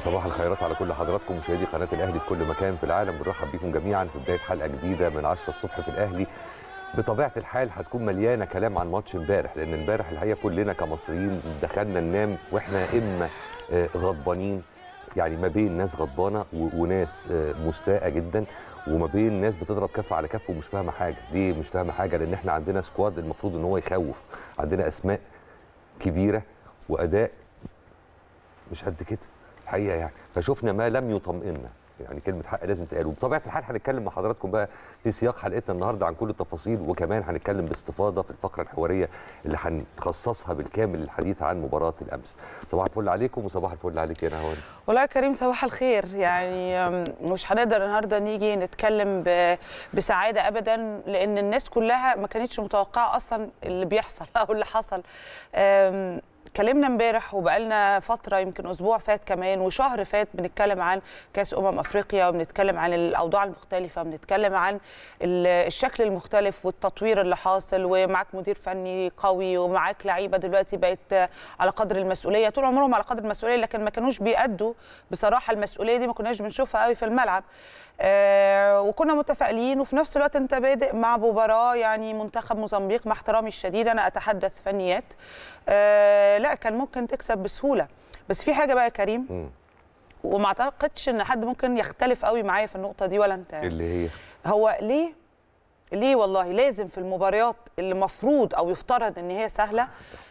صباح الخيرات على كل حضراتكم مشاهدي قناه الاهلي في كل مكان في العالم بنرحب بكم جميعا في بدايه حلقه جديده من 10 الصبح في الاهلي بطبيعه الحال هتكون مليانه كلام عن ماتش امبارح لان امبارح الحقيقه كلنا كمصريين دخلنا ننام واحنا اما آه، غضبانين يعني ما بين ناس غضبانه و- وناس آه، مستاءه جدا وما بين ناس بتضرب كف على كف ومش فاهمه حاجه ليه مش فاهمه حاجه لان احنا عندنا سكواد المفروض ان هو يخوف عندنا اسماء كبيره واداء مش قد كده الحقيقه يعني فشفنا ما لم يطمئننا يعني كلمه حق لازم تقال وبطبيعه الحال هنتكلم مع حضراتكم بقى في سياق حلقتنا النهارده عن كل التفاصيل وكمان هنتكلم باستفاضه في الفقره الحواريه اللي هنخصصها بالكامل للحديث عن مباراه الامس صباح الفل عليكم وصباح الفل عليك يا نهوان والله يا كريم صباح الخير يعني أم، مش هنقدر النهارده نيجي نتكلم ب- بسعاده ابدا لان الناس كلها ما كانتش متوقعه اصلا اللي بيحصل او اللي حصل أم، اتكلمنا امبارح وبقالنا فتره يمكن اسبوع فات كمان وشهر فات بنتكلم عن كاس امم افريقيا وبنتكلم عن الاوضاع المختلفه وبنتكلم عن ال- الشكل المختلف والتطوير اللي حاصل ومعاك مدير فني قوي ومعاك لعيبه دلوقتي بقت على قدر المسؤوليه طول عمرهم على قدر المسؤوليه لكن ما كانوش بيأدوا بصراحه المسؤوليه دي ما كناش بنشوفها قوي في الملعب آه وكنا متفائلين وفي نفس الوقت انت بادئ مع مباراه يعني منتخب موزمبيق مع احترامي الشديد انا اتحدث فنيات آه لا كان ممكن تكسب بسهوله بس في حاجه بقى يا كريم مم. وما اعتقدش ان حد ممكن يختلف قوي معايا في النقطه دي ولا انت اللي هي هو ليه ليه والله لازم في المباريات اللي مفروض او يفترض ان هي سهله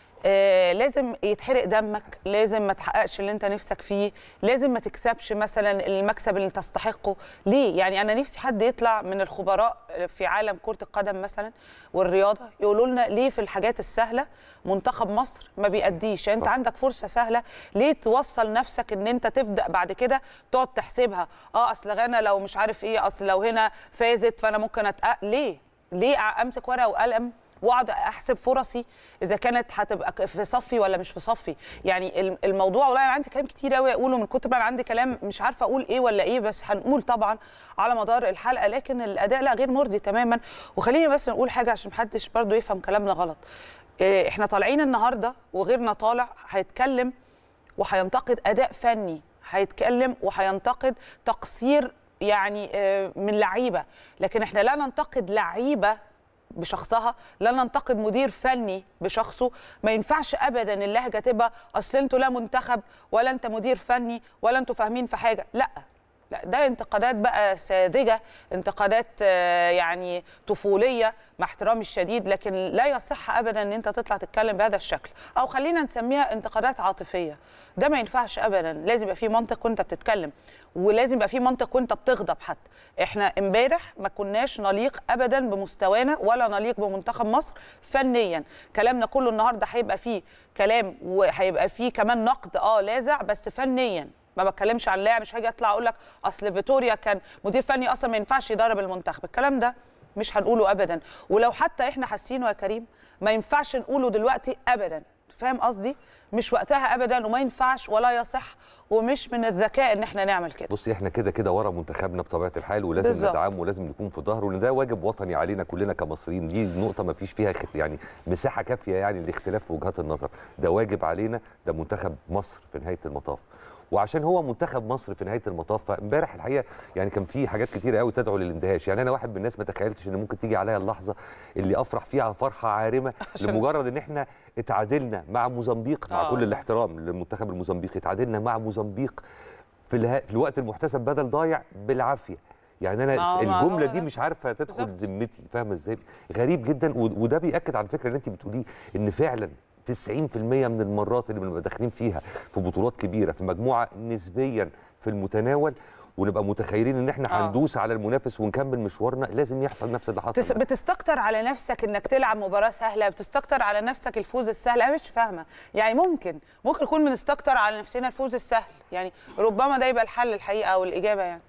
آه لازم يتحرق دمك لازم ما تحققش اللي انت نفسك فيه لازم ما تكسبش مثلا المكسب اللي تستحقه ليه يعني انا نفسي حد يطلع من الخبراء في عالم كرة القدم مثلا والرياضة يقولوا لنا ليه في الحاجات السهلة منتخب مصر ما بيأديش يعني انت صح. عندك فرصة سهلة ليه توصل نفسك ان انت تبدأ بعد كده تقعد تحسبها اه اصل غانا لو مش عارف ايه اصل لو هنا فازت فانا ممكن أتأ... ليه ليه امسك ورقة وقلم واقعد احسب فرصي اذا كانت هتبقى في صفي ولا مش في صفي يعني الم- الموضوع والله انا عندي كلام كتير قوي اقوله من كتر ما انا عندي كلام مش عارفه اقول ايه ولا ايه بس هنقول طبعا على مدار الحلقه لكن الاداء لا غير مرضي تماما وخليني بس نقول حاجه عشان محدش برضو يفهم كلامنا غلط إيه، احنا طالعين النهارده وغيرنا طالع هيتكلم وهينتقد اداء فني هيتكلم وهينتقد تقصير يعني آه، من لعيبه لكن احنا لا ننتقد لعيبه بشخصها لا ننتقد مدير فني بشخصه ما ينفعش ابدا اللهجه تبقى اصل انتوا لا منتخب ولا انت مدير فني ولا انتوا فاهمين في حاجه لا لا ده انتقادات بقى ساذجه انتقادات آه، يعني طفوليه مع احترامي الشديد لكن لا يصح ابدا ان انت تطلع تتكلم بهذا الشكل او خلينا نسميها انتقادات عاطفيه ده ما ينفعش ابدا لازم يبقى في منطق وانت بتتكلم ولازم يبقى في منطق وانت بتغضب حتى احنا امبارح ما كناش نليق ابدا بمستوانا ولا نليق بمنتخب مصر فنيا كلامنا كله النهارده هيبقى فيه كلام وهيبقى فيه كمان نقد اه لاذع بس فنيا ما بتكلمش عن لاعب مش هاجي اطلع اقول لك اصل فيتوريا كان مدير فني اصلا ما ينفعش يدرب المنتخب الكلام ده مش هنقوله ابدا ولو حتى احنا حاسينه يا كريم ما ينفعش نقوله دلوقتي ابدا فاهم قصدي مش وقتها ابدا وما ينفعش ولا يصح ومش من الذكاء ان احنا نعمل كده بصي احنا كده كده ورا منتخبنا بطبيعه الحال ولازم بالظبط. ندعمه ولازم نكون في ظهره لان ده واجب وطني علينا كلنا كمصريين دي نقطه ما فيش فيها خت- يعني مساحه كافيه يعني لاختلاف وجهات النظر ده واجب علينا ده منتخب مصر في نهايه المطاف وعشان هو منتخب مصر في نهايه المطاف فامبارح الحقيقه يعني كان في حاجات كتيره قوي تدعو للاندهاش يعني انا واحد من الناس ما تخيلتش ان ممكن تيجي عليا اللحظه اللي افرح فيها فرحه عارمه عشان- لمجرد ان احنا اتعادلنا مع موزمبيق مع آه. كل الاحترام للمنتخب الموزمبيقي اتعادلنا مع موزمبيق في, اله... في الوقت المحتسب بدل ضايع بالعافيه يعني انا ما هو- ما الجمله هو دي ده. مش عارفه تدخل بالظبط. ذمتي فاهمه ازاي غريب جدا و... وده بياكد على الفكره اللي انت بتقوليه ان فعلا 90% من المرات اللي بنبقى داخلين فيها في بطولات كبيره في مجموعه نسبيا في المتناول ونبقى متخيلين ان احنا آه. هندوس على المنافس ونكمل مشوارنا لازم يحصل نفس اللي حصل تس- ده. بتستكتر على نفسك انك تلعب مباراه سهله بتستكتر على نفسك الفوز السهل انا مش فاهمه يعني ممكن ممكن نكون بنستكتر على نفسنا الفوز السهل يعني ربما ده يبقى الحل الحقيقه او الاجابه يعني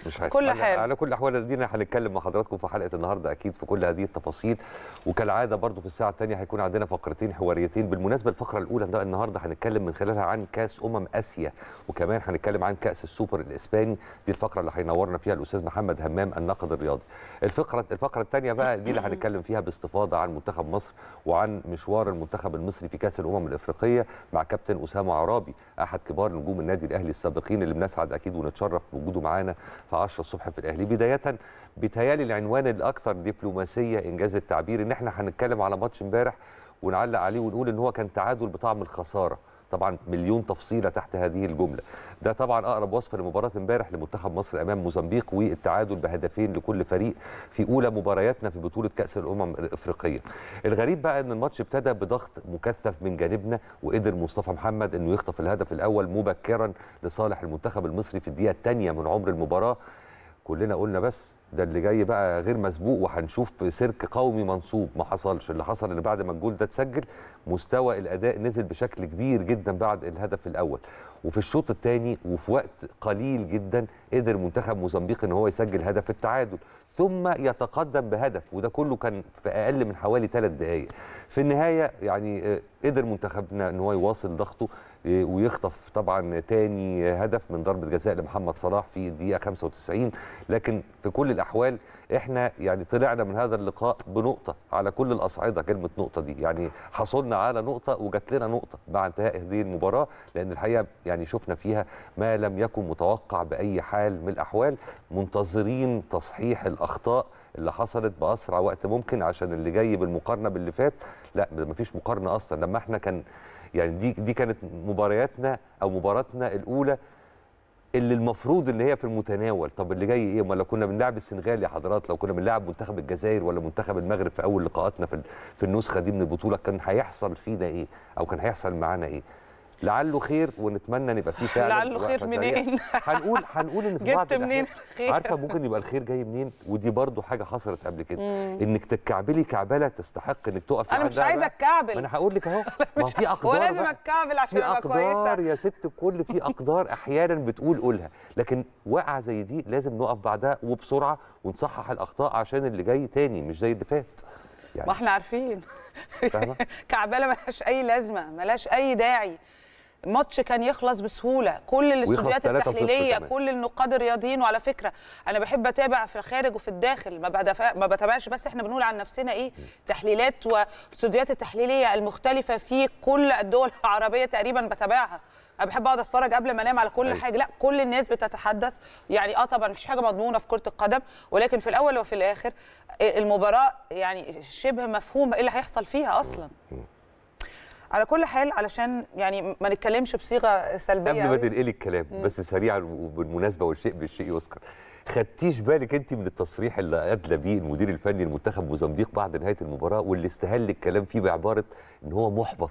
مش عارف. كل على- حال. على كل الاحوال دينا هنتكلم مع حضراتكم في حلقه النهارده اكيد في كل هذه التفاصيل وكالعاده برضو في الساعه الثانيه هيكون عندنا فقرتين حواريتين بالمناسبه الفقره الاولى ده النهارده هنتكلم من خلالها عن كاس امم اسيا وكمان هنتكلم عن كاس السوبر الاسباني دي الفقره اللي هينورنا فيها الاستاذ محمد همام الناقد الرياضي الفقره الفقره الثانيه بقى دي اللي هنتكلم فيها باستفاضه عن منتخب مصر وعن مشوار المنتخب المصري في كاس الامم الافريقيه مع كابتن اسامه عرابي احد كبار نجوم النادي الاهلي السابقين اللي بنسعد اكيد ونتشرف بوجوده معانا في 10 الصبح في الاهلي بدايه بيتهيالي العنوان الاكثر دبلوماسيه انجاز التعبير ان احنا هنتكلم على ماتش امبارح ونعلق عليه ونقول ان هو كان تعادل بطعم الخساره طبعا مليون تفصيله تحت هذه الجمله ده طبعا اقرب وصف لمباراه امبارح لمنتخب مصر امام موزمبيق والتعادل بهدفين لكل فريق في اولى مبارياتنا في بطوله كاس الامم الافريقيه الغريب بقى ان الماتش ابتدى بضغط مكثف من جانبنا وقدر مصطفى محمد انه يخطف الهدف الاول مبكرا لصالح المنتخب المصري في الدقيقه الثانيه من عمر المباراه كلنا قلنا بس ده اللي جاي بقى غير مسبوق وهنشوف سيرك قومي منصوب ما حصلش اللي حصل ان بعد ما الجول ده اتسجل مستوى الاداء نزل بشكل كبير جدا بعد الهدف الاول وفي الشوط الثاني وفي وقت قليل جدا قدر منتخب موزمبيق ان هو يسجل هدف التعادل ثم يتقدم بهدف وده كله كان في اقل من حوالي ثلاث دقائق في النهايه يعني آه، قدر منتخبنا ان هو يواصل ضغطه آه، ويخطف طبعا تاني هدف من ضربه جزاء لمحمد صلاح في الدقيقه 95 لكن في كل الاحوال احنا يعني طلعنا من هذا اللقاء بنقطه على كل الاصعده كلمه نقطه دي يعني حصلنا على نقطه وجات لنا نقطه مع انتهاء هذه المباراه لان الحقيقه يعني شفنا فيها ما لم يكن متوقع باي حال من الاحوال منتظرين تصحيح الاخطاء اللي حصلت باسرع وقت ممكن عشان اللي جاي بالمقارنه باللي فات لا مفيش مقارنه اصلا لما احنا كان يعني دي دي كانت مبارياتنا او مباراتنا الاولى اللي المفروض اللي هي في المتناول طب اللي جاي ايه امال لو كنا بنلعب السنغال يا حضرات لو كنا بنلعب منتخب الجزائر ولا منتخب المغرب في اول لقاءاتنا في في النسخه دي من البطوله كان هيحصل فينا ايه او كان هيحصل معانا ايه لعله خير ونتمنى نبقى فيه فعلا لعله خير وقفة سريعة. منين؟ هنقول هنقول ان في بعض جبت منين الأحيان- الخير؟ عارفه ممكن يبقى الخير جاي منين ودي برضو حاجه حصلت قبل كده انك تتكعبلي كعبله تستحق انك تقفي انا مش عندها عايزه بقى. اتكعبل ما انا هقول لك اهو ما هو في هو اقدار لازم بقى. اتكعبل عشان في ابقى اقدار كويسه يا ست الكل في اقدار احيانا بتقول قولها لكن واقعه زي دي لازم نقف بعدها وبسرعه ونصحح الاخطاء عشان اللي جاي تاني مش زي اللي فات يعني ما احنا عارفين فاهمه كعبله ملهاش اي لازمه ملهاش اي داعي الماتش كان يخلص بسهوله كل الاستوديوهات 3-0 التحليليه كمان. كل النقاد الرياضيين وعلى فكره انا بحب اتابع في الخارج وفي الداخل ما بدفع ما بتابعش بس احنا بنقول عن نفسنا ايه تحليلات والاستوديوهات التحليليه المختلفه في كل الدول العربيه تقريبا بتابعها انا بحب اقعد اتفرج قبل ما انام على كل أيوة. حاجه لا كل الناس بتتحدث يعني اه طبعا مفيش حاجه مضمونه في كره القدم ولكن في الاول وفي الاخر المباراه يعني شبه مفهوم ايه اللي هيحصل فيها اصلا على كل حال علشان يعني ما نتكلمش بصيغه سلبيه قبل ما أوي. تنقلي الكلام بس سريعا وبالمناسبه والشيء بالشيء يذكر خدتيش بالك انت من التصريح اللي ادلى بيه المدير الفني لمنتخب موزمبيق بعد نهايه المباراه واللي استهل الكلام فيه بعباره ان هو محبط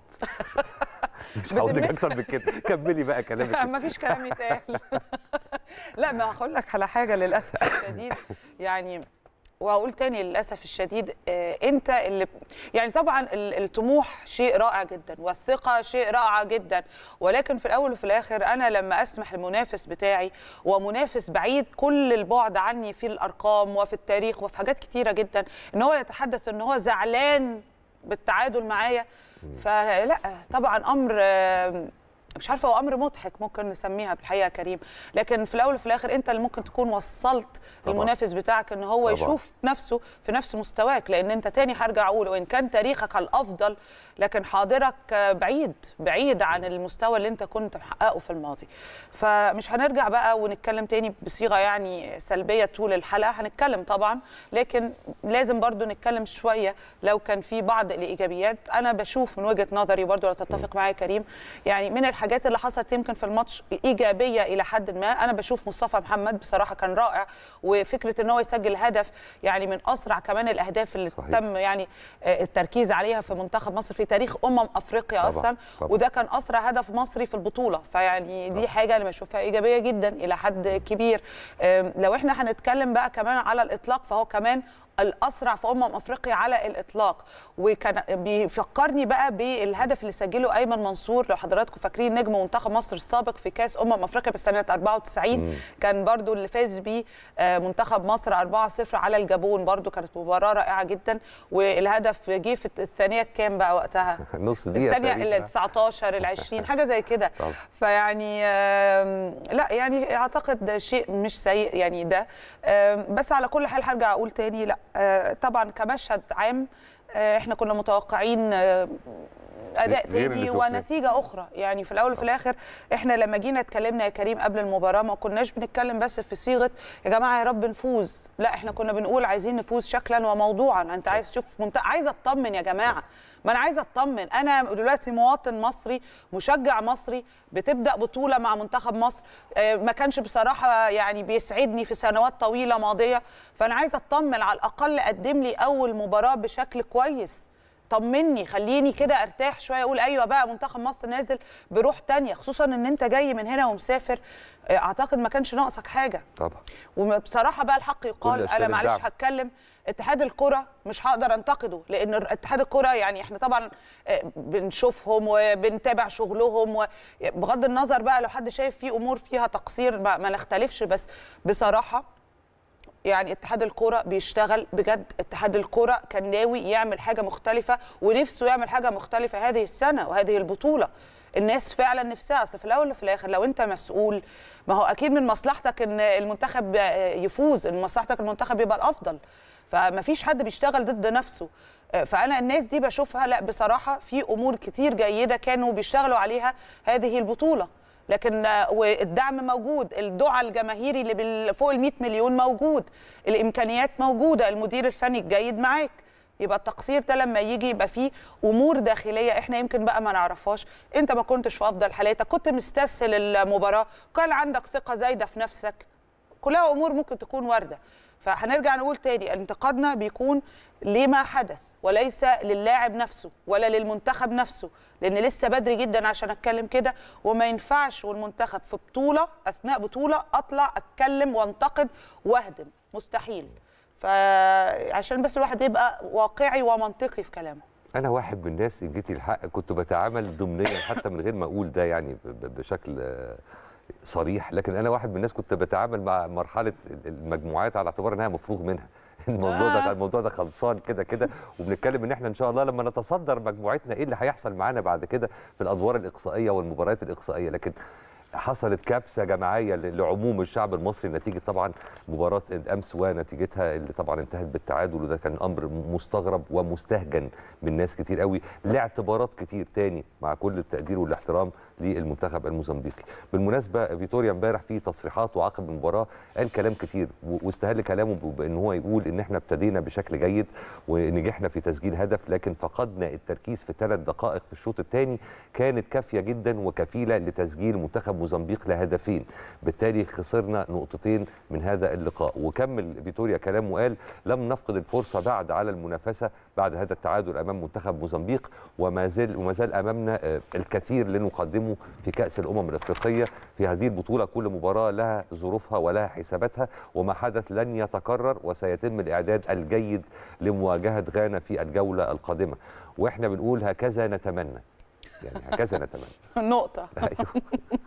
مش هقول لك بذمتك؟ اكتر من كده كملي بقى كلامك لا ما فيش كلام يتقال لا ما هقول لك على حاجه للاسف الشديد يعني وهقول تاني للاسف الشديد آه، انت اللي يعني طبعا ال- الطموح شيء رائع جدا والثقه شيء رائع جدا ولكن في الاول وفي الاخر انا لما اسمح المنافس بتاعي ومنافس بعيد كل البعد عني في الارقام وفي التاريخ وفي حاجات كتيره جدا ان هو يتحدث ان هو زعلان بالتعادل معايا فلا طبعا امر آه، مش عارفه هو امر مضحك ممكن نسميها بالحقيقه يا كريم لكن في الاول وفي الاخر انت اللي ممكن تكون وصلت طبعاً. المنافس بتاعك ان هو طبعاً. يشوف نفسه في نفس مستواك لان انت تاني هرجع اقول وان كان تاريخك الافضل لكن حاضرك آه، بعيد بعيد عن المستوى اللي انت كنت محققه في الماضي فمش هنرجع بقى ونتكلم تاني بصيغه يعني سلبيه طول الحلقه هنتكلم طبعا لكن لازم برضو نتكلم شويه لو كان في بعض الايجابيات انا بشوف من وجهه نظري برضو لو تتفق معايا كريم يعني من الحاجات اللي حصلت يمكن في الماتش ايجابيه الى حد ما انا بشوف مصطفى محمد بصراحه كان رائع وفكره ان هو يسجل هدف يعني من اسرع كمان الاهداف اللي صحيح. تم يعني آه، التركيز عليها في منتخب مصر في تاريخ امم افريقيا طبعاً، اصلا طبعاً. وده كان اسرع هدف مصري في البطوله فيعني دي حاجه انا بشوفها ايجابيه جدا الى حد كبير آم، لو احنا هنتكلم بقى كمان على الاطلاق فهو كمان الاسرع في امم افريقيا على الاطلاق وكان بيفكرني بقى بالهدف اللي سجله ايمن منصور لو حضراتكم فاكرين نجم منتخب مصر السابق في كاس امم افريقيا بسنه 94 مم. كان برضو اللي فاز بيه آه، منتخب مصر 4-0 على الجابون برضو كانت مباراه رائعه جدا والهدف جه في الثانيه كام بقى وقتها نص دقيقه الثانيه تقريباً. ال 19 ال 20 حاجه زي كده طبعا. فيعني آم، لا يعني اعتقد ده شيء مش سيء يعني ده آم، بس على كل حال هرجع اقول تاني لا آه، طبعا كمشهد عام آه، احنا كنا متوقعين آه، اداء غير اللي تاني شفناه. ونتيجه اخرى يعني في الاول وفي الاخر احنا لما جينا اتكلمنا يا كريم قبل المباراه ما كناش بنتكلم بس في صيغه يا جماعه يا رب نفوز لا احنا كنا بنقول عايزين نفوز شكلا وموضوعا انت عايز تشوف منت... عايزه اطمن يا جماعه ما انا عايزه اطمن انا دلوقتي مواطن مصري مشجع مصري بتبدا بطوله مع منتخب مصر آه، ما كانش بصراحه يعني بيسعدني في سنوات طويله ماضيه فانا عايزه اطمن على الاقل قدم لي اول مباراه بشكل كويس طمني خليني كده ارتاح شويه اقول ايوه بقى منتخب مصر نازل بروح تانية خصوصا ان انت جاي من هنا ومسافر آه، اعتقد ما كانش ناقصك حاجه طبعا وبصراحه بقى الحق يقال أشكال انا معلش الدعم. هتكلم اتحاد الكره مش هقدر انتقده لان اتحاد الكره يعني احنا طبعا آه، بنشوفهم وبنتابع شغلهم وبغض النظر بقى لو حد شايف في امور فيها تقصير ما, ما نختلفش بس بصراحه يعني اتحاد الكوره بيشتغل بجد اتحاد الكوره كان ناوي يعمل حاجه مختلفه ونفسه يعمل حاجه مختلفه هذه السنه وهذه البطوله الناس فعلا نفسها اصل في الاول وفي الاخر لو انت مسؤول ما هو اكيد من مصلحتك ان المنتخب يفوز من مصلحتك المنتخب يبقى الافضل فما فيش حد بيشتغل ضد نفسه فانا الناس دي بشوفها لا بصراحه في امور كتير جيده كانوا بيشتغلوا عليها هذه البطوله لكن آه، والدعم موجود الدعاء الجماهيري اللي بال- فوق ال 100 مليون موجود الامكانيات موجوده المدير الفني الجيد معاك يبقى التقصير ده لما يجي يبقى فيه امور داخليه احنا يمكن بقى ما نعرفهاش انت ما كنتش في افضل حالاتك كنت مستسهل المباراه كان عندك ثقه زايده في نفسك كلها امور ممكن تكون وارده فهنرجع نقول تاني انتقادنا بيكون لما حدث وليس للاعب نفسه ولا للمنتخب نفسه لان لسه بدري جدا عشان اتكلم كده وما ينفعش والمنتخب في بطوله اثناء بطوله اطلع اتكلم وانتقد واهدم مستحيل فعشان بس الواحد يبقى واقعي ومنطقي في كلامه انا واحد من الناس ان جيتي الحق كنت بتعامل ضمنيا حتى من غير ما اقول ده يعني ب- ب- بشكل آه، صريح لكن انا واحد من الناس كنت بتعامل مع مرحله المجموعات على اعتبار انها مفروغ منها الموضوع آه. ده الموضوع ده خلصان كده كده وبنتكلم ان احنا ان شاء الله لما نتصدر مجموعتنا ايه اللي هيحصل معانا بعد كده في الادوار الاقصائيه والمباريات الاقصائيه لكن حصلت كبسه جماعيه ل- لعموم الشعب المصري نتيجه طبعا مباراه الامس ونتيجتها اللي طبعا انتهت بالتعادل وده كان امر مستغرب ومستهجن من ناس كتير قوي لاعتبارات كتير تاني مع كل التقدير والاحترام للمنتخب الموزمبيقي بالمناسبه فيتوريا امبارح في تصريحات وعقب المباراه قال كلام كتير و- واستهل كلامه ب- بان هو يقول ان احنا ابتدينا بشكل جيد ونجحنا في تسجيل هدف لكن فقدنا التركيز في ثلاث دقائق في الشوط الثاني كانت كافيه جدا وكفيله لتسجيل منتخب موزمبيق لهدفين بالتالي خسرنا نقطتين من هذا اللقاء وكمل فيتوريا كلامه وقال لم نفقد الفرصه بعد على المنافسه بعد هذا التعادل امام منتخب موزمبيق وما زال وما زال امامنا آه، الكثير لنقدمه في كاس الامم الافريقيه في هذه البطوله كل مباراه لها ظروفها ولها حساباتها وما حدث لن يتكرر وسيتم الاعداد الجيد لمواجهه غانا في الجوله القادمه واحنا بنقول هكذا نتمنى يعني هكذا نتمنى نقطه ايوه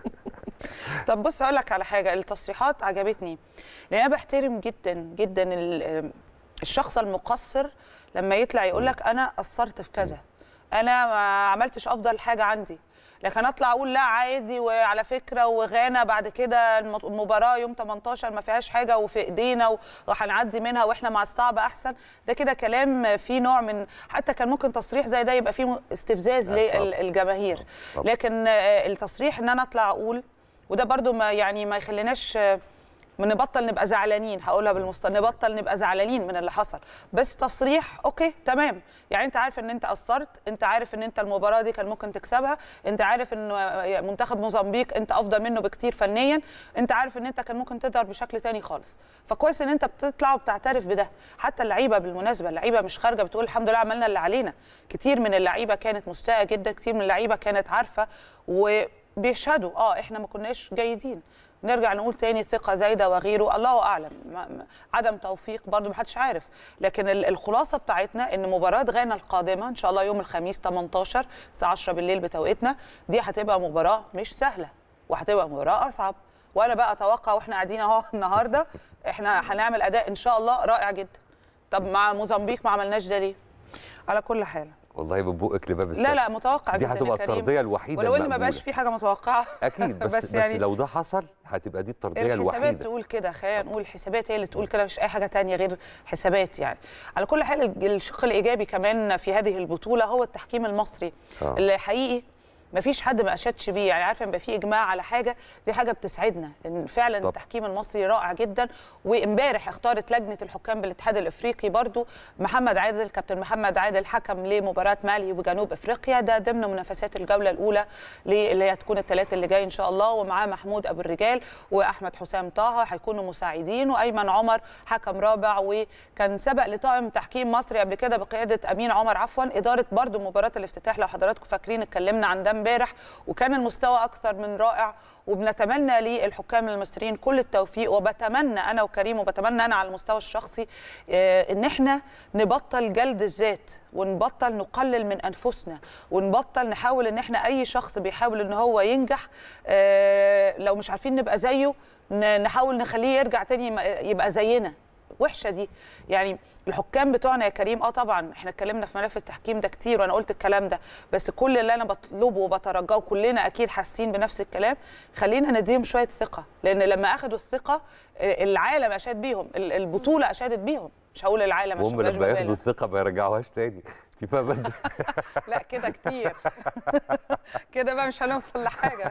طب بص هقول لك على حاجه التصريحات عجبتني لان انا بحترم جدا جدا ال- الشخص المقصر لما يطلع يقول لك انا قصرت في كذا انا ما عملتش افضل حاجه عندي لكن اطلع اقول لا عادي وعلى فكره وغانا بعد كده الم- المباراه يوم 18 ما فيهاش حاجه وفي ايدينا وهنعدي منها واحنا مع الصعب احسن ده كده كلام فيه نوع من حتى كان ممكن تصريح زي ده يبقى فيه استفزاز آه، طبعاً. للجماهير طبعاً. لكن آه، التصريح ان انا اطلع اقول وده برضو ما يعني ما يخليناش آه، ما نبطل نبقى زعلانين هقولها بالمصطلح نبطل نبقى زعلانين من اللي حصل بس تصريح اوكي تمام يعني انت عارف ان انت قصرت انت عارف ان انت المباراه دي كان ممكن تكسبها انت عارف ان منتخب موزمبيق انت افضل منه بكتير فنيا انت عارف ان انت كان ممكن تظهر بشكل تاني خالص فكويس ان انت بتطلع وبتعترف بده حتى اللعيبه بالمناسبه اللعيبه مش خارجه بتقول الحمد لله عملنا اللي علينا كتير من اللعيبه كانت مستاءه جدا كتير من اللعيبه كانت عارفه وبيشهدوا اه احنا ما كناش جيدين نرجع نقول تاني ثقه زايده وغيره الله اعلم ما ما عدم توفيق برضو ما حدش عارف لكن ال- الخلاصه بتاعتنا ان مباراه غانا القادمه ان شاء الله يوم الخميس 18 الساعه 10 بالليل بتوقيتنا دي هتبقى مباراه مش سهله وهتبقى مباراه اصعب وانا بقى اتوقع واحنا قاعدين اهو النهارده احنا هنعمل اداء ان شاء الله رائع جدا طب مع موزمبيق ما عملناش ده ليه على كل حال والله من بقك لباب السد لا لا متوقع دي جدا هتبقى يا كريم. الترضيه الوحيده ولو ان ما المقبولة. بقاش في حاجه متوقعه اكيد بس بس, يعني لو ده حصل هتبقى دي الترضيه الحسابات الوحيده تقول كده خلينا نقول الحسابات هي اللي تقول كده مش اي حاجه تانية غير حسابات يعني على كل حال الج- الشق الايجابي كمان في هذه البطوله هو التحكيم المصري آه. اللي حقيقي ما فيش حد ما اشادش بيه يعني عارفه يبقى في اجماع على حاجه دي حاجه بتسعدنا ان فعلا طب. التحكيم المصري رائع جدا وامبارح اختارت لجنه الحكام بالاتحاد الافريقي برضو محمد عادل كابتن محمد عادل حكم لمباراه مالي وجنوب افريقيا ده ضمن منافسات الجوله الاولى ل- اللي هتكون الثلاث اللي جاي ان شاء الله ومعاه محمود ابو الرجال واحمد حسام طه هيكونوا مساعدين وايمن عمر حكم رابع وكان سبق لطاقم تحكيم مصري قبل كده بقياده امين عمر عفوا اداره برضو مباراه الافتتاح لو حضراتكم فاكرين اتكلمنا عن ده امبارح وكان المستوى اكثر من رائع وبنتمنى للحكام المصريين كل التوفيق وبتمنى انا وكريم وبتمنى انا على المستوى الشخصي آه، ان احنا نبطل جلد الذات ونبطل نقلل من انفسنا ونبطل نحاول ان احنا اي شخص بيحاول ان هو ينجح آه، لو مش عارفين نبقى زيه ن- نحاول نخليه يرجع تاني يم- يبقى زينا وحشه دي يعني الحكام بتوعنا يا كريم اه طبعا احنا اتكلمنا في ملف التحكيم ده كتير وانا قلت الكلام ده بس كل اللي انا بطلبه وبترجاه وكلنا اكيد حاسين بنفس الكلام خلينا نديهم شويه ثقه لان لما اخدوا الثقه آه، العالم اشاد بيهم ال- البطوله اشادت بيهم مش هقول العالم عشان وهم مبقاش لما ياخدوا ببالغ. الثقه ما يرجعوهاش تاني انت فاهمه ازاي؟ لا كده كتير كده بقى مش هنوصل لحاجه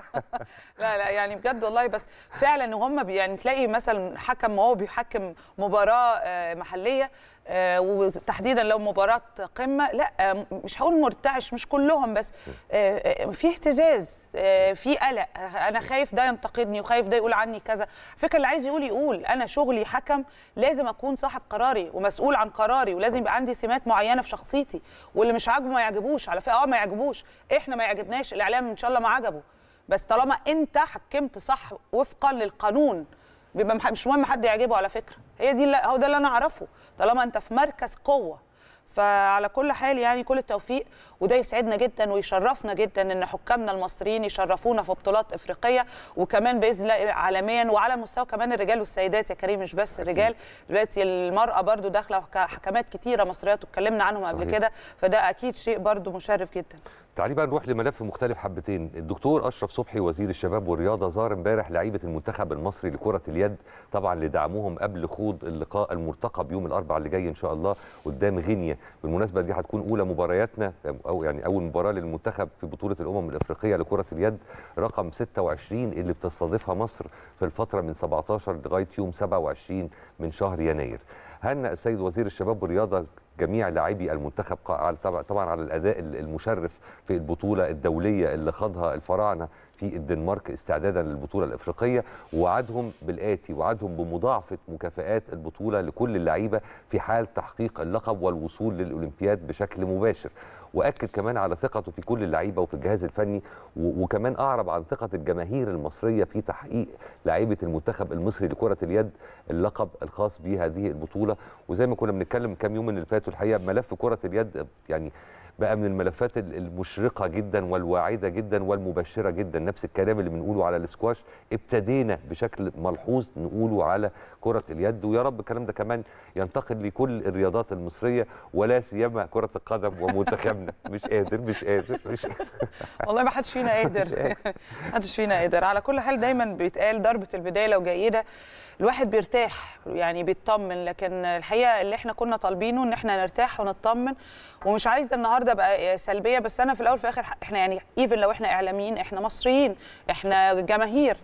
لا لا يعني بجد والله بس فعلا وهم بي- يعني تلاقي مثلا حكم وهو بيحكم مباراه آه، محليه آه، وتحديدا لو مباراه قمه لا آه، مش هقول مرتعش مش كلهم بس آه، آه، في اهتزاز آه، في قلق آه، انا خايف ده ينتقدني وخايف ده يقول عني كذا فكره اللي عايز يقول يقول انا شغلي حكم لازم اكون صاحب قراري ومسؤول عن قراري ولازم يبقى عندي سمات معينه في شخصيتي واللي مش عاجبه ما يعجبوش على فكره اه ما يعجبوش احنا ما يعجبناش الاعلام ان شاء الله ما عجبه بس طالما انت حكمت صح وفقا للقانون بيبقى مح- مش مهم حد يعجبه على فكره هي دي اللي هو ده اللي انا اعرفه طالما انت في مركز قوه فعلى كل حال يعني كل التوفيق وده يسعدنا جدا ويشرفنا جدا ان حكامنا المصريين يشرفونا في بطولات افريقيه وكمان باذن الله عالميا وعلى مستوى كمان الرجال والسيدات يا كريم مش بس الرجال دلوقتي المراه برضو داخله وك- حكمات كتيره مصريات واتكلمنا عنهم قبل صحيح. كده فده اكيد شيء برضو مشرف جدا تعالي بقى نروح لملف مختلف حبتين الدكتور اشرف صبحي وزير الشباب والرياضه زار امبارح لعيبه المنتخب المصري لكره اليد طبعا لدعمهم قبل خوض اللقاء المرتقب يوم الاربعاء اللي جاي ان شاء الله قدام غينيا بالمناسبه دي هتكون اولى مبارياتنا او يعني اول مباراه للمنتخب في بطوله الامم الافريقيه لكره اليد رقم 26 اللي بتستضيفها مصر في الفتره من 17 لغايه يوم 27 من شهر يناير هنأ السيد وزير الشباب والرياضه جميع لاعبي المنتخب قا- على- طبعا طبعا على الاداء المشرف في البطوله الدوليه اللي خاضها الفراعنه في الدنمارك استعدادا للبطوله الافريقيه ووعدهم بالاتي وعدهم بمضاعفه مكافآت البطوله لكل اللعيبه في حال تحقيق اللقب والوصول للاولمبياد بشكل مباشر واكد كمان على ثقته في كل اللعيبه وفي الجهاز الفني و- وكمان اعرب عن ثقه الجماهير المصريه في تحقيق لاعيبه المنتخب المصري لكره اليد اللقب الخاص بهذه البطوله وزي ما كنا بنتكلم كام يوم اللي فاتوا الحقيقه ملف كره اليد يعني بقى من الملفات ال- المشرقه جدا والواعده جدا والمبشره جدا نفس الكلام اللي بنقوله على الاسكواش ابتدينا بشكل ملحوظ نقوله على كره اليد ويا رب الكلام ده كمان ينتقل لكل الرياضات المصريه ولا سيما كره القدم ومنتخبنا مش قادر مش قادر مش قادر والله ما حدش فينا قادر ما حدش فينا قادر على كل حال دايما بيتقال ضربه البدايه لو جيده الواحد بيرتاح يعني بيطمن لكن الحقيقه اللي احنا كنا طالبينه ان احنا نرتاح ونطمن ومش عايزه النهارده ابقى سلبيه بس انا في الاول وفي الاخر احنا يعني ايفن لو احنا اعلاميين احنا مصريين احنا جماهير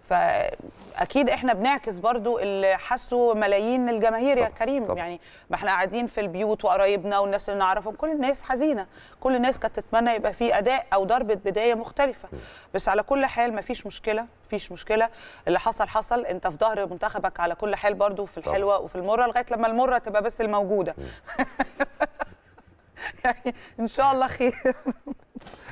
فاكيد احنا بنعكس برضو اللي حسوا ملايين الجماهير يا طبعاً، كريم طبعاً. يعني ما احنا قاعدين في البيوت وقرايبنا والناس اللي نعرفهم كل الناس حزينه كل الناس كانت تتمنى يبقى في اداء او ضربه بدايه مختلفه بس على كل حال ما فيش مشكله فيش مشكله اللي حصل حصل انت في ظهر منتخبك على كل حال برضو في طبعاً. الحلوه وفي المره لغايه لما المره تبقى بس الموجوده يعني ان شاء الله خير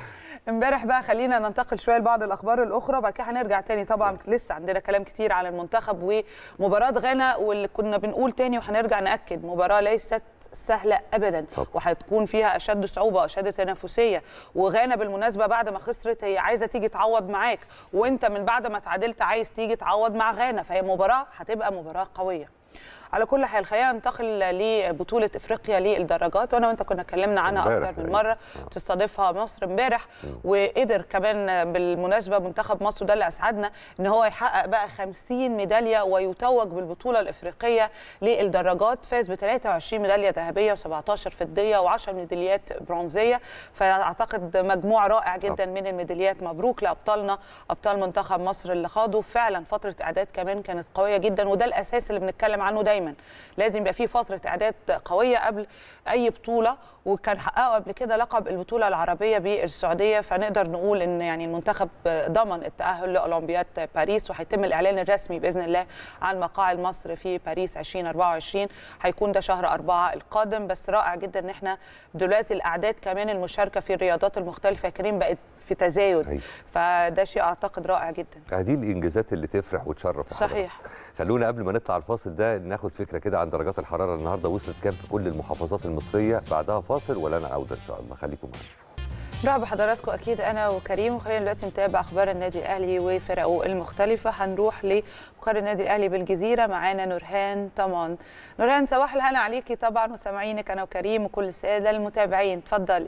امبارح بقى خلينا ننتقل شويه لبعض الاخبار الاخرى وبعد كده هنرجع تاني طبعا لسه عندنا كلام كتير على المنتخب ومباراه غانا واللي كنا بنقول تاني وهنرجع ناكد مباراه ليست سهله ابدا طب. وهتكون فيها اشد صعوبه واشد تنافسيه وغانا بالمناسبه بعد ما خسرت هي عايزه تيجي تعوض معاك وانت من بعد ما تعادلت عايز تيجي تعوض مع غانا فهي مباراه هتبقى مباراه قويه على كل حال خلينا ننتقل لبطوله افريقيا للدرجات وانا وانت كنا اتكلمنا عنها امبارح اكتر من يعني. مره بتستضيفها مصر امبارح وقدر كمان بالمناسبه منتخب مصر ده اللي اسعدنا ان هو يحقق بقى 50 ميداليه ويتوج بالبطوله الافريقيه للدرجات فاز ب 23 ميداليه ذهبيه و17 فضيه و10 ميداليات برونزيه فاعتقد مجموع رائع جدا من الميداليات مبروك لابطالنا ابطال منتخب مصر اللي خاضوا فعلا فتره اعداد كمان كانت قويه جدا وده الاساس اللي بنتكلم عنه دايما لازم يبقى في فتره اعداد قويه قبل اي بطوله وكان حققوا قبل كده لقب البطوله العربيه بالسعوديه فنقدر نقول ان يعني المنتخب ضمن التاهل لاولمبياد باريس وهيتم الاعلان الرسمي باذن الله عن مقاعد مصر في باريس 2024 هيكون ده شهر أربعة القادم بس رائع جدا ان احنا دلوقتي الاعداد كمان المشاركه في الرياضات المختلفه يا كريم بقت في تزايد أيوة. فده شيء اعتقد رائع جدا هذه الانجازات اللي تفرح وتشرف يا صحيح حضرتك. خلونا قبل ما نطلع الفاصل ده ناخد فكره كده عن درجات الحراره النهارده وصلت كام في كل المحافظات المصريه بعدها فاصل ولا انا عوده ان شاء الله خليكم معانا مرحبا بحضراتكم اكيد انا وكريم وخلينا دلوقتي نتابع اخبار النادي الاهلي وفرقه المختلفه هنروح لمقر النادي الاهلي بالجزيره معانا نورهان طمان نورهان صباح الهنا عليكي طبعا وسامعينك انا وكريم وكل الساده المتابعين اتفضلي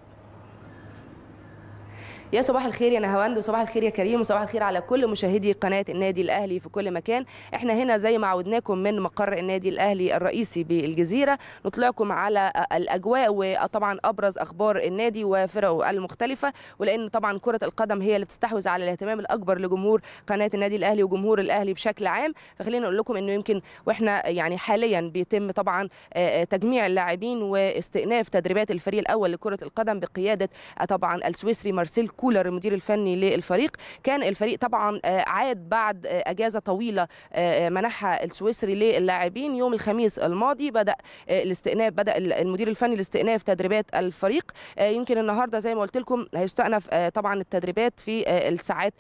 يا صباح الخير يا نهاوند وصباح الخير يا كريم وصباح الخير على كل مشاهدي قناه النادي الاهلي في كل مكان احنا هنا زي ما عودناكم من مقر النادي الاهلي الرئيسي بالجزيره نطلعكم على الاجواء وطبعا ابرز اخبار النادي وفرقه المختلفه ولان طبعا كره القدم هي اللي بتستحوذ على الاهتمام الاكبر لجمهور قناه النادي الاهلي وجمهور الاهلي بشكل عام فخلينا نقول لكم انه يمكن واحنا يعني حاليا بيتم طبعا تجميع اللاعبين واستئناف تدريبات الفريق الاول لكره القدم بقياده طبعا السويسري مارسيل كولر المدير الفني للفريق كان الفريق طبعا عاد بعد اجازه طويله منحها السويسري للاعبين يوم الخميس الماضي بدا الاستئناف بدا المدير الفني لاستئناف تدريبات الفريق يمكن النهارده زي ما قلت لكم هيستأنف طبعا التدريبات في الساعات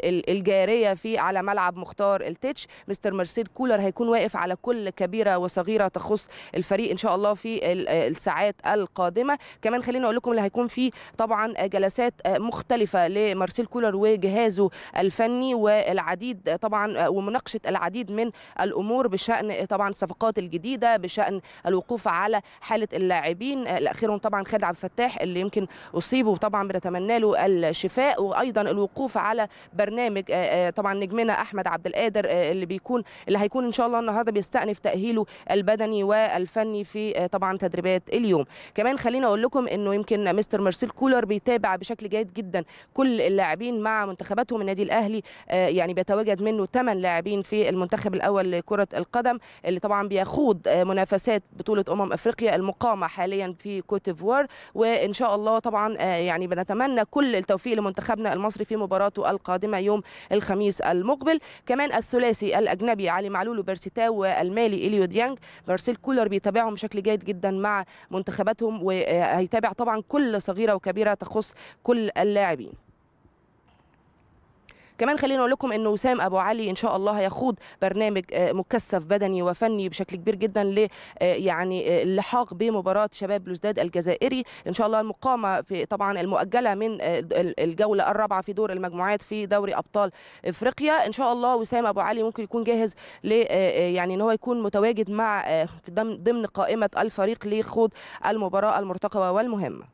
الجاريه في على ملعب مختار التتش مستر مارسيل كولر هيكون واقف على كل كبيره وصغيره تخص الفريق ان شاء الله في الساعات القادمه كمان خلينا اقول لكم اللي هيكون فيه طبعا جلسات مختلفه مختلفة لمارسيل كولر وجهازه الفني والعديد طبعا ومناقشة العديد من الأمور بشأن طبعا الصفقات الجديدة بشأن الوقوف على حالة اللاعبين الأخيرهم طبعا خالد عبد الفتاح اللي يمكن أصيب وطبعا بنتمنى له الشفاء وأيضا الوقوف على برنامج طبعا نجمنا أحمد عبد القادر اللي بيكون اللي هيكون إن شاء الله النهارده بيستأنف تأهيله البدني والفني في طبعا تدريبات اليوم كمان خلينا أقول لكم إنه يمكن مستر مارسيل كولر بيتابع بشكل جيد جدا كل اللاعبين مع منتخباتهم النادي الاهلي يعني بيتواجد منه 8 لاعبين في المنتخب الاول لكره القدم اللي طبعا بيخوض منافسات بطوله امم افريقيا المقامه حاليا في كوت ديفوار وان شاء الله طبعا يعني بنتمنى كل التوفيق لمنتخبنا المصري في مباراته القادمه يوم الخميس المقبل كمان الثلاثي الاجنبي علي معلول وبرسيتاو والمالي اليو ديانج مارسيل كولر بيتابعهم بشكل جيد جدا مع منتخباتهم وهيتابع طبعا كل صغيره وكبيره تخص كل اللاعبين كمان خلينا اقول لكم انه وسام ابو علي ان شاء الله هيخوض برنامج مكثف بدني وفني بشكل كبير جدا ل يعني اللحاق بمباراه شباب بلوزداد الجزائري ان شاء الله المقامه في طبعا المؤجله من الجوله الرابعه في دور المجموعات في دوري ابطال افريقيا ان شاء الله وسام ابو علي ممكن يكون جاهز ل يعني ان هو يكون متواجد مع ضمن قائمه الفريق لخوض المباراه المرتقبه والمهمه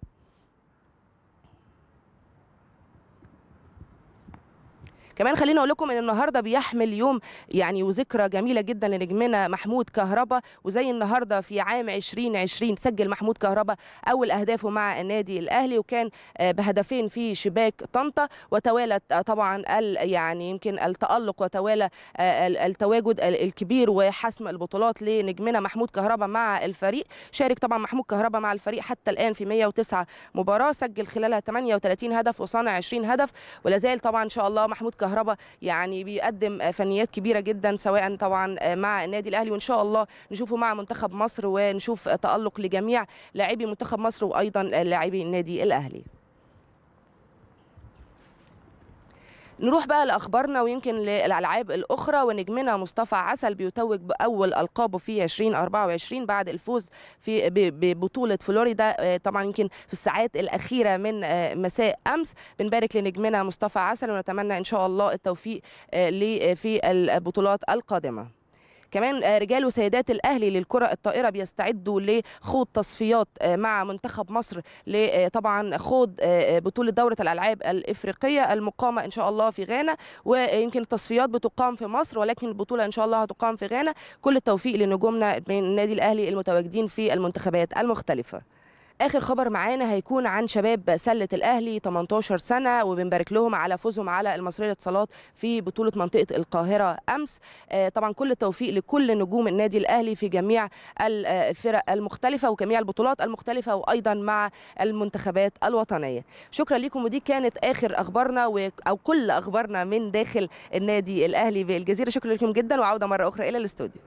كمان خلينا اقول لكم ان النهارده بيحمل يوم يعني وذكرى جميله جدا لنجمنا محمود كهربا وزي النهارده في عام 2020 سجل محمود كهربا اول اهدافه مع النادي الاهلي وكان بهدفين في شباك طنطا وتوالت طبعا يعني يمكن التالق وتوالى التواجد الكبير وحسم البطولات لنجمنا محمود كهربا مع الفريق شارك طبعا محمود كهربا مع الفريق حتى الان في 109 مباراه سجل خلالها 38 هدف وصانع 20 هدف ولا زال طبعا ان شاء الله محمود كهربا كهربا يعني بيقدم فنيات كبيره جدا سواء طبعا مع النادي الاهلي وان شاء الله نشوفه مع منتخب مصر ونشوف تالق لجميع لاعبي منتخب مصر وايضا لاعبي النادي الاهلي نروح بقى لاخبارنا ويمكن للالعاب الاخرى ونجمنا مصطفى عسل بيتوج باول القابه في 2024 بعد الفوز في ب- ببطوله فلوريدا آه، طبعا يمكن في الساعات الاخيره من آه، مساء امس بنبارك لنجمنا مصطفى عسل ونتمنى ان شاء الله التوفيق آه، ليه في البطولات القادمه كمان آه، رجال وسيدات الاهلي للكره الطائره بيستعدوا لخوض تصفيات آه، مع منتخب مصر ل- آه، طبعا خوض آه، بطوله دوره الالعاب الافريقيه المقامه ان شاء الله في غانا ويمكن التصفيات بتقام في مصر ولكن البطوله ان شاء الله هتقام في غانا كل التوفيق لنجومنا من النادي الاهلي المتواجدين في المنتخبات المختلفه اخر خبر معانا هيكون عن شباب سله الاهلي 18 سنه وبنبارك لهم على فوزهم على المصريه للاتصالات في بطوله منطقه القاهره امس آه، طبعا كل التوفيق لكل نجوم النادي الاهلي في جميع ال- آه، الفرق المختلفه وجميع البطولات المختلفه وايضا مع المنتخبات الوطنيه شكرا لكم ودي كانت اخر اخبارنا و- او كل اخبارنا من داخل النادي الاهلي بالجزيره شكرا لكم جدا وعوده مره اخرى الى الاستوديو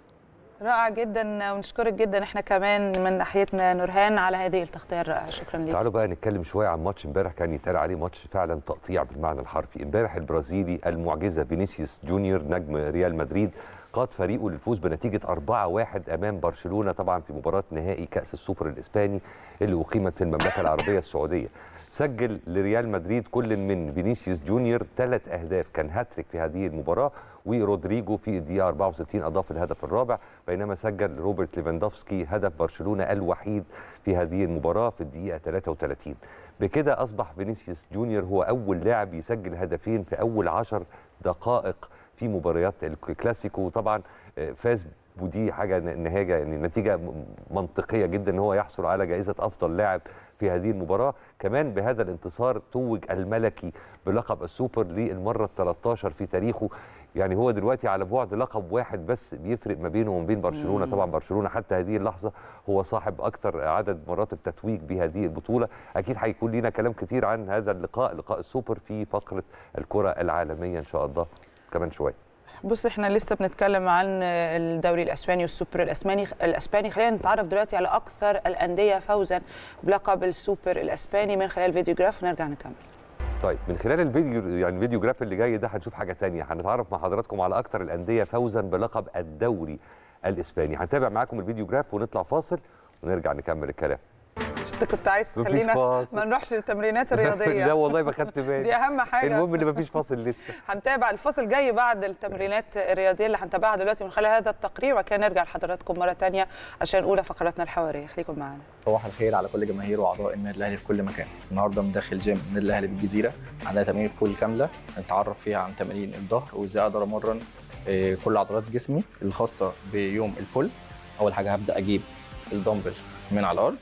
رائع جدا ونشكرك جدا احنا كمان من ناحيتنا نورهان على هذه التغطيه الرائعه شكرا لك تعالوا بقى نتكلم شويه عن ماتش امبارح كان يتقال عليه ماتش فعلا تقطيع بالمعنى الحرفي امبارح البرازيلي المعجزه فينيسيوس جونيور نجم ريال مدريد قاد فريقه للفوز بنتيجه 4-1 امام برشلونه طبعا في مباراه نهائي كاس السوبر الاسباني اللي اقيمت في المملكه العربيه السعوديه سجل لريال مدريد كل من فينيسيوس جونيور ثلاث اهداف كان هاتريك في هذه المباراه ورودريجو في الدقيقه 64 اضاف الهدف الرابع بينما سجل روبرت ليفاندوفسكي هدف برشلونه الوحيد في هذه المباراه في الدقيقه 33 بكده اصبح فينيسيوس جونيور هو اول لاعب يسجل هدفين في اول 10 دقائق في مباريات الكلاسيكو طبعا آه، فاز ودي حاجه نهايه يعني نتيجه م- منطقيه جدا ان هو يحصل على جائزه افضل لاعب في هذه المباراه كمان بهذا الانتصار توج الملكي بلقب السوبر للمره ال 13 في تاريخه يعني هو دلوقتي على بعد لقب واحد بس بيفرق ما بينه وما بين برشلونه مم. طبعا برشلونه حتى هذه اللحظه هو صاحب اكثر عدد مرات التتويج بهذه البطوله اكيد هيكون لنا كلام كتير عن هذا اللقاء لقاء السوبر في فقره الكره العالميه ان شاء الله كمان شويه بص احنا لسه بنتكلم عن الدوري الاسباني والسوبر الاسباني الاسباني خلينا نتعرف دلوقتي على اكثر الانديه فوزا بلقب السوبر الاسباني من خلال فيديو جراف ونرجع نكمل طيب من خلال الفيديو يعني الفيديو جراف اللي جاي ده هنشوف حاجه تانية هنتعرف مع حضراتكم على اكثر الانديه فوزا بلقب الدوري الاسباني هنتابع معاكم الفيديو جراف ونطلع فاصل ونرجع نكمل الكلام مش انت كنت عايز مفيش تخلينا فاصل. ما نروحش للتمرينات لا الرياضيه والله ما خدت بالي دي اهم حاجه المهم ان مفيش فاصل لسه هنتابع الفاصل جاي بعد التمرينات الرياضيه اللي هنتابعها دلوقتي من خلال هذا التقرير وبعد كده نرجع لحضراتكم مره تانية عشان اولى فقراتنا الحواريه خليكم معانا صباح الخير على كل جماهير واعضاء النادي الاهلي في كل مكان النهارده من داخل جيم النادي الاهلي بالجزيره عندنا تمارين بول كامله هنتعرف فيها عن تمارين الظهر وازاي اقدر امرن آه، كل عضلات جسمي الخاصه بيوم البول اول حاجه هبدا اجيب الدمبل من على الارض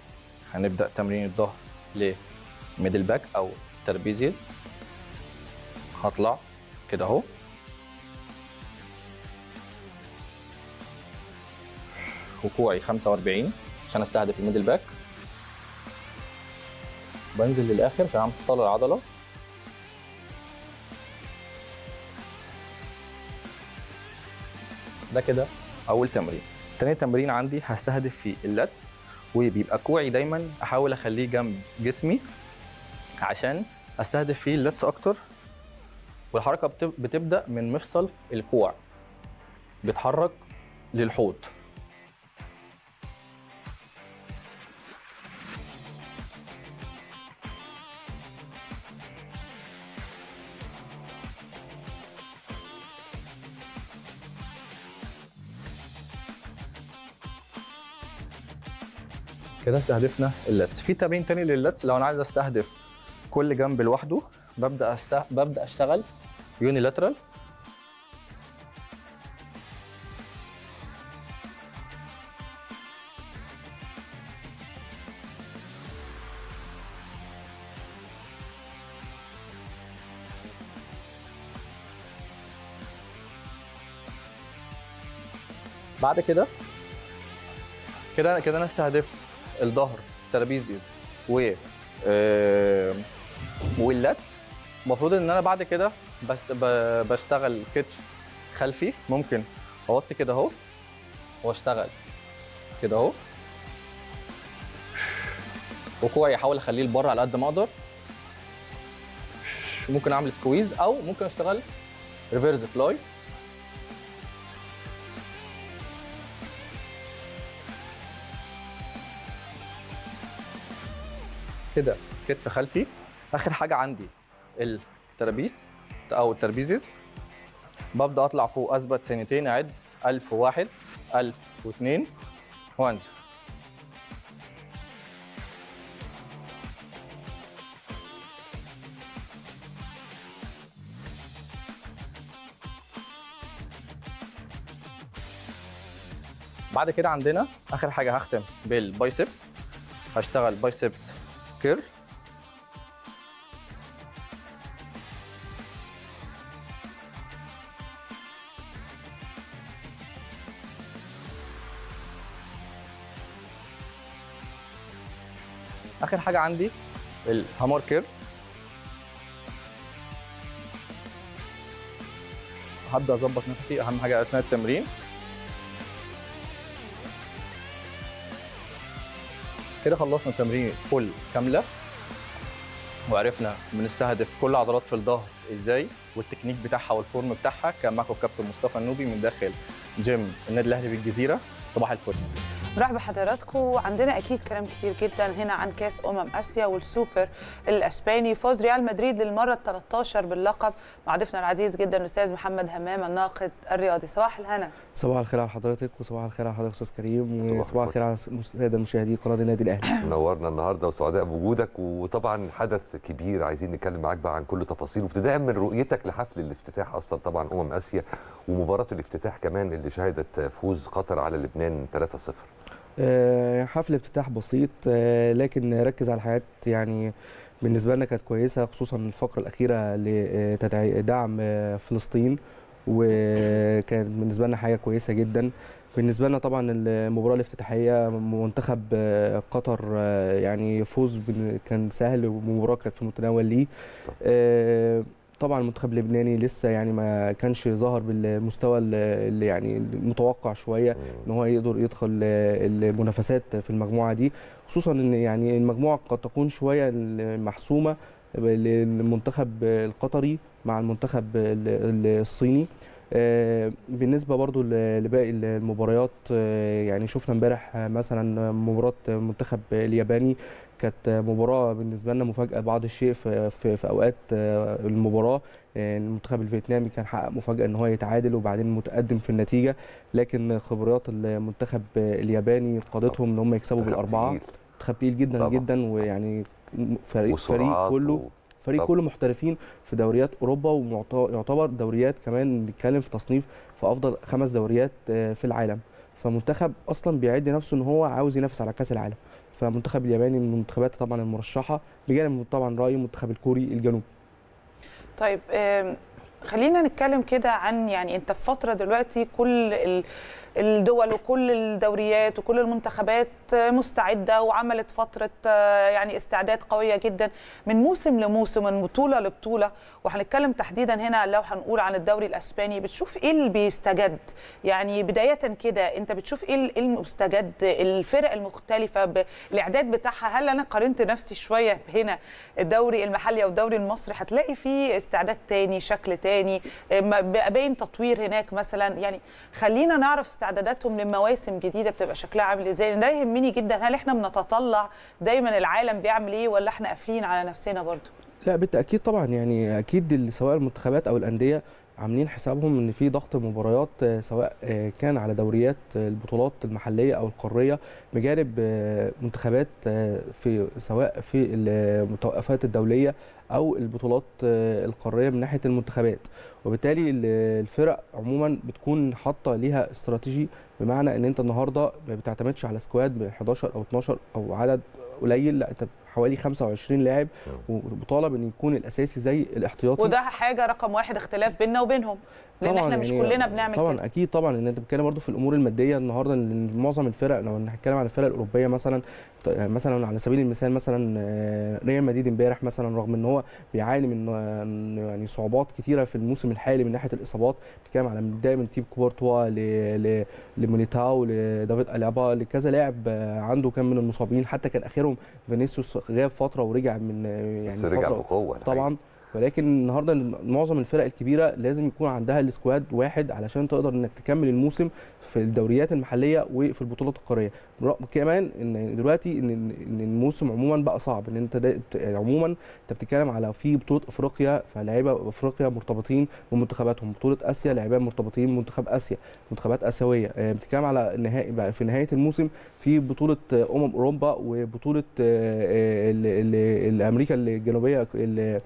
هنبدا تمرين الظهر لميدل باك او ترابيزيز هطلع كده اهو وكوعي 45 عشان استهدف الميدل باك بنزل للاخر عشان اعمل استطاله العضله ده كده اول تمرين تاني تمرين عندي هستهدف فيه اللاتس وبيبقى كوعي دايما احاول اخليه جنب جسمي عشان استهدف فيه اللاتس اكتر والحركه بتب- بتبدا من مفصل الكوع بيتحرك للحوض كده استهدفنا اللاتس في تمرين تاني لللاتس لو انا عايز استهدف كل جنب لوحده ببدا أسته... ببدا اشتغل يونيلاترال بعد كده كده كده انا استهدفت الظهر ترابيزيوس و آه، واللاتس المفروض ان انا بعد كده بس ب- بشتغل كتف خلفي ممكن اوطي كده اهو واشتغل كده اهو وكوعي احاول اخليه لبره على قد ما اقدر ممكن اعمل سكويز او ممكن اشتغل ريفيرس فلاي كده كتف خلفي اخر حاجه عندي الترابيس او الترابيزيز ببدا اطلع فوق اثبت ثانيتين اعد 1001 1002 وانزل بعد كده عندنا اخر حاجه هختم بالبايسبس هشتغل بايسبس كير اخر حاجه عندي الهامر كير هبدا اظبط نفسي اهم حاجه اثناء التمرين كده خلصنا التمرين فول كامله وعرفنا بنستهدف كل عضلات في الظهر ازاي والتكنيك بتاعها والفورم بتاعها كان معكم الكابتن مصطفى النوبي من داخل جيم النادي الاهلي بالجزيره صباح الفل نرحب بحضراتكم وعندنا اكيد كلام كتير جدا هنا عن كاس امم اسيا والسوبر الاسباني فوز ريال مدريد للمره ال 13 باللقب مع ضيفنا العزيز جدا الاستاذ محمد همام الناقد الرياضي صباح الهنا صباح الخير على حضرتك وصباح الخير على حضرتك استاذ كريم صباح وصباح الخير على الساده المشاهدين قناه النادي الاهلي نورنا النهارده وسعداء بوجودك وطبعا حدث كبير عايزين نتكلم معاك بقى عن كل تفاصيله ابتداء من رؤيتك لحفل الافتتاح اصلا طبعا امم اسيا ومباراه الافتتاح كمان اللي شهدت فوز قطر على لبنان 3-0 آه، حفل افتتاح بسيط آه، لكن ركز على حاجات يعني بالنسبه لنا كانت كويسه خصوصا الفقره الاخيره لدعم فلسطين وكانت بالنسبه لنا حاجه كويسه جدا بالنسبه لنا طبعا المباراه الافتتاحيه منتخب آه، قطر آه، يعني فوز بن- كان سهل ومباراه كانت في المتناول ليه آه، طبعا المنتخب اللبناني لسه يعني ما كانش ظهر بالمستوى اللي يعني المتوقع شويه ان هو يقدر يدخل المنافسات في المجموعه دي خصوصا ان يعني المجموعه قد تكون شويه محسومه للمنتخب القطري مع المنتخب ال- الصيني آه، بالنسبه برضو ل- لباقي المباريات آه، يعني شفنا امبارح مثلا مباراه المنتخب الياباني كانت مباراه بالنسبه لنا مفاجاه بعض الشيء في في, في اوقات آه، المباراه آه، المنتخب الفيتنامي كان حقق مفاجاه ان هو يتعادل وبعدين متقدم في النتيجه لكن خبرات المنتخب الياباني قادتهم ان هم يكسبوا بالاربعه تقيل. منتخب تقيل جدا طبعاً. جدا ويعني فريق فريق وسرعات كله و- فريق طبعاً. كله محترفين في دوريات اوروبا ويعتبر دوريات كمان بنتكلم في تصنيف في افضل خمس دوريات آه، في العالم فمنتخب اصلا بيعد نفسه ان هو عاوز ينافس على كاس العالم فمنتخب الياباني من المنتخبات طبعا المرشحه بجانب طبعا رايي المنتخب الكوري الجنوبي طيب آم، خلينا نتكلم كده عن يعني انت في فتره دلوقتي كل ال- الدول وكل الدوريات وكل المنتخبات مستعده وعملت فتره آه، يعني استعداد قويه جدا من موسم لموسم من بطوله لبطوله وهنتكلم تحديدا هنا لو هنقول عن الدوري الاسباني بتشوف ايه اللي بيستجد يعني بدايه كده انت بتشوف ايه ال- إيه المستجد الفرق المختلفه ب- الاعداد بتاعها هل انا قارنت نفسي شويه هنا الدوري المحلي او الدوري المصري هتلاقي فيه استعداد تاني شكل تاني ما- بقى باين تطوير هناك مثلا يعني خلينا نعرف استعداداتهم لمواسم جديده بتبقى شكلها عامل ازاي ده يهمني جدا هل احنا بنتطلع دايما العالم بيعمل ايه ولا احنا قافلين على نفسنا برضو لا بالتاكيد طبعا يعني اكيد ال- سواء المنتخبات او انديه عاملين حسابهم ان في ضغط مباريات آه، سواء آه، كان على دوريات آه، البطولات المحليه او القاريه بجانب آه، منتخبات آه، في سواء في المتوقفات الدوليه او البطولات آه، القاريه من ناحيه المنتخبات وبالتالي ال- الفرق عموما بتكون حاطه ليها استراتيجي بمعنى ان انت النهارده ما بتعتمدش على سكواد ب 11 او 12 او عدد قليل لا انت حوالي 25 لاعب ومطالب ان يكون الاساسي زي الاحتياطي وده حاجه رقم واحد اختلاف بيننا وبينهم لان احنا مش يعني كلنا بنعمل طبعا كده اكيد طبعا ان انت بتتكلم برضو في الامور الماديه النهارده ان معظم الفرق لو هنتكلم عن الفرق الاوروبيه مثلا يعني مثلا على سبيل المثال مثلا آه، ريال مدريد امبارح مثلا رغم ان هو بيعاني من آه، يعني صعوبات كتيره في الموسم الحالي من ناحيه الاصابات بتتكلم على بدايه من تيب كوبرتوا ل- ل- لموليتاو لدافيد الابا لكذا لاعب آه، عنده كان من المصابين حتى كان اخرهم فينيسيوس غاب فتره ورجع من آه، يعني بس رجع فتره بقوه الحقيقة. طبعا ولكن النهارده معظم الفرق الكبيره لازم يكون عندها السكواد واحد علشان تقدر انك تكمل الموسم في الدوريات المحليه وفي البطولات القاريه رغم كمان ان دلوقتي ان ان الموسم عموما بقى صعب ان انت دا يعني عموما انت بتتكلم على في بطوله افريقيا فلاعيبه افريقيا مرتبطين بمنتخباتهم بطوله اسيا لاعيبه مرتبطين بمنتخب اسيا منتخبات اسيويه آه، بتتكلم على النهائي بقى في نهايه الموسم في بطوله آه، امم اوروبا وبطوله آه، آه، ال- ال- الامريكا الجنوبيه ال-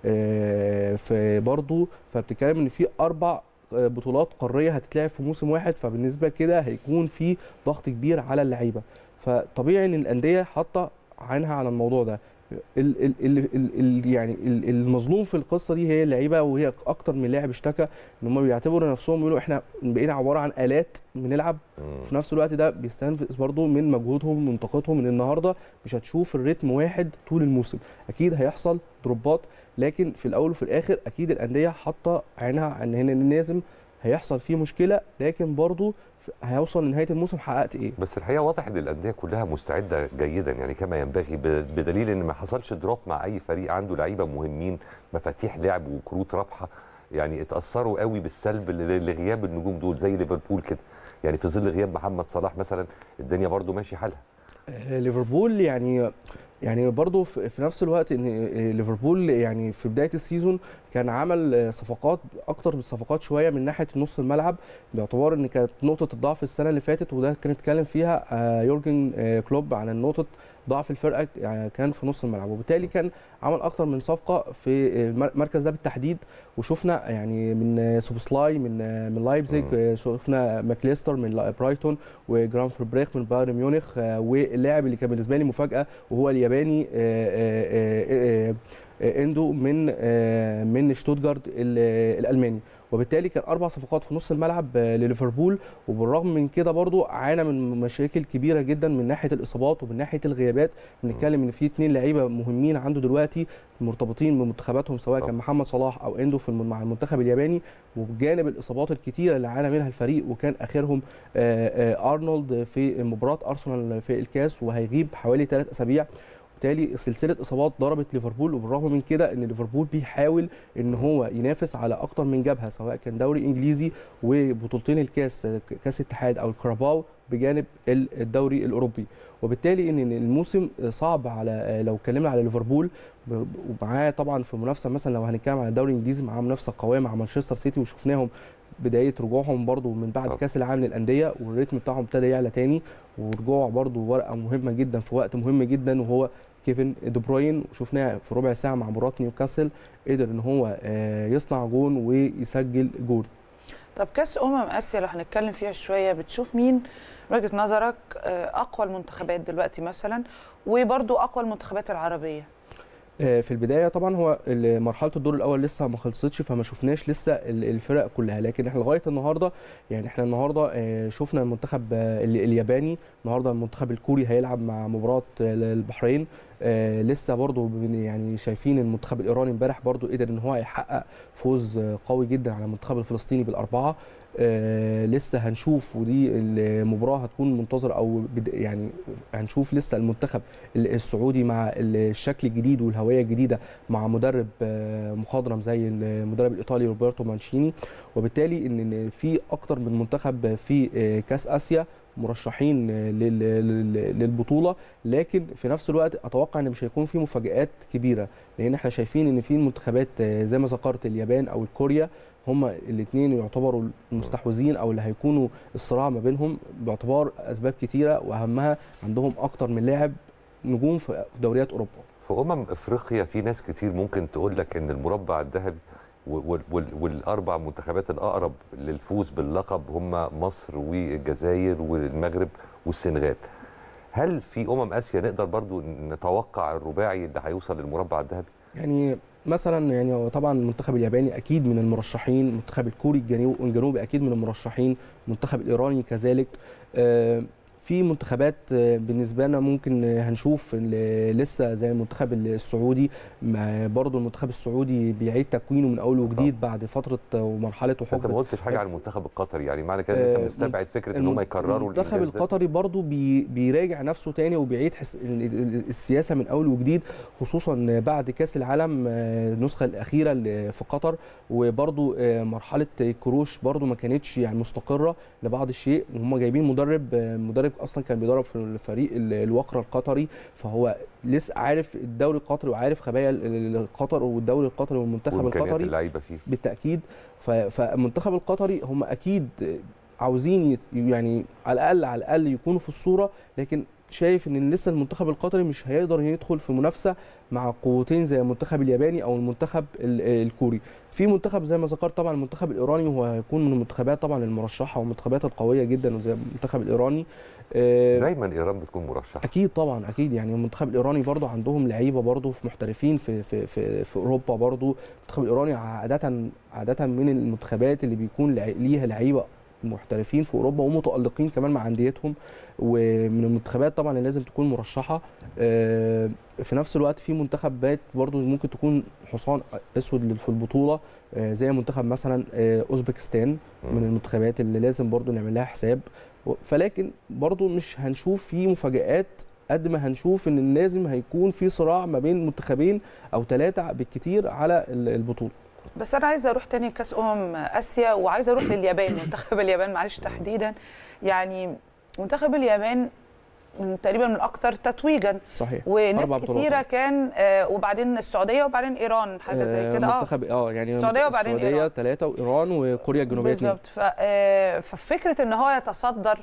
آه، في برضه فبتتكلم ان في اربع آه، بطولات قاريه هتتلعب في موسم واحد فبالنسبه كده هيكون في ضغط كبير على اللعيبه فطبيعي ان الانديه حاطه عينها على الموضوع ده ال ال ال ال ال يعني ال- المظلوم في القصه دي هي اللعيبه وهي اكتر من لاعب اشتكى ان هم بيعتبروا نفسهم يقولوا احنا بقينا عباره عن الات بنلعب مم. في نفس الوقت ده بيستنفذ برضه من مجهودهم من طاقتهم ان النهارده مش هتشوف الريتم واحد طول الموسم اكيد هيحصل دروبات لكن في الاول وفي الاخر اكيد الانديه حاطه عينها ان هنا لازم هيحصل فيه مشكله لكن برضه ف- هيوصل لنهايه الموسم حققت ايه بس الحقيقه واضح ان الانديه كلها مستعده جيدا يعني كما ينبغي ب- بدليل ان ما حصلش دروب مع اي فريق عنده لعيبه مهمين مفاتيح لعب وكروت رابحه يعني اتاثروا قوي بالسلب ل- لغياب النجوم دول زي ليفربول كده يعني في ظل غياب محمد صلاح مثلا الدنيا برضو ماشي حالها آه، ليفربول يعني يعني برضه في في نفس الوقت ان آه، ليفربول يعني في بدايه السيزون كان عمل آه، صفقات اكتر من صفقات شويه من ناحيه نص الملعب باعتبار ان كانت نقطه الضعف السنه اللي فاتت وده كان اتكلم فيها آه، يورجن آه، كلوب عن نقطه ضعف الفرقه يعني كان في نص الملعب وبالتالي كان عمل اكتر من صفقه في آه، المركز ده بالتحديد وشفنا يعني من آه، سوبسلاي من آه، من لايبزيج مم. آه، شفنا ماكليستر من لا- برايتون وجرام بريخ من بايرن ميونخ آه، واللاعب اللي كان بالنسبه لي مفاجاه وهو الياباني آه، آه، آه، آه، آه، اندو من آه، من شتوتجارت ال- الالماني وبالتالي كان اربع صفقات في نص الملعب آه، لليفربول وبالرغم من كده برضو عانى من مشاكل كبيره جدا من ناحيه الاصابات ومن ناحيه الغيابات بنتكلم ان في اثنين لعيبه مهمين عنده دلوقتي مرتبطين بمنتخباتهم سواء طبعا. كان محمد صلاح او اندو في الم- مع المنتخب الياباني وبجانب الاصابات الكتيره اللي عانى منها الفريق وكان اخرهم آه، آه، ارنولد في مباراه ارسنال في الكاس وهيغيب حوالي ثلاث اسابيع وبالتالي سلسله اصابات ضربت ليفربول وبالرغم من كده ان ليفربول بيحاول ان هو ينافس على اكتر من جبهه سواء كان دوري انجليزي وبطولتين الكاس كاس اتحاد او الكراباو بجانب الدوري الاوروبي وبالتالي ان الموسم صعب على لو اتكلمنا على ليفربول ومعاه طبعا في منافسه مثلا لو هنتكلم على الدوري الانجليزي معاه منافسه قويه مع مانشستر سيتي وشفناهم بدايه رجوعهم برضو من بعد طبعا. كاس العالم للانديه والريتم بتاعهم ابتدى يعلى تاني ورجوع برضو ورقه مهمه جدا في وقت مهم جدا وهو كيفن دي بروين وشفناه في ربع ساعه مع مباراه نيوكاسل قدر ان هو آه، يصنع جون ويسجل جول طب كاس امم اسيا لو هنتكلم فيها شويه بتشوف مين من وجهه نظرك آه، اقوى المنتخبات دلوقتي مثلا وبرضو اقوى المنتخبات العربيه آه، في البدايه طبعا هو ال- مرحله الدور الاول لسه ما خلصتش فما شفناش لسه ال- الفرق كلها لكن احنا لغايه النهارده يعني احنا النهارده آه، شفنا المنتخب آه، ال- الياباني النهارده المنتخب الكوري هيلعب مع مباراه آه، البحرين آه، لسه برضو بن- يعني شايفين المنتخب الايراني امبارح برضو قدر ان هو يحقق فوز آه، قوي جدا على المنتخب الفلسطيني بالاربعه آه لسه هنشوف ودي المباراه هتكون منتظره او بد- يعني هنشوف لسه المنتخب ال- السعودي مع الشكل الجديد والهويه الجديده مع مدرب آه، مخضرم زي المدرب الايطالي روبرتو مانشيني وبالتالي ان إن في اكتر من منتخب في آه، كاس اسيا مرشحين آه، لل- لل- للبطوله لكن في نفس الوقت اتوقع ان مش هيكون في مفاجات كبيره لان احنا شايفين ان في منتخبات آه، زي ما ذكرت اليابان او الكوريا هما الاثنين يعتبروا المستحوذين او اللي هيكونوا الصراع ما بينهم باعتبار اسباب كتيره واهمها عندهم اكتر من لاعب نجوم في في دوريات اوروبا في امم افريقيا في ناس كتير ممكن تقول لك ان المربع الذهبي وال- وال- والاربع منتخبات الاقرب للفوز باللقب هم مصر والجزائر والمغرب والسنغال هل في امم اسيا نقدر برضو نتوقع الرباعي اللي هيوصل للمربع الذهبي يعني مثلا يعني هو طبعا المنتخب الياباني اكيد من المرشحين المنتخب الكوري الجنو- الجنوبي اكيد من المرشحين المنتخب الايراني كذلك آه، في منتخبات آه، بالنسبه لنا ممكن آه، هنشوف ال- لسه زي المنتخب السعودي مع- برضو المنتخب السعودي بيعيد تكوينه من اول وجديد بعد فتره آه، ومرحله انت وحكم ما قلتش حاجه عن المنتخب القطري يعني معنى كده ان انت آه، مستبعد فكره ان هم يكرروا المنتخب الإنجاز ده؟ القطري برضو بي بيراجع نفسه تاني وبيعيد حس ال- ال- السياسه من اول وجديد خصوصا بعد كاس العالم آه، النسخه الاخيره اللي في قطر وبرضو آه، مرحله كروش برضو ما كانتش يعني مستقره لبعض الشيء وهم جايبين مدرب آه، مدرب اصلا كان بيدرب في الفريق ال- الوقرة القطري فهو لسه عارف الدوري القطري وعارف خبايا ال- ال- قطر والدوري القطري والمنتخب وإمكانيات القطري اللعيبه فيه بالتاكيد ف- فالمنتخب القطري هم اكيد عاوزين يت- يعني على الاقل على الاقل يكونوا في الصوره لكن شايف ان لسه المنتخب القطري مش هيقدر يدخل في منافسه مع قوتين زي المنتخب الياباني او المنتخب ال- الكوري في منتخب زي ما ذكرت طبعا المنتخب الايراني وهو هيكون من المنتخبات طبعا المرشحه والمنتخبات القويه جدا زي المنتخب الايراني آه، دايما ايران بتكون مرشحه اكيد طبعا اكيد يعني المنتخب الايراني برضو عندهم لعيبه برضو في محترفين في في في, في اوروبا برضو المنتخب الايراني عاده عاده من المنتخبات اللي بيكون لع- ليها لعيبه محترفين في اوروبا ومتالقين كمان مع انديتهم ومن المنتخبات طبعا اللي لازم تكون مرشحه آه، في نفس الوقت في منتخبات برضو ممكن تكون حصان اسود في البطوله آه، زي منتخب مثلا آه، اوزبكستان من المنتخبات اللي لازم برضو نعمل لها حساب و- فلكن برضو مش هنشوف في مفاجآت قد ما هنشوف ان لازم هيكون في صراع ما بين منتخبين او ثلاثه بالكتير على ال- البطوله بس انا عايزه اروح تاني كاس امم اسيا وعايزه اروح لليابان منتخب اليابان معلش تحديدا يعني منتخب اليابان من- تقريبا من الاكثر تتويجا صحيح وناس أربع بطولات. كتيره كان آه وبعدين السعوديه وبعدين ايران حاجه زي آه، كده اه منتخب اه يعني السعودية وبعدين السعوديه إيران. ثلاثه وايران وكوريا الجنوبيه اثنين بالظبط ف- آه، ففكره ان هو يتصدر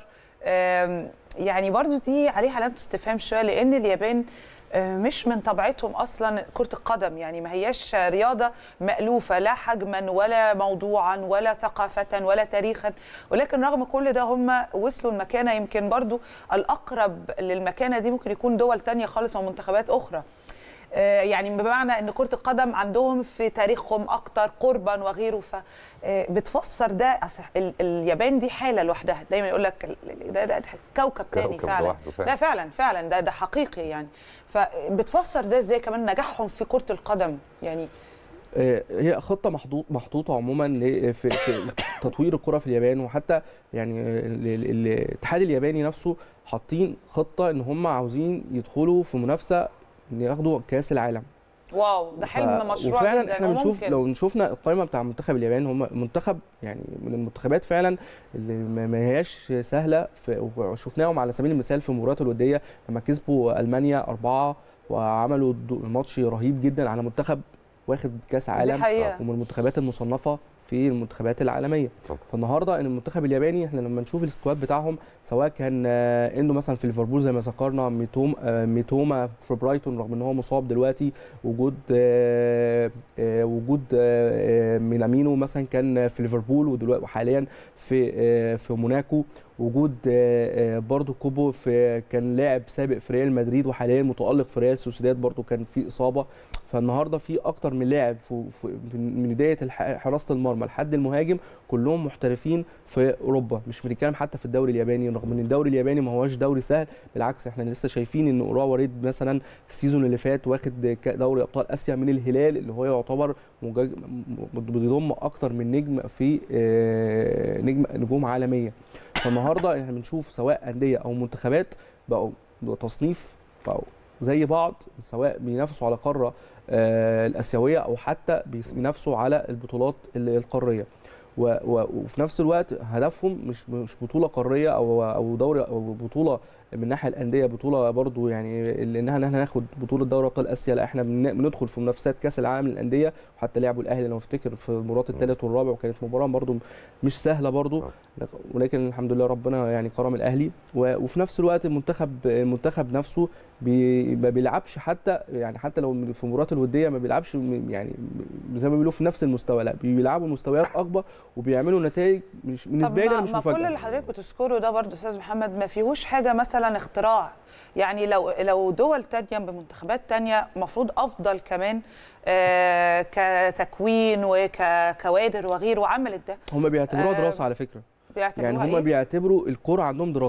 آم، يعني برضو دي عليه علامه استفهام شويه لان اليابان آه، مش من طبيعتهم اصلا كره القدم يعني ما هياش رياضه مالوفه لا حجما ولا موضوعا ولا ثقافه ولا تاريخا ولكن رغم كل ده هم وصلوا المكانه يمكن برضو الاقرب للمكانه دي ممكن يكون دول تانية خالص او منتخبات اخرى آه، يعني بمعنى ان كره القدم عندهم في تاريخهم اكتر قربا وغيره فبتفسر ده أصل ال- اليابان دي حاله لوحدها دايما يقول لك ال- ده, ده, ده كوكب تاني كوكب فعلا لوحده فعلا. لا فعلا فعلا ده ده حقيقي يعني فبتفسر ده ازاي كمان نجاحهم في كره القدم يعني آه، هي خطه محطوط محطوطه عموما ل- في, في تطوير الكره في اليابان وحتى يعني ال- ال- الاتحاد الياباني نفسه حاطين خطه ان هم عاوزين يدخلوا في منافسه ان ياخدوا كاس العالم واو ده حلم ف- مشروع وفعلا جدا احنا بنشوف وممكن. لو شفنا القائمه بتاع منتخب اليابان هم منتخب يعني من المنتخبات فعلا اللي ما ما هياش سهله في وشفناهم على سبيل المثال في المباريات الوديه لما كسبوا المانيا اربعه وعملوا دو- ماتش رهيب جدا على منتخب واخد كاس عالم حقيقة. ومن المنتخبات المصنفه في المنتخبات العالميه طبعا. فالنهارده ان المنتخب الياباني احنا لما نشوف السكواد بتاعهم سواء كان آه، انه مثلا في ليفربول زي ما ذكرنا ميتوم آه، ميتوما في برايتون رغم ان هو مصاب دلوقتي وجود آه، آه، وجود آه، آه، مينامينو مثلا كان في ليفربول ودلوقتي وحاليا في آه، في موناكو وجود آه، آه، برضو كوبو في كان لاعب سابق في ريال مدريد وحاليا متالق في ريال سوسيداد برضو كان في اصابه فالنهارده في اكتر من لاعب في في- من بدايه الح- حراسه المرمى لحد المهاجم كلهم محترفين في اوروبا مش بنتكلم حتى في الدوري الياباني رغم ان الدوري الياباني ما هوش دوري سهل بالعكس احنا لسه شايفين ان اوراوا ريد مثلا السيزون اللي فات واخد ك- دوري ابطال اسيا من الهلال اللي هو يعتبر مجاج- م- بيضم اكتر من نجم في آه، نجم نجوم عالميه فالنهارده احنا بنشوف سواء انديه او منتخبات بقوا بقوا تصنيف بقوا زي بعض سواء بينافسوا على القاره آه، الاسيويه او حتى بيس- بينافسوا على البطولات ال- القاريه و- و- وفي نفس الوقت هدفهم مش مش بطوله قاريه او او دوري او بطوله من ناحيه الانديه بطوله برضو يعني اللي انها ان احنا ناخد بطوله دوري ابطال اسيا لا احنا بن- بندخل في منافسات كاس العالم للانديه وحتى لعبوا الاهلي لو افتكر في المباراه الثالث والرابع وكانت مباراه برضو مش سهله برضو ولكن الحمد لله ربنا يعني كرم الاهلي و- وفي نفس الوقت المنتخب المنتخب نفسه بي ما بيلعبش حتى يعني حتى لو في المباريات الوديه ما بيلعبش م- يعني زي ما بيقولوا في نفس المستوى لا بيلعبوا مستويات اكبر وبيعملوا نتائج مش بالنسبه لي ما, انا مش ما كل اللي مفاجاه حضرتك بتذكره ده برضه استاذ محمد ما فيهوش حاجه مثلا اختراع يعني لو لو دول تانية بمنتخبات تانية المفروض افضل كمان آه كتكوين وككوادر وغيره وعملت ده هم بيعتبروها آه، دراسه على فكره بيعتبروها يعني هم إيه؟ بيعتبروا الكوره عندهم دراسه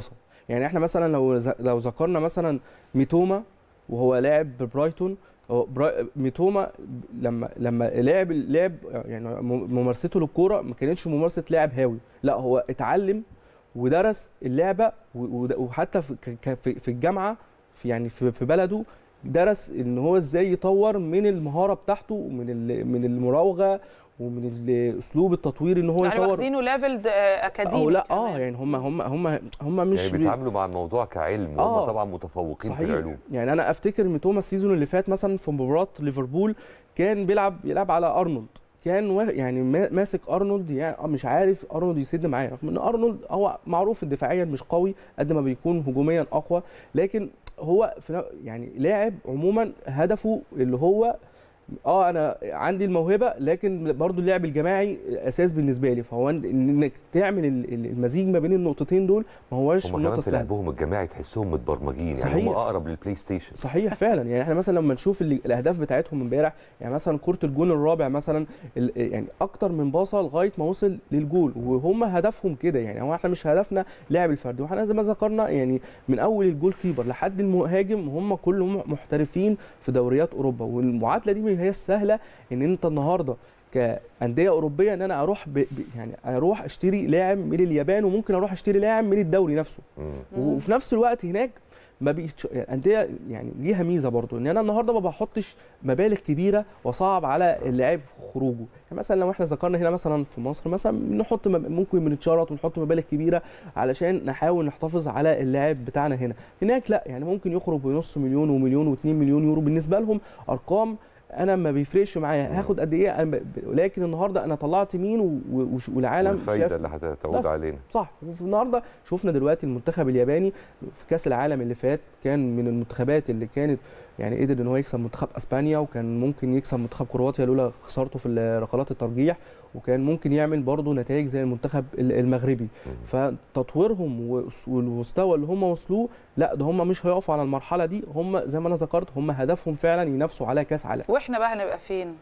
يعني احنا مثلا لو ز- لو ذكرنا مثلا ميتوما وهو لاعب ببرايتون هو برا... ميتوما لما لما لعب لعب يعني م- ممارسته للكوره ما كانتش ممارسه لاعب هاوي لا هو اتعلم ودرس اللعبه و- وده- وحتى في ك- ك- في في الجامعه في يعني في في بلده درس ان هو ازاي يطور من المهاره بتاعته ومن ال- من المراوغه ومن ال- اسلوب التطوير ان هو يعني يطور واخدينه ليفل اكاديمي او لا اه كمان. يعني هم هم هم هم مش يعني بي- بيتعاملوا مع الموضوع كعلم وهم آه. طبعا متفوقين في صحيح العلوم يعني انا افتكر ميتوما السيزون اللي فات مثلا في مباراه ليفربول كان بيلعب بيلعب على ارنولد كان وا- يعني ما- ماسك ارنولد يعني آه مش عارف ارنولد يسد معاه رغم ان ارنولد هو معروف دفاعيا مش قوي قد ما بيكون هجوميا اقوى لكن هو في ن- يعني لاعب عموما هدفه اللي هو اه انا عندي الموهبه لكن برضو اللعب الجماعي اساس بالنسبه لي فهو إن- انك تعمل ال- ال- المزيج ما بين النقطتين دول ما هوش هم النقطه كمان في السهله لعبهم الجماعي تحسهم متبرمجين يعني صحيح. هم اقرب للبلاي ستيشن صحيح فعلا يعني احنا مثلا لما نشوف اللي الاهداف بتاعتهم امبارح يعني مثلا كره الجون الرابع مثلا ال- يعني اكتر من باصه لغايه ما وصل للجول وهم هدفهم كده يعني هو احنا مش هدفنا لعب الفردي واحنا زي ما ذكرنا يعني من اول الجول كيبر لحد المهاجم هم كلهم محترفين في دوريات اوروبا والمعادله دي ما هي السهله ان انت النهارده كانديه اوروبيه ان انا اروح ب... ب... يعني اروح اشتري لاعب من اليابان وممكن اروح اشتري لاعب من الدوري نفسه مم. وفي نفس الوقت هناك ما بيتش... انديه يعني ليها ميزه برضو ان انا النهارده ما بحطش مبالغ كبيره وصعب على اللاعب في خروجه يعني مثلا لو احنا ذكرنا هنا مثلا في مصر مثلا نحط مب... ممكن بنتشرط ونحط مبالغ كبيره علشان نحاول نحتفظ على اللاعب بتاعنا هنا هناك لا يعني ممكن يخرج بنص مليون ومليون واتنين مليون يورو بالنسبه لهم ارقام انا ما بيفرقش معايا هاخد قد ايه أنا ب... ب- لكن النهارده انا طلعت مين و... و... والعالم والفايده شاف اللي هتعود بس. علينا صح وفي النهارده شفنا دلوقتي المنتخب الياباني في كاس العالم اللي فات كان من المنتخبات اللي كانت يعني قدر ان هو يكسب منتخب اسبانيا وكان ممكن يكسب منتخب كرواتيا لولا خسارته في ركلات الترجيح وكان ممكن يعمل برضه نتائج زي المنتخب ال- المغربي فتطويرهم وس- والمستوى اللي هم وصلوه لا ده هم مش هيقفوا على المرحله دي هم زي ما انا ذكرت هم هدفهم فعلا ينافسوا على كاس عالم واحنا بقى هنبقى فين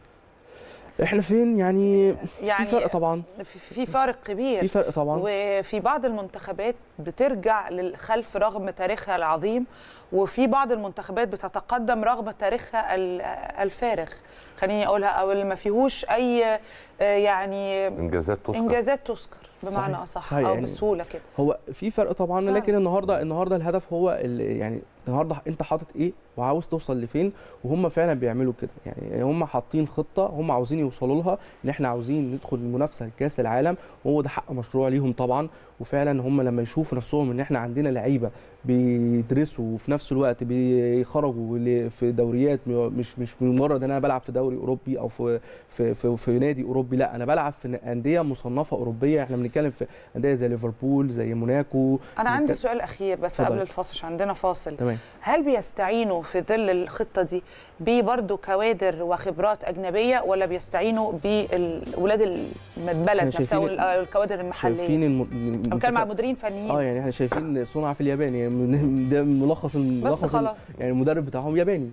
احنا فين يعني, يعني في فرق طبعا في- في فارق كبير في فرق طبعا وفي بعض المنتخبات بترجع للخلف رغم تاريخها العظيم وفي بعض المنتخبات بتتقدم رغم تاريخها ال- الفارغ خليني اقولها او اللي ما فيهوش اي آه، يعني انجازات تذكر انجازات تذكر بمعنى صحيح. اصح صحيح، او يعني بسهوله كده هو في فرق طبعا فعلا. لكن النهارده النهارده الهدف هو ال- يعني النهارده انت حاطط ايه وعاوز توصل لفين وهم فعلا بيعملوا كده يعني هم حاطين خطه هم عاوزين يوصلوا لها ان احنا عاوزين ندخل المنافسه لكاس العالم وهو ده حق مشروع ليهم طبعا وفعلا هم لما يشوفوا نفسهم ان احنا عندنا لعيبه بيدرسوا وفي نفس الوقت بيخرجوا ل- في دوريات م- مش مش مجرد ان انا بلعب في دوري اوروبي او في في في, في نادي اوروبي لا انا بلعب في انديه مصنفه اوروبيه احنا بنتكلم في انديه زي ليفربول زي موناكو انا عندي بنتكلم- سؤال اخير بس اتفضل. قبل الفاصل عشان عندنا فاصل تمام هل بيستعينوا في ظل الخطه دي ببرضه كوادر وخبرات اجنبيه ولا بيستعينوا بولاد البلد احنا نفسها شايفين- او الكوادر المحليه شايفين الم... انا بتكلم مع مديرين فنيين اه يعني احنا شايفين صنع في اليابان يعني من- ده ملخص بس ملخص خلاص يعني المدرب بتاعهم ياباني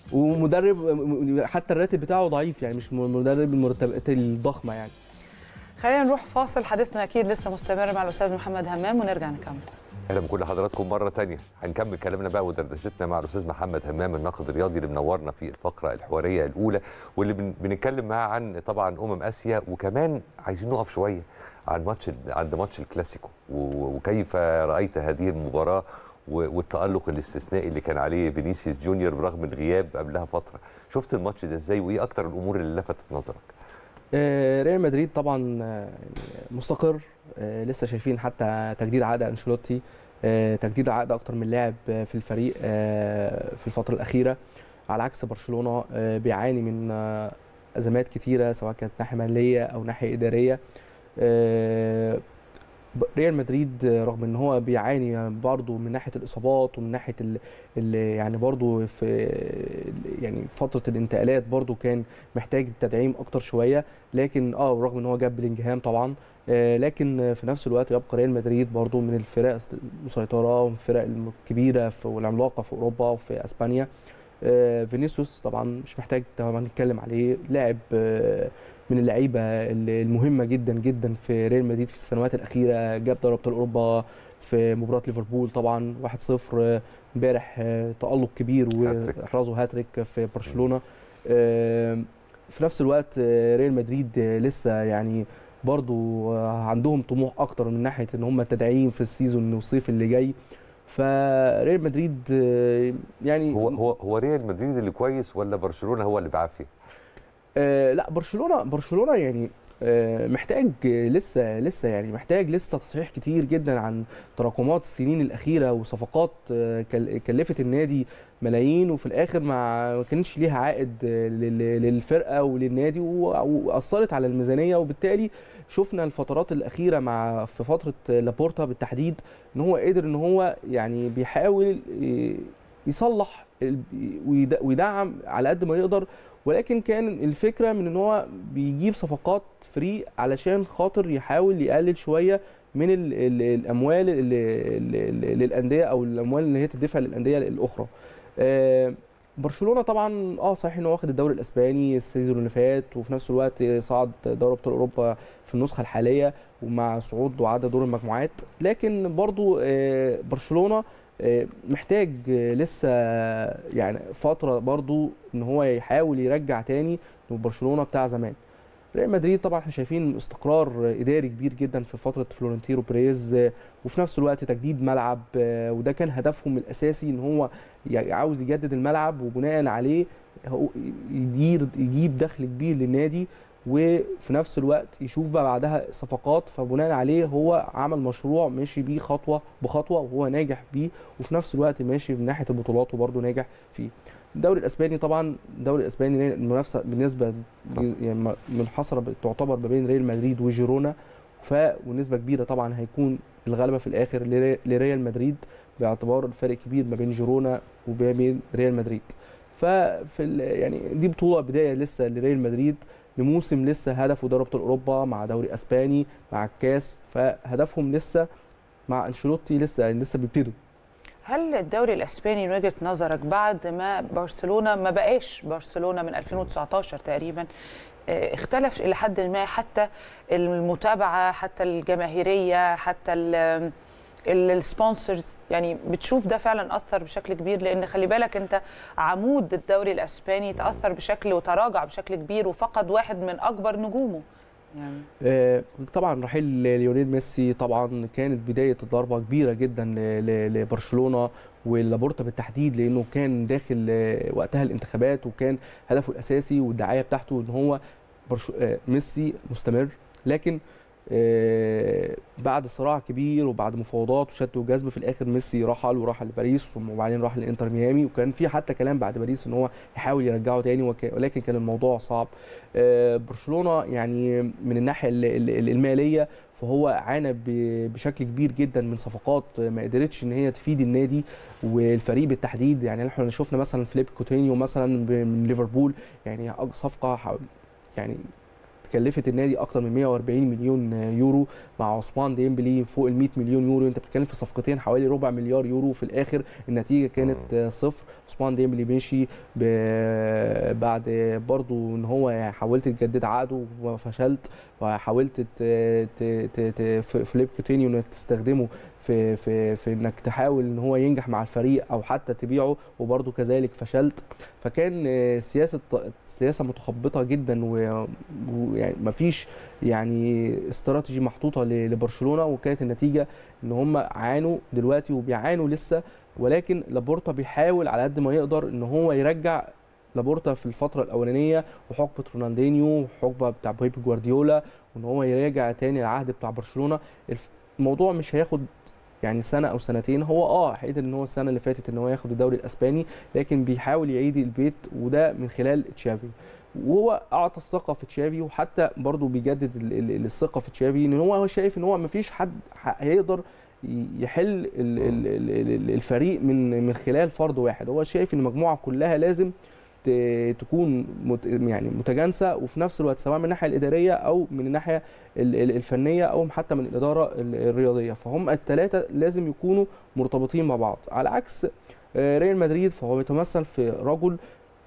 ومدرب حتى الراتب بتاعه ضعيف يعني مش مدرب المرتبات الضخمه يعني خلينا نروح فاصل حديثنا اكيد لسه مستمر مع الاستاذ محمد همام ونرجع نكمل اهلا بكل حضراتكم مره تانية هنكمل كلامنا بقى ودردشتنا مع الاستاذ محمد همام الناقد الرياضي اللي منورنا في الفقره الحواريه الاولى واللي بن- بنتكلم معاه عن طبعا امم اسيا وكمان عايزين نقف شويه عن ماتش عند ماتش الكلاسيكو و- وكيف رايت هذه المباراه و- والتالق الاستثنائي اللي كان عليه فينيسيوس جونيور برغم الغياب قبلها فتره شفت الماتش ده ازاي وايه اكتر الامور اللي لفتت نظرك آه، ريال مدريد طبعا آه، يعني مستقر آه، لسه شايفين حتى تجديد عقد انشيلوتي آه، تجديد عقد اكتر من لاعب آه، في الفريق آه، في الفتره الاخيره على عكس برشلونه آه، بيعاني من آه، ازمات كتيره سواء كانت ناحيه ماليه او ناحيه اداريه آه، ب- ريال مدريد آه، رغم ان هو بيعاني برضه من ناحيه الاصابات ومن ناحيه ال ال يعني برضه في يعني فتره الانتقالات برضه كان محتاج تدعيم اكتر شويه لكن اه رغم ان هو جاب بلينجهام طبعا آه، لكن آه، في نفس الوقت يبقى ريال مدريد برضو من الفرق المسيطره ومن الفرق الكبيره في- والعملاقه في اوروبا وفي اسبانيا آه، فينيسيوس طبعا مش محتاج طبعا نتكلم عليه لاعب آه، من اللعيبه المهمه جدا جدا في ريال مدريد في السنوات الاخيره جاب دوري ابطال اوروبا في مباراه ليفربول طبعا 1-0 آه، امبارح آه، تالق كبير هاتريك. واحرزه هاتريك في برشلونه آه، في نفس الوقت آه، ريال مدريد آه، لسه يعني برضو آه، عندهم طموح اكتر من ناحيه ان هم التدعيم في السيزون والصيف اللي جاي فريال مدريد آه، يعني هو هو هو ريال مدريد اللي كويس ولا برشلونه هو اللي بعافيه؟ آه لا برشلونه برشلونه يعني آه محتاج آه، لسه لسه يعني محتاج لسه تصحيح كتير جدا عن تراكمات السنين الاخيره وصفقات آه، كل- كلفت النادي ملايين وفي الاخر ما ما كانش ليها عائد آه، لل- للفرقه وللنادي و- واثرت على الميزانيه وبالتالي شفنا الفترات الاخيره مع في فتره لابورتا بالتحديد ان هو قدر ان هو يعني بيحاول آه، يصلح ال- ويد- ويدعم على قد ما يقدر ولكن كان الفكره من ان هو بيجيب صفقات فري علشان خاطر يحاول يقلل شويه من ال ال الاموال ال- ال- ال- للانديه او الاموال اللي هي تدفع للانديه الاخرى آه، برشلونه طبعا اه صحيح ان هو واخد الدوري الاسباني السيزون اللي فات وفي نفس الوقت صعد دوري ابطال اوروبا في النسخه الحاليه ومع صعود وعدى دور المجموعات لكن برضو آه، برشلونه آه، محتاج آه، لسه يعني فتره برضو ان هو يحاول يرجع تاني برشلونه بتاع زمان ريال مدريد طبعا احنا شايفين استقرار اداري كبير جدا في فتره فلورنتينو بريز آه، وفي نفس الوقت تجديد ملعب آه، وده كان هدفهم الاساسي ان هو ي- عاوز يجدد الملعب وبناء عليه هو يدير يجيب دخل كبير للنادي وفي نفس الوقت يشوف بقى بعدها صفقات فبناء عليه هو عمل مشروع ماشي بيه خطوه بخطوه وهو ناجح بيه وفي نفس الوقت ماشي من ناحيه البطولات وبرضه ناجح فيه. الدوري الاسباني طبعا الدوري الاسباني المنافسه بالنسبه يعني منحصره تعتبر ما بين ريال مدريد وجيرونا ف ونسبه كبيره طبعا هيكون الغلبه في الاخر لري- لريال مدريد باعتبار الفرق كبير ما بين جيرونا وما بين ريال مدريد ففي ال- يعني دي بطوله بدايه لسه لريال مدريد لموسم لسه هدفه دوري ابطال اوروبا مع دوري اسباني مع الكاس فهدفهم لسه مع انشيلوتي لسه يعني لسه بيبتدوا هل الدوري الاسباني من وجهه نظرك بعد ما برشلونه ما بقاش برشلونه من 2019 تقريبا آه، اختلف الى حد ما حتى المتابعه حتى الجماهيريه حتى ال- ال- السبونسرز يعني بتشوف ده فعلا اثر بشكل كبير لان خلي بالك انت عمود الدوري الاسباني تاثر بشكل وتراجع بشكل كبير وفقد واحد من اكبر نجومه يعني آه، طبعا رحيل ليونيل ميسي طبعا كانت بدايه ضربه كبيره جدا ل- ل- لبرشلونه ولابورتا بالتحديد لانه كان داخل آه، وقتها الانتخابات وكان هدفه الاساسي والدعايه بتاعته ان هو برشو... آه، ميسي مستمر لكن آه، بعد صراع كبير وبعد مفاوضات وشد وجذب في الاخر ميسي رحل وراح لباريس وبعدين راح لانتر ميامي وكان في حتى كلام بعد باريس ان هو يحاول يرجعه تاني وك- ولكن كان الموضوع صعب آه، برشلونه يعني من الناحيه ال- ال- الماليه فهو عانى ب- بشكل كبير جدا من صفقات ما قدرتش ان هي تفيد النادي والفريق بالتحديد يعني احنا شفنا مثلا فليب كوتينيو مثلا ب- من ليفربول يعني أج- صفقه ح- يعني كلفت النادي اكتر من 140 مليون يورو مع عثمان ديمبلي فوق ال 100 مليون يورو انت بتتكلم في صفقتين حوالي ربع مليار يورو في الاخر النتيجه كانت آه، صفر عثمان ديمبلي مشي ب- بعد برضو ان هو حاولت تجدد عقده وفشلت وحاولت ت- ت- ت- ت- ف- فليب كوتينيو انك تستخدمه في في في انك تحاول ان هو ينجح مع الفريق او حتى تبيعه وبرضو كذلك فشلت فكان آه، سياسه سياسه متخبطه جدا و- ويعني مفيش يعني استراتيجي محطوطه ل- لبرشلونه وكانت النتيجه ان هم عانوا دلوقتي وبيعانوا لسه ولكن لابورتا بيحاول على قد ما يقدر ان هو يرجع لابورتا في الفتره الاولانيه وحقبه رونالدينيو وحقبه بتاع بيب جوارديولا وان هو يراجع تاني العهد بتاع برشلونه الف- الموضوع مش هياخد يعني سنه او سنتين هو اه قدر ان هو السنه اللي فاتت ان هو ياخد الدوري الاسباني لكن بيحاول يعيد البيت وده من خلال تشافي وهو اعطى الثقه في تشافي وحتى برضه بيجدد ال- ال- الثقه في تشافي ان هو هو شايف ان هو مفيش حد ح- هيقدر ي- يحل ال- ال- ال- ال- الفريق من من خلال فرد واحد هو شايف ان المجموعه كلها لازم ت- تكون مت يعني متجانسه وفي نفس الوقت سواء من الناحيه الاداريه او من الناحيه ال- ال- الفنيه او حتى من الاداره ال- الرياضيه فهم الثلاثه لازم يكونوا مرتبطين مع بعض على عكس آه، ريال مدريد فهو بيتمثل في رجل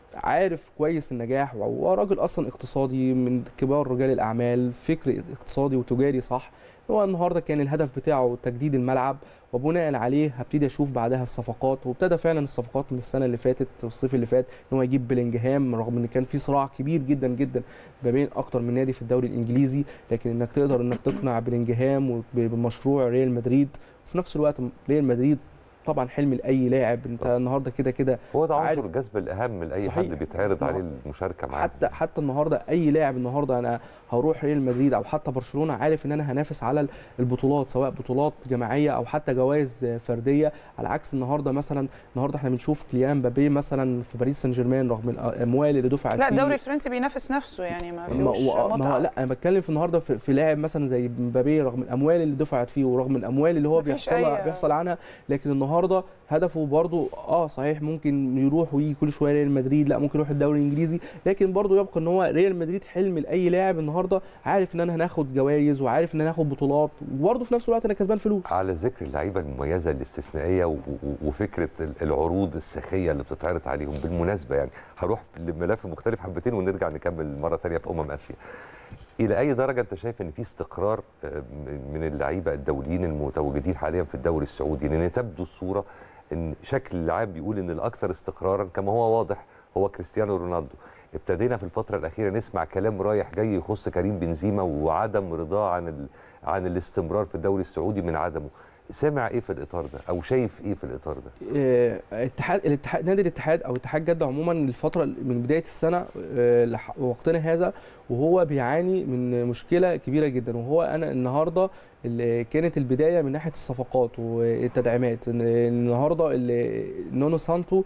عارف كويس النجاح وهو راجل اصلا اقتصادي من كبار رجال الاعمال فكر اقتصادي وتجاري صح هو النهارده كان الهدف بتاعه تجديد الملعب وبناء عليه هبتدي اشوف بعدها الصفقات وابتدى فعلا الصفقات من السنه اللي فاتت والصيف اللي فات ان هو يجيب بلينجهام رغم ان كان في صراع كبير جدا جدا ما بين اكتر من نادي في الدوري الانجليزي لكن انك تقدر انك تقنع بلينجهام وب- بمشروع ريال مدريد وفي نفس الوقت ريال مدريد طبعا حلم لاي لاعب انت النهارده كده كده هو ده عارف- عنصر الجذب الاهم لاي صحيح. حد بيتعرض ما هو- عليه المشاركه معاه حتى حتى النهارده اي لاعب النهارده انا هروح ريال مدريد او حتى برشلونه عارف ان انا هنافس على البطولات سواء بطولات جماعيه او حتى جوائز فرديه على عكس النهارده مثلا النهارده احنا بنشوف كليان مبابي مثلا في باريس سان جيرمان رغم الاموال اللي دفعت لا فيه الدوري الفرنسي بينافس نفسه يعني ما ما فيهوش هو- ما هو متعه لا انا بتكلم في النهارده في, في لاعب مثلا زي مبابي رغم الاموال اللي دفعت فيه ورغم الاموال اللي هو مفيش بيحصل أي- بيحصل عنها لكن النهارده هدفه برضو اه صحيح ممكن يروح ويجي كل شويه ريال مدريد لا ممكن يروح الدوري الانجليزي لكن برضو يبقى ان هو ريال مدريد حلم لاي لاعب النهارده عارف ان انا هناخد جوائز وعارف ان انا هاخد بطولات وبرضو في نفس الوقت انا كسبان فلوس على ذكر اللعيبه المميزه الاستثنائيه و- و- وفكره ال- العروض السخيه اللي بتتعرض عليهم بالمناسبه يعني هروح لملف مختلف حبتين ونرجع نكمل مره ثانيه في امم اسيا الى اي درجه انت شايف ان في استقرار آه، من اللعيبه الدوليين المتواجدين حاليا في الدوري السعودي لان تبدو الصوره ان شكل العام بيقول ان الاكثر استقرارا كما هو واضح هو كريستيانو رونالدو ابتدينا في الفتره الاخيره نسمع كلام رايح جاي يخص كريم بنزيما وعدم رضاه عن ال... عن الاستمرار في الدوري السعودي من عدمه سامع ايه في الاطار ده او شايف ايه في الاطار ده آه، اتحاد الاتحاد نادي الاتحاد او اتحاد جده عموما الفتره من بدايه السنه آه، لح- وقتنا هذا وهو بيعاني من مشكله كبيره جدا وهو انا النهارده اللي كانت البدايه من ناحيه الصفقات والتدعيمات إن النهارده اللي نونو سانتو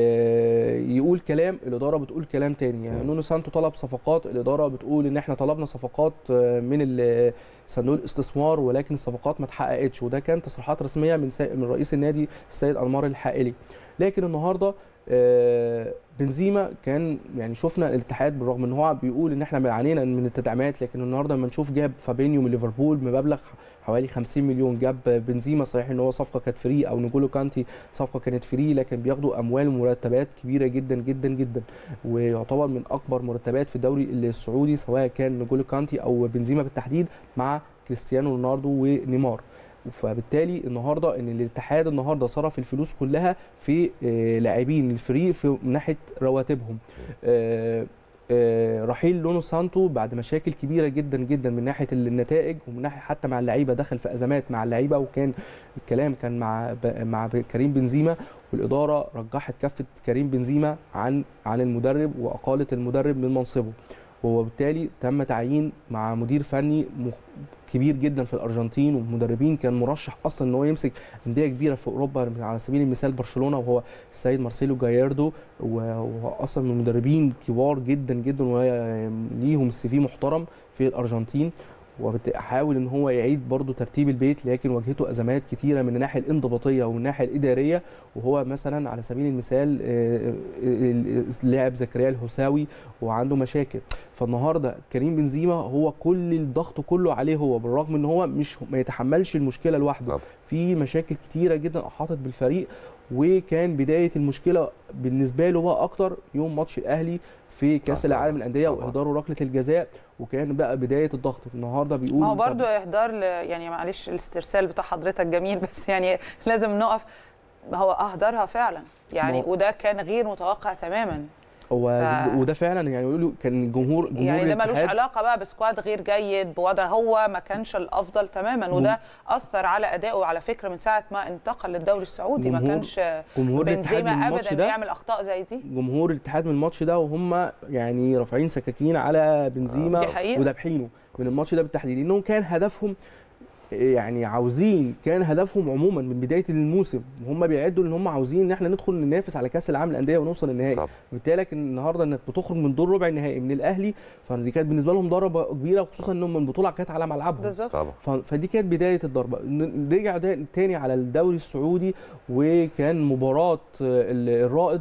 آه، يقول كلام الاداره بتقول كلام تاني يعني نونو سانتو طلب صفقات الاداره بتقول ان احنا طلبنا صفقات آه، من ال- صندوق الاستثمار ولكن الصفقات ما اتحققتش وده كان تصريحات رسميه من سا- من رئيس النادي السيد انمار الحائلي لكن النهارده آه، بنزيما كان يعني شفنا الاتحاد بالرغم ان هو بيقول ان احنا عانينا من التدعيمات لكن النهارده لما نشوف جاب فابينيو من ليفربول بمبلغ حوالي 50 مليون جاب بنزيما صحيح ان هو صفقه كانت فري او نجولو كانتي صفقه كانت فري لكن بياخدوا اموال ومرتبات كبيره جدا جدا جدا ويعتبر من اكبر مرتبات في الدوري السعودي سواء كان نجولو كانتي او بنزيما بالتحديد مع كريستيانو رونالدو ونيمار فبالتالي النهارده ان الاتحاد النهارده صرف الفلوس كلها في آه، لاعبين الفريق في من ناحيه رواتبهم آه، آه، رحيل لونو سانتو بعد مشاكل كبيره جدا جدا من ناحيه النتائج ومن ناحيه حتى مع اللعيبه دخل في ازمات مع اللعيبه وكان الكلام كان مع ب- مع ب- كريم بنزيما والاداره رجحت كفه كريم بنزيما عن عن المدرب واقالت المدرب من منصبه وبالتالي تم تعيين مع مدير فني مخ- كبير جدا في الارجنتين والمدربين كان مرشح اصلا ان هو يمسك انديه كبيره في اوروبا على سبيل المثال برشلونه وهو السيد مارسيلو جايردو وهو اصلا من المدربين كبار جدا جدا وليهم سي في محترم في الارجنتين وحاول ان هو يعيد برضه ترتيب البيت لكن واجهته ازمات كتيره من الناحيه الانضباطيه ومن الناحيه الاداريه وهو مثلا على سبيل المثال آه، آه، اللاعب زكريا الهساوي وعنده مشاكل فالنهارده كريم بنزيما هو كل الضغط كله عليه هو بالرغم ان هو مش ما يتحملش المشكله لوحده طبعا. في مشاكل كتيره جدا احاطت بالفريق وكان بدايه المشكله بالنسبه له بقى اكتر يوم ماتش الاهلي في كاس طبعا. العالم للانديه طبعا. واهداره ركله الجزاء وكان بقى بدايه الضغط النهارده بيقول ما هو طب- برضو اهدار ل... يعني معلش الاسترسال بتاع حضرتك جميل بس يعني لازم نقف هو اهدرها فعلا يعني ما هو- وده كان غير متوقع تماما هو ف- وده فعلا يعني يقولوا كان الجمهور جمهور يعني ده ملوش الاتحاد علاقه بقى بسكواد غير جيد بوضع هو ما كانش الافضل تماما وده اثر على ادائه على فكره من ساعه ما انتقل للدوري السعودي ما جمهور- كانش جمهور الاتحاد بنزيما من الماتش ابدا ده بيعمل اخطاء زي دي جمهور الاتحاد من الماتش ده وهم يعني رافعين سكاكين على بنزيما دي حقيقة. وذابحينه من الماتش ده بالتحديد لانهم كان هدفهم يعني عاوزين كان هدفهم عموما من بدايه الموسم وهم بيعدوا ان هم عاوزين ان احنا ندخل ننافس على كاس العالم للانديه ونوصل النهائي طبعا. بالتالي لكن النهارده انك بتخرج من دور ربع النهائي من الاهلي فدي كانت بالنسبه لهم ضربه كبيره وخصوصا انهم من بطوله كانت على ملعبهم بالظبط طبعا ف- فدي كانت بدايه الضربه ن- رجع ده تاني على الدوري السعودي وكان مباراه ال- الرائد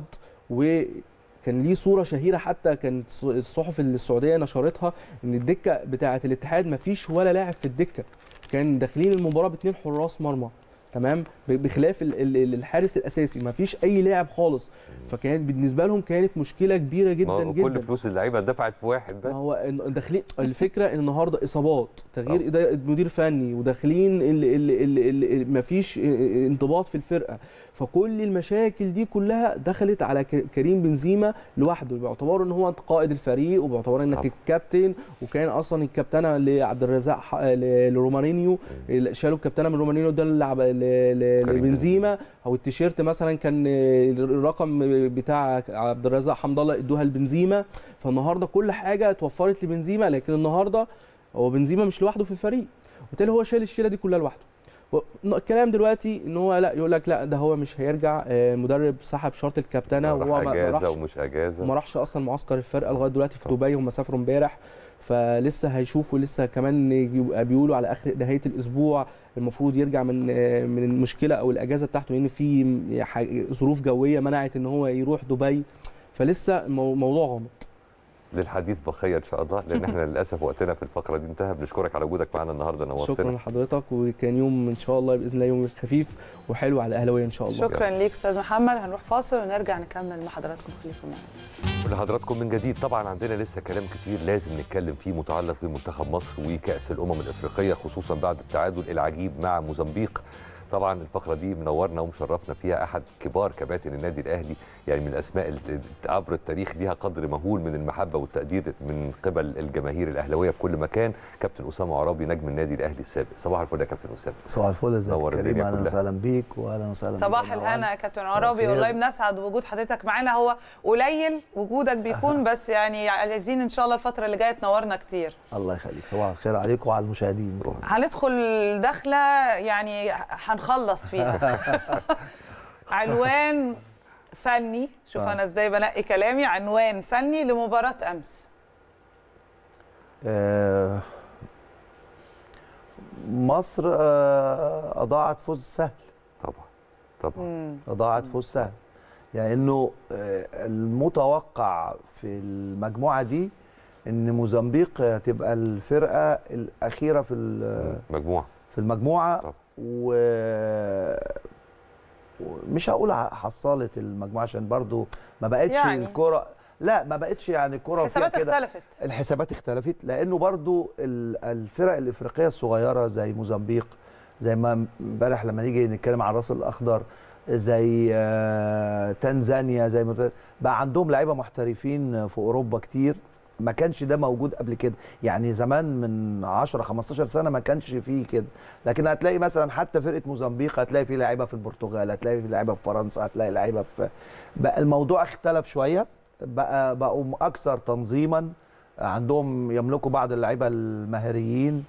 وكان ليه صوره شهيره حتى كانت الص- الصحف السعوديه نشرتها ان الدكه بتاعه الاتحاد ما فيش ولا لاعب في الدكه كان داخلين المباراه باثنين حراس مرمى تمام ب- بخلاف ال- ال- ال- الحارس الاساسي ما فيش اي لاعب خالص فكانت بالنسبه لهم كانت مشكله كبيره ما جدا هو كل جدا فلوس اللعيبه دفعت في واحد ما بس هو إن- داخلين الفكره ان النهارده اصابات تغيير طبعا. إدارة مدير فني وداخلين ما فيش انضباط في الفرقه فكل المشاكل دي كلها دخلت على ك- كريم بنزيما لوحده باعتباره ان هو قائد الفريق وباعتبار انك طبعا. الكابتن وكان اصلا الكابتنه لعبد الرزاق ح- ل- لرومارينيو شالوا الكابتنه من رومارينيو ده لعب- ل- ل- كريم لبنزيما او التيشيرت مثلا كان الرقم بتاع عبد الرزاق حمد الله ادوها لبنزيما فالنهارده كل حاجه اتوفرت لبنزيما لكن النهارده هو بنزيما مش لوحده في الفريق وبالتالي هو شال الشيله دي كلها لوحده و- الكلام دلوقتي ان هو لا يقول لك لا ده هو مش هيرجع آه، المدرب سحب شرط الكابتنه راح وهو ما- ما اجازه راحش ومش اجازه ما راحش اصلا معسكر الفرقه لغايه دلوقتي في طب. دبي هم سافروا امبارح فلسه هيشوفوا لسه كمان يبقى بيقولوا على اخر نهايه الاسبوع المفروض يرجع من آه، من المشكله او الاجازه بتاعته لان في ح- ظروف جويه منعت ان هو يروح دبي فلسه المو- موضوع غامض للحديث بقيه ان شاء الله لان احنا للاسف وقتنا في الفقره دي انتهى بنشكرك على وجودك معنا النهارده شكرا نورتنا لحضرتك وكان يوم ان شاء الله باذن الله يوم خفيف وحلو على الاهلاويه ان شاء الله شكرا ليك استاذ محمد هنروح فاصل ونرجع نكمل مع حضراتكم خليكم معانا لحضراتكم من جديد طبعا عندنا لسه كلام كتير لازم نتكلم فيه متعلق بمنتخب مصر وكأس الأمم الأفريقية خصوصا بعد التعادل العجيب مع موزمبيق طبعا الفقرة دي منورنا ومشرفنا فيها أحد كبار كباتن النادي الأهلي يعني من الأسماء اللي عبر التاريخ ليها قدر مهول من المحبة والتقدير من قبل الجماهير الأهلاوية في كل مكان كابتن أسامة عرابي نجم النادي الأهلي السابق صباح الفل يا كابتن أسامة صباح الفل ازيك نور يا كريم الدنيا اهلا كلها. وسهلا بيك واهلا وسهلا صباح بك يا الهنا نوال. يا كابتن صباح عرابي الخير. والله بنسعد بوجود حضرتك معانا هو قليل وجودك بيكون بس يعني عايزين ان شاء الله الفتره اللي جايه تنورنا كتير الله يخليك صباح الخير عليك وعلى المشاهدين هندخل دخله يعني هنخلص فيها عنوان فني شوف آه. انا ازاي بنقي كلامي عنوان فني لمباراه امس آه، مصر آه، اضاعت فوز سهل طبعا طبعا مم. اضاعت فوز سهل يعني انه آه، المتوقع في المجموعه دي ان موزمبيق هتبقى الفرقه الاخيره في ال- مجموعة في المجموعه طبعا. و ومش هقول ح- حصلت المجموعه عشان برضو ما بقتش يعني. يعني. الكره لا ما بقتش يعني الكره فيها حسابات كده اختلفت الحسابات اختلفت لانه برضو ال- الفرق الافريقيه الصغيره زي موزمبيق زي ما امبارح لما نيجي نتكلم عن الراس الاخضر زي آه، تنزانيا زي ما بقى عندهم لعيبه محترفين في اوروبا كتير ما كانش ده موجود قبل كده يعني زمان من 10 15 سنه ما كانش فيه كده لكن هتلاقي مثلا حتى فرقه موزمبيق هتلاقي فيه لعيبه في البرتغال هتلاقي فيه لعيبه في فرنسا هتلاقي لعيبه في بقى الموضوع اختلف شويه بقى بقوا اكثر تنظيما عندهم يملكوا بعض اللعيبه المهريين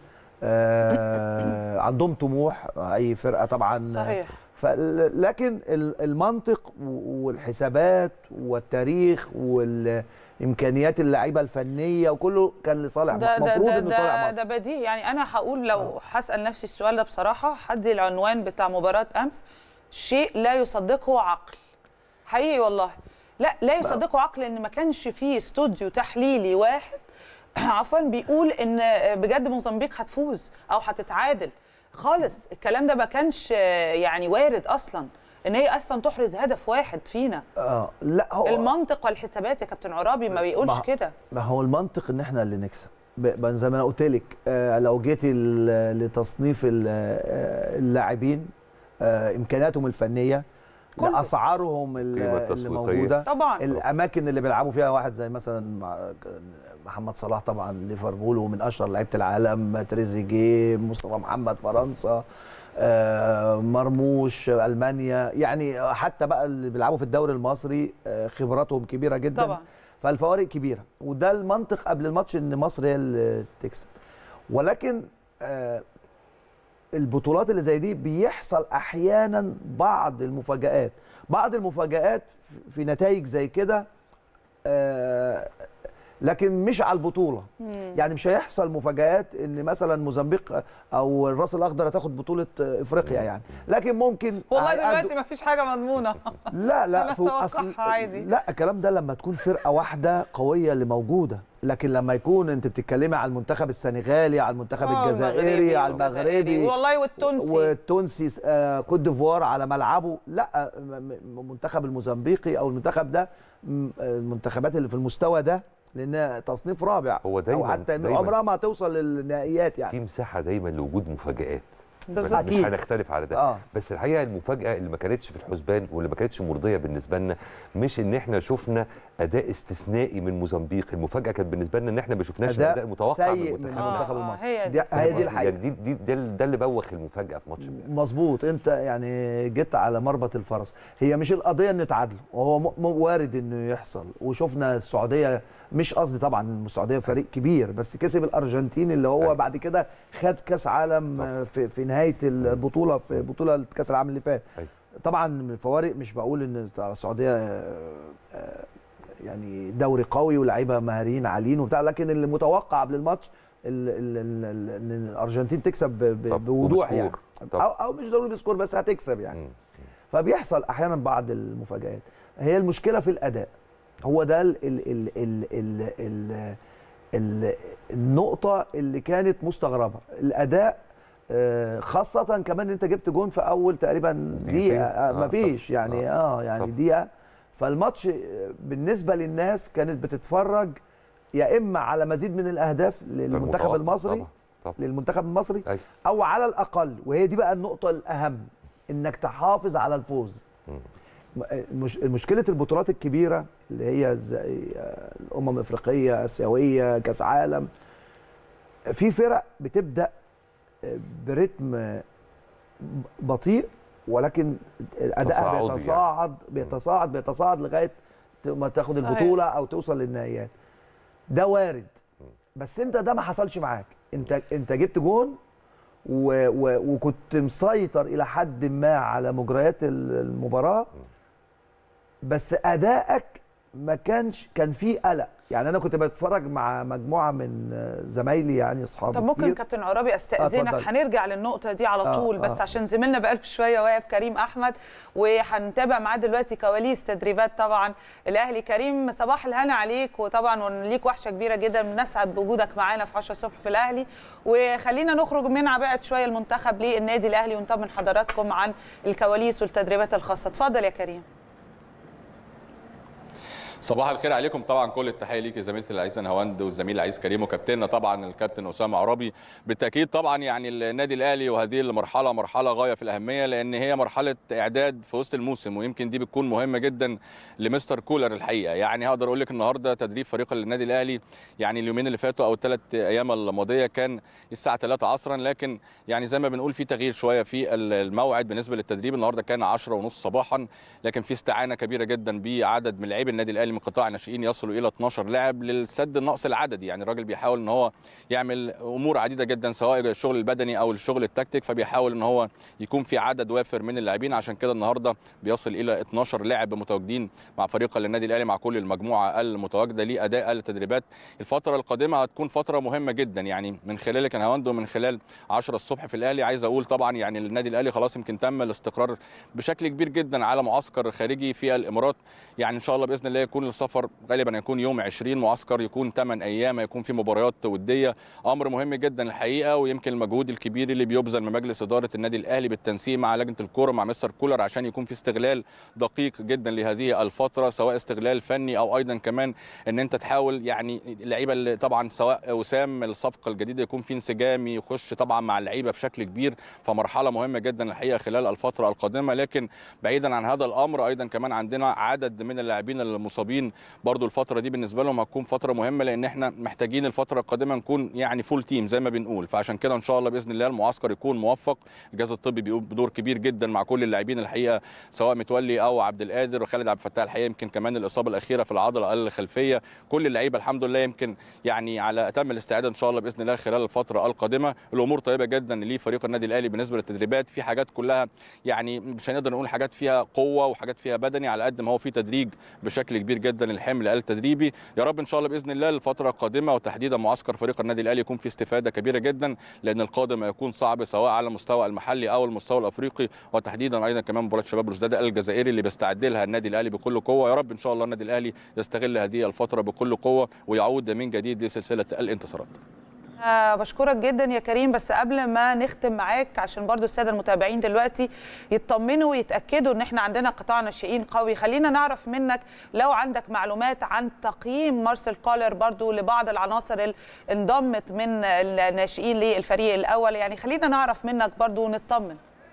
آه عندهم طموح اي فرقه طبعا صحيح فل- لكن ال- المنطق و- والحسابات والتاريخ والامكانيات اللعيبه الفنيه وكله كان لصالح ده ده المفروض ده انه صالح ده, مصر ده بديهي يعني انا هقول لو هسال نفسي السؤال ده بصراحه هدي العنوان بتاع مباراه امس شيء لا يصدقه عقل حقيقي والله لا لا يصدقه عقل ان ما كانش فيه استوديو تحليلي واحد عفوا بيقول ان بجد موزمبيق هتفوز او هتتعادل خالص الكلام ده ما كانش يعني وارد اصلا ان هي اصلا تحرز هدف واحد فينا اه لا هو المنطق والحسابات يا كابتن عرابي ما بيقولش ما- كده ما هو المنطق ان احنا اللي نكسب ب- ب- زي ما انا قلت لك آه لو جيتي ل- لتصنيف ال- آه، اللاعبين آه امكانياتهم الفنيه كله. لاسعارهم ال- القيمة اللي التسويقية. موجوده طبعا الاماكن اللي بيلعبوا فيها واحد زي مثلا مع- محمد صلاح طبعا ليفربول ومن اشهر لعيبه العالم تريزيجيه مصطفى محمد فرنسا آه، مرموش المانيا يعني حتى بقى اللي بيلعبوا في الدوري المصري آه، خبراتهم كبيره جدا طبعا فالفوارق كبيره وده المنطق قبل الماتش ان مصر هي اللي تكسب ولكن آه، البطولات اللي زي دي بيحصل احيانا بعض المفاجآت بعض المفاجآت في- في نتائج زي كده آه، لكن مش على البطوله يعني مش هيحصل مفاجآت ان مثلا موزمبيق او الراس الاخضر هتاخد بطوله افريقيا يعني لكن ممكن والله هيأدوا- دلوقتي ما فيش حاجه مضمونه لا لا أنا فوق أتوقعها عادي. لا الكلام ده لما تكون فرقه واحده قويه اللي موجوده لكن لما يكون انت بتتكلمي على المنتخب السنغالي على المنتخب آه، الجزائري على والجزائري. المغربي والله والتونسي والتونسي آه، كوت ديفوار على ملعبه لا م- م- المنتخب الموزمبيقي او المنتخب ده م- المنتخبات اللي في المستوى ده لان تصنيف رابع هو او دايماً- حتى دايماً عمرها ما هتوصل للنهائيات يعني في مساحه دايما لوجود مفاجآت بالظبط. مش أكيد. هنختلف على ده آه. بس الحقيقه المفاجاه اللي ما كانتش في الحسبان واللي ما كانتش مرضيه بالنسبه لنا مش ان احنا شفنا اداء استثنائي من موزمبيق المفاجاه كانت بالنسبه لنا ان احنا ما شفناش اداء الاداء المتوقع سيء من من المنتخب المنتخب آه، المصري هي دي هي دي الحقيقه يعني دي دي ده, ده اللي بوخ المفاجاه في ماتش امبارح مظبوط انت يعني جيت على مربط الفرس هي مش القضيه ان تعادلوا وهو م- م- وارد انه يحصل وشفنا السعوديه مش قصدي طبعا السعوديه فريق كبير بس كسب الارجنتين اللي هو أيوة. بعد كده خد كاس عالم طبعا. في, في نهايه البطوله في بطوله كاس العالم اللي فات أيوة. طبعا من الفوارق مش بقول ان السعوديه آه، آه، يعني دوري قوي ولاعيبه مهاريين عاليين وبتاع لكن اللي متوقع قبل الماتش ال- ال- ال- ال- ان الارجنتين تكسب ب- ب- طب، بوضوح يعني وبسكور. طب. او او مش ضروري بسكور بس هتكسب يعني مم. فبيحصل احيانا بعض المفاجآت هي المشكله في الاداء هو ده ال ال ال ال ال ال ال النقطه اللي كانت مستغربه الاداء آه، خاصة كمان انت جبت جون في اول تقريبا دقيقتين. دقيقة آه، آه مفيش طب. يعني آه. اه يعني طب. دقيقة فالماتش آه، بالنسبة للناس كانت بتتفرج يا اما على مزيد من الاهداف للمنتخب المتوقع المصري طبعا طبعا للمنتخب المصري أيوة. او على الاقل وهي دي بقى النقطه الاهم انك تحافظ على الفوز مم. مش مشكله البطولات الكبيره اللي هي زي آه، الامم الافريقيه اسيويه كاس عالم في فرق بتبدا آه، برتم آه، بطيء ولكن ادائها تصاعدي يعني. بيتصاعد بيتصاعد بيتصاعد لغايه ما تاخد صحيح. البطوله او توصل للنهائيات ده وارد بس انت ده ما حصلش معاك انت انت جبت جون و و وكنت مسيطر الى حد ما على مجريات ال- المباراه بس ادائك ما كانش كان فيه قلق يعني انا كنت بتفرج مع مجموعه من آه، زمايلي يعني اصحابي طب ممكن كتير. كابتن عرابي استاذنك اتفضل. هنرجع للنقطه دي على آه، طول بس آه. عشان زميلنا بقاله شويه واقف كريم احمد وهنتابع معاه دلوقتي كواليس تدريبات طبعا الاهلي كريم صباح الهنا عليك وطبعا ليك وحشه كبيره جدا نسعد بوجودك معانا في 10 الصبح في الاهلي وخلينا نخرج من عباءه شويه المنتخب للنادي الاهلي ونطمن حضراتكم عن الكواليس والتدريبات الخاصه اتفضل يا كريم صباح الخير عليكم طبعا كل التحيه ليك يا زميلتي العزيزه نهاوند والزميل العزيز كريم وكابتننا طبعا الكابتن اسامه عرابي بالتاكيد طبعا يعني النادي الاهلي وهذه المرحله مرحله غايه في الاهميه لان هي مرحله اعداد في وسط الموسم ويمكن دي بتكون مهمه جدا لمستر كولر الحقيقه يعني هقدر اقول لك النهارده تدريب فريق النادي الاهلي يعني اليومين اللي فاتوا او الثلاث ايام الماضيه كان الساعه 3 عصرا لكن يعني زي ما بنقول في تغيير شويه في الموعد بالنسبه للتدريب النهارده كان 10 ونص صباحا لكن في استعانه كبيره جدا بعدد من لاعبي النادي الاهلي من قطاع الناشئين يصلوا الى 12 لاعب للسد النقص العددي يعني الراجل بيحاول ان هو يعمل امور عديده جدا سواء الشغل البدني او الشغل التكتيك فبيحاول ان هو يكون في عدد وافر من اللاعبين عشان كده النهارده بيصل الى 12 لاعب متواجدين مع فريق النادي الاهلي مع كل المجموعه المتواجده لاداء التدريبات الفتره القادمه هتكون فتره مهمه جدا يعني من خلال كان هواندو من خلال 10 الصبح في الاهلي عايز اقول طبعا يعني النادي الاهلي خلاص يمكن تم الاستقرار بشكل كبير جدا على معسكر خارجي في الامارات يعني ان شاء الله باذن الله يكون السفر غالبا يكون يوم 20 معسكر يكون 8 ايام يكون في مباريات وديه امر مهم جدا الحقيقه ويمكن المجهود الكبير اللي بيبذل من مجلس اداره النادي الاهلي بالتنسيق مع لجنه الكوره مع مستر كولر عشان يكون في استغلال دقيق جدا لهذه الفتره سواء استغلال فني او ايضا كمان ان انت تحاول يعني اللعيبه اللي طبعا سواء وسام الصفقه الجديده يكون في انسجام يخش طبعا مع اللعيبه بشكل كبير فمرحله مهمه جدا الحقيقه خلال الفتره القادمه لكن بعيدا عن هذا الامر ايضا كمان عندنا عدد من اللاعبين المصابين برضو الفتره دي بالنسبه لهم هتكون فتره مهمه لان احنا محتاجين الفتره القادمه نكون يعني فول تيم زي ما بنقول فعشان كده ان شاء الله باذن الله المعسكر يكون موفق الجهاز الطبي بيقوم بدور كبير جدا مع كل اللاعبين الحقيقه سواء متولي او عبد القادر وخالد عبد الفتاح الحقيقه يمكن كمان الاصابه الاخيره في العضله الخلفيه كل اللعيبه الحمد لله يمكن يعني على اتم الاستعداد ان شاء الله باذن الله خلال الفتره القادمه الامور طيبه جدا لفريق النادي الاهلي بالنسبه للتدريبات في حاجات كلها يعني مش هنقدر نقول حاجات فيها قوه وحاجات فيها بدني على قد ما هو في تدريج بشكل كبير كبير جدا الحمل التدريبي يا رب ان شاء الله باذن الله الفتره القادمه وتحديدا معسكر فريق النادي الاهلي يكون في استفاده كبيره جدا لان القادم هيكون صعب سواء على المستوى المحلي او المستوى الافريقي وتحديدا ايضا كمان مباراه شباب بلوزداد الجزائري اللي بيستعد لها النادي الاهلي بكل قوه يا رب ان شاء الله النادي الاهلي يستغل هذه الفتره بكل قوه ويعود من جديد لسلسله الانتصارات آه بشكرك جدا يا كريم بس قبل ما نختم معاك عشان برضو الساده المتابعين دلوقتي يطمنوا ويتاكدوا ان احنا عندنا قطاع ناشئين قوي خلينا نعرف منك لو عندك معلومات عن تقييم مارسيل كولر برضو لبعض العناصر اللي انضمت من الناشئين للفريق الاول يعني خلينا نعرف منك برضو ونطمن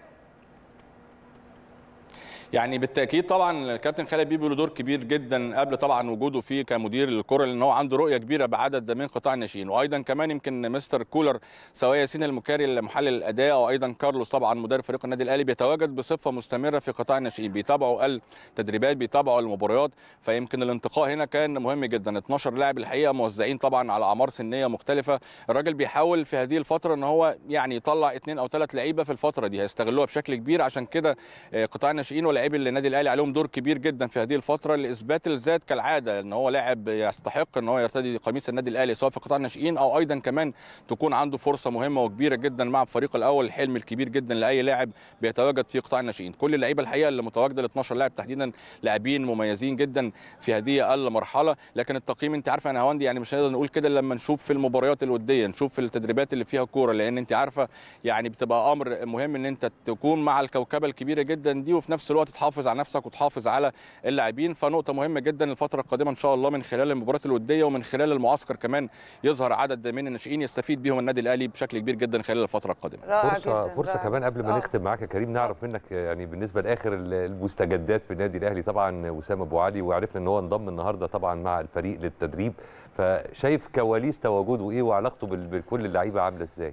يعني بالتاكيد طبعا الكابتن خالد بيبي له دور كبير جدا قبل طبعا وجوده فيه كمدير للكره لان هو عنده رؤيه كبيره بعدد من قطاع الناشئين وايضا كمان يمكن مستر كولر سواء ياسين المكاري المحلل الاداء او ايضا كارلوس طبعا مدرب فريق النادي الاهلي بيتواجد بصفه مستمره في قطاع الناشئين بيتابعوا التدريبات بيتابعوا المباريات فيمكن الانتقاء هنا كان مهم جدا 12 لاعب الحقيقه موزعين طبعا على اعمار سنيه مختلفه الراجل بيحاول في هذه الفتره ان هو يعني يطلع اثنين او ثلاث لعيبه في الفتره دي هيستغلوها بشكل كبير عشان كده قطاع الناشئين ولاعيبي النادي الاهلي عليهم دور كبير جدا في هذه الفتره لاثبات الذات كالعاده ان هو لاعب يستحق ان هو يرتدي قميص النادي الاهلي سواء في قطاع الناشئين او ايضا كمان تكون عنده فرصه مهمه وكبيره جدا مع الفريق الاول الحلم الكبير جدا لاي لاعب بيتواجد في قطاع الناشئين كل اللعيبه الحقيقه اللي متواجده ال 12 لاعب تحديدا لاعبين مميزين جدا في هذه المرحله لكن التقييم انت عارفه انا هواندي يعني مش هنقدر نقول كده لما نشوف في المباريات الوديه نشوف في التدريبات اللي فيها كوره لان انت عارفه يعني بتبقى امر مهم ان انت تكون مع الكوكبه الكبيره جدا دي وفي نفس الوقت تحافظ على نفسك وتحافظ على اللاعبين فنقطه مهمه جدا الفتره القادمه ان شاء الله من خلال المباريات الوديه ومن خلال المعسكر كمان يظهر عدد من الناشئين يستفيد بهم النادي الاهلي بشكل كبير جدا خلال الفتره القادمه رائع فرصه جدا فرصه رائع. كمان قبل ما آه. نختم معاك يا كريم نعرف منك يعني بالنسبه لاخر المستجدات في النادي الاهلي طبعا وسام ابو علي وعرفنا ان هو انضم النهارده طبعا مع الفريق للتدريب فشايف كواليس تواجده ايه وعلاقته بال- بكل اللعيبه عامله ازاي؟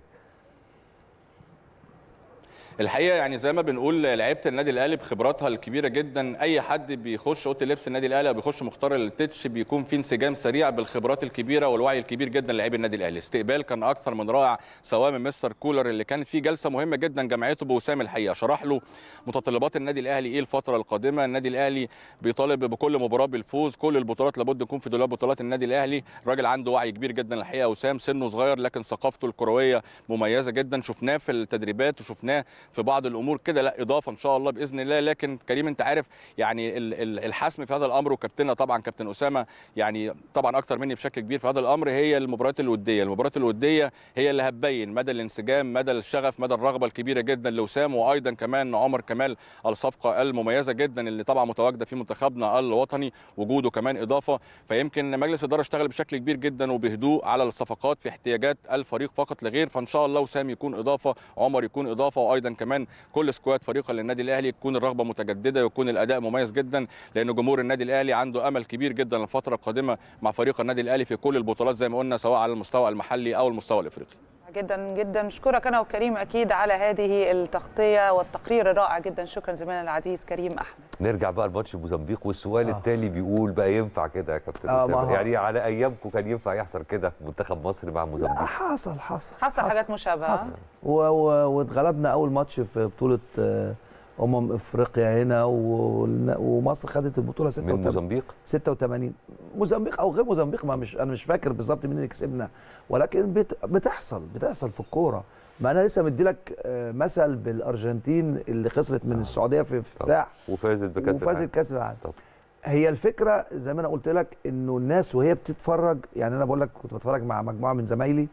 الحقيقه يعني زي ما بنقول لعيبه النادي الاهلي بخبراتها الكبيره جدا اي حد بيخش اوضه لبس النادي الاهلي او بيخش مختار التتش بيكون في انسجام سريع بالخبرات الكبيره والوعي الكبير جدا للاعبي النادي الاهلي استقبال كان اكثر من رائع سواء من مستر كولر اللي كانت فيه جلسه مهمه جدا جمعيته بوسام الحقيقه شرح له متطلبات النادي الاهلي ايه الفتره القادمه النادي الاهلي بيطالب بكل مباراه بالفوز كل البطولات لابد يكون في دولاب بطولات النادي الاهلي الراجل عنده وعي كبير جدا الحقيقه وسام سنه صغير لكن ثقافته الكرويه مميزه جدا شفناه في التدريبات وشفناه في بعض الامور كده لا اضافه ان شاء الله باذن الله لكن كريم انت عارف يعني ال- ال- الحسم في هذا الامر وكابتننا طبعا كابتن اسامه يعني طبعا اكتر مني بشكل كبير في هذا الامر هي المباريات الوديه المباريات الوديه هي اللي هتبين مدى الانسجام مدى الشغف مدى الرغبه الكبيره جدا لوسام وايضا كمان عمر كمال الصفقه المميزه جدا اللي طبعا متواجده في منتخبنا الوطني وجوده كمان اضافه فيمكن مجلس الاداره اشتغل بشكل كبير جدا وبهدوء على الصفقات في احتياجات الفريق فقط لغير فان شاء الله وسام يكون اضافه عمر يكون اضافه وايضا كمان كل سكواد فريقا للنادي الاهلي تكون الرغبه متجدده ويكون الاداء مميز جدا لان جمهور النادي الاهلي عنده امل كبير جدا الفتره القادمه مع فريق النادي الاهلي في كل البطولات زي ما قلنا سواء على المستوى المحلي او المستوى الافريقي جدا جدا اشكرك انا وكريم اكيد على هذه التغطيه والتقرير الرائع جدا شكرا زميلنا العزيز كريم احمد نرجع بقى لماتش موزمبيق والسؤال آه. التالي بيقول بقى ينفع كده يا كابتن آه، ما أسامة؟ هو- يعني على ايامكم كان ينفع يحصل كده في منتخب مصر مع لا موزمبيق حصل حصل حصل حاجات مشابهه حصل و- و- واتغلبنا اول ماتش في بطوله آه، امم افريقيا هنا و- ومصر خدت البطوله من 86 موزمبيق 86 موزمبيق او غير موزمبيق ما مش انا مش فاكر بالظبط مين اللي كسبنا ولكن بت بتحصل بتحصل في الكوره ما انا لسه مدي لك آه، مثل بالارجنتين اللي خسرت من السعوديه في افتتاح وفازت بكاس العالم. وفازت كاس العالم طبعا. هي الفكره زي ما انا قلت لك انه الناس وهي بتتفرج يعني انا بقول لك كنت بتفرج مع مجموعه من زمايلي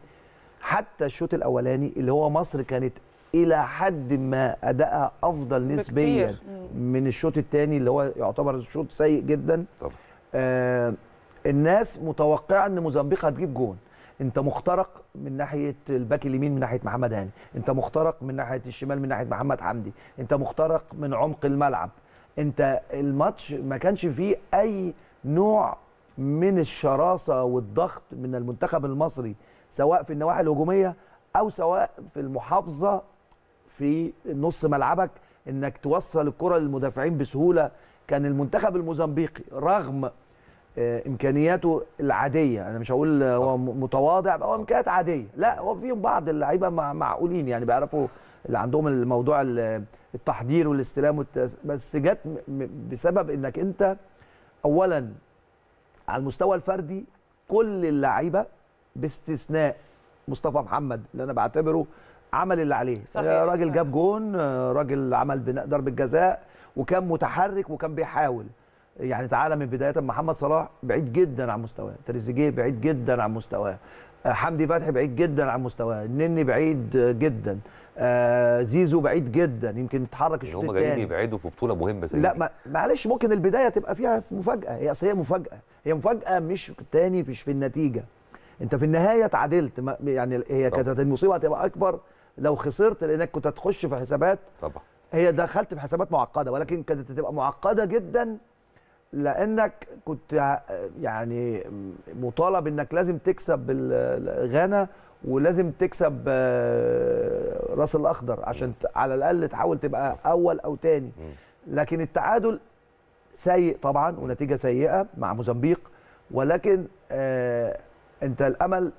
حتى الشوط الاولاني اللي هو مصر كانت الى حد ما ادائها افضل نسبيا بكتير. من الشوط الثاني اللي هو يعتبر شوط سيء جدا طبعا. آه الناس متوقعه ان موزمبيق هتجيب جون انت مخترق من ناحيه الباك اليمين من ناحيه محمد هاني انت مخترق من ناحيه الشمال من ناحيه محمد حمدي انت مخترق من عمق الملعب انت الماتش ما كانش فيه اي نوع من الشراسه والضغط من المنتخب المصري سواء في النواحي الهجوميه او سواء في المحافظه في نص ملعبك انك توصل الكره للمدافعين بسهوله كان المنتخب الموزمبيقي رغم آه، امكانياته العاديه انا مش هقول آه، هو م- متواضع هو امكانيات عاديه لا هو فيهم بعض اللعيبه مع- معقولين يعني بيعرفوا اللي عندهم الموضوع ال- التحضير والاستلام والتس... بس جت م- م- بسبب انك انت اولا على المستوى الفردي كل اللعيبه باستثناء مصطفى محمد اللي انا بعتبره عمل اللي عليه صحيح، راجل صحيح. جاب جون آه، راجل عمل بناء ضربه جزاء وكان متحرك وكان بيحاول يعني تعالى من بدايه محمد صلاح بعيد جدا عن مستواه تريزيجيه بعيد جدا عن مستواه آه، حمدي فتحي بعيد جدا عن مستواه النني بعيد آه، جدا آه، زيزو بعيد جدا يمكن يتحرك الشوط هم جايين الثاني يبعدوا في بطوله مهمه زي لا دي. ما معلش ممكن البدايه تبقى فيها مفاجاه هي اصل هي مفاجاه هي مفاجاه مش تاني مش في النتيجه انت في النهايه تعادلت ما- يعني هي طبعا. كانت المصيبه هتبقى اكبر لو خسرت لانك كنت هتخش في حسابات طبعا هي دخلت في حسابات معقده ولكن كانت هتبقى معقده جدا لانك كنت ع- يعني مطالب انك لازم تكسب ال- غانا ولازم تكسب آه، راس الاخضر عشان ت- على الاقل تحاول تبقى اول او تاني لكن التعادل سيء طبعا ونتيجه سيئه مع موزمبيق ولكن آه انت الامل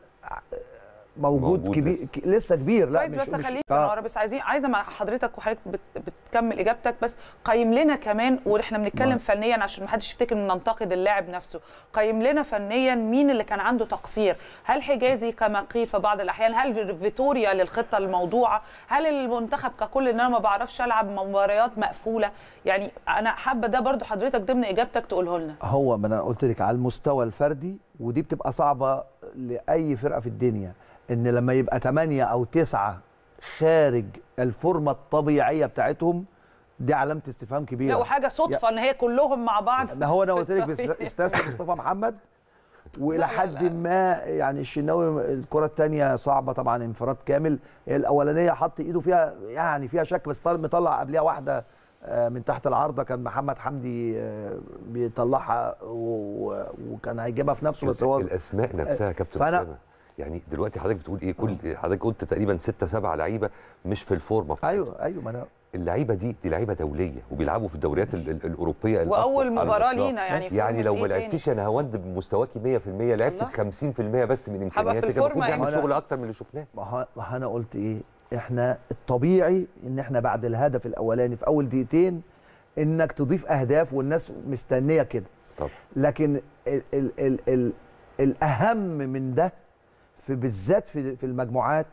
موجود, موجود موجود كبير ك- لسه كبير لا كويس مش بس مش- خليك آه. تنور بس عايزين عايزه مع حضرتك وحضرتك بت بتكمل اجابتك بس قيم لنا كمان واحنا بنتكلم نعم. فنيا عشان ما حدش يفتكر ان ننتقد اللاعب نفسه قيم لنا فنيا مين اللي كان عنده تقصير هل حجازي كما قيل في بعض الاحيان هل فيتوريا للخطه الموضوعه هل المنتخب ككل ان انا ما بعرفش العب مباريات مقفوله يعني انا حابه ده برضو حضرتك ضمن اجابتك تقوله لنا هو ما انا قلت لك على المستوى الفردي ودي بتبقى صعبه لاي فرقه في الدنيا ان لما يبقى 8 او 9 خارج الفورمه الطبيعيه بتاعتهم دي علامه استفهام كبيره لا وحاجه صدفه ان هي كلهم مع بعض ما هو انا قلت لك في بس- استثنى مصطفى محمد والى لا، حد لا. ما يعني الشناوي الكره الثانيه صعبه طبعا انفراد كامل الاولانيه حط ايده فيها يعني فيها شك بس طال- مطلع قبلها واحده آه، من تحت العارضه كان محمد حمدي آه، بيطلعها و- وكان هيجيبها في نفسه بس هو الاسماء نفسها يا كابتن فأنا- اسامه يعني دلوقتي حضرتك بتقول ايه كل حضرتك قلت تقريبا ستة سبعة لعيبه مش في الفورمه بتاعتهم. ايوه ايوه ما انا اللعيبه دي دي لعيبه دوليه وبيلعبوا في الدوريات ال- ال- الاوروبيه الأقوى واول على مباراه الإطلاق. لينا يعني يعني لو فورمة ما إيه تاني؟ لعبتيش انا هوند بمستواكي 100% لعبت الله. ب 50% بس من هبقى في امكانياتك الفورمة المفروض يعني. نعمل أنا- شغل اكتر من اللي شفناه ما هو ما هو انا قلت ايه احنا الطبيعي ان احنا بعد الهدف الاولاني في اول دقيقتين انك تضيف اهداف والناس مستنيه كده طب لكن ال ال ال ال الاهم من ده في بالذات في في المجموعات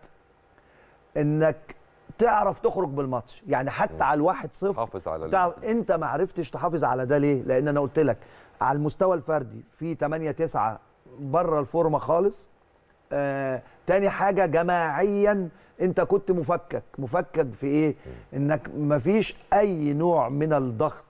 انك تعرف تخرج بالماتش يعني حتى على الواحد صفر حافظ على ال- تعرف انت ما عرفتش تحافظ على ده ليه لان انا قلت لك على المستوى الفردي في 8 9 بره الفورمه خالص آه تاني حاجه جماعيا انت كنت مفكك مفكك في ايه انك مفيش اي نوع من الضغط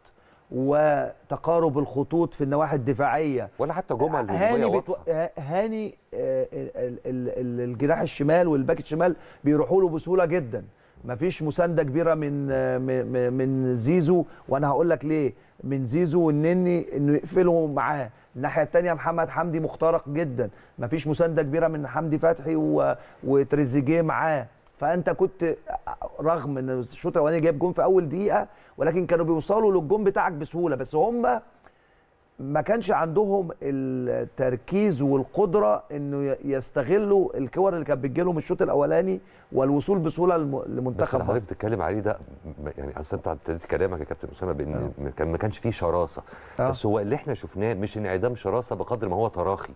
وتقارب الخطوط في النواحي الدفاعيه ولا حتى جمل هاني هجوميه بتو... واضحه آه، هاني آه، ال- ال- ال- الجناح الشمال والباك الشمال بيروحوا له بسهوله جدا مفيش مسانده كبيره من آه، م- م- من زيزو وانا هقول لك ليه من زيزو والنني انه يقفلوا معاه الناحيه الثانيه محمد حمدي مخترق جدا مفيش مسانده كبيره من حمدي فتحي و... وتريزيجيه معاه فانت كنت رغم ان الشوط الاولاني جايب جون في اول دقيقه ولكن كانوا بيوصلوا للجون بتاعك بسهوله بس هم ما كانش عندهم التركيز والقدره انه ي- يستغلوا الكور اللي كانت بتجيلهم الشوط الاولاني والوصول بسهوله لم- بس لمنتخب اللي حضرتك مصر بتتكلم عليه ده م- يعني اصل انت ابتديت كلامك يا كابتن اسامه بان م- كان ما كانش فيه شراسه آه. بس هو اللي احنا شفناه مش انعدام شراسه بقدر ما هو تراخي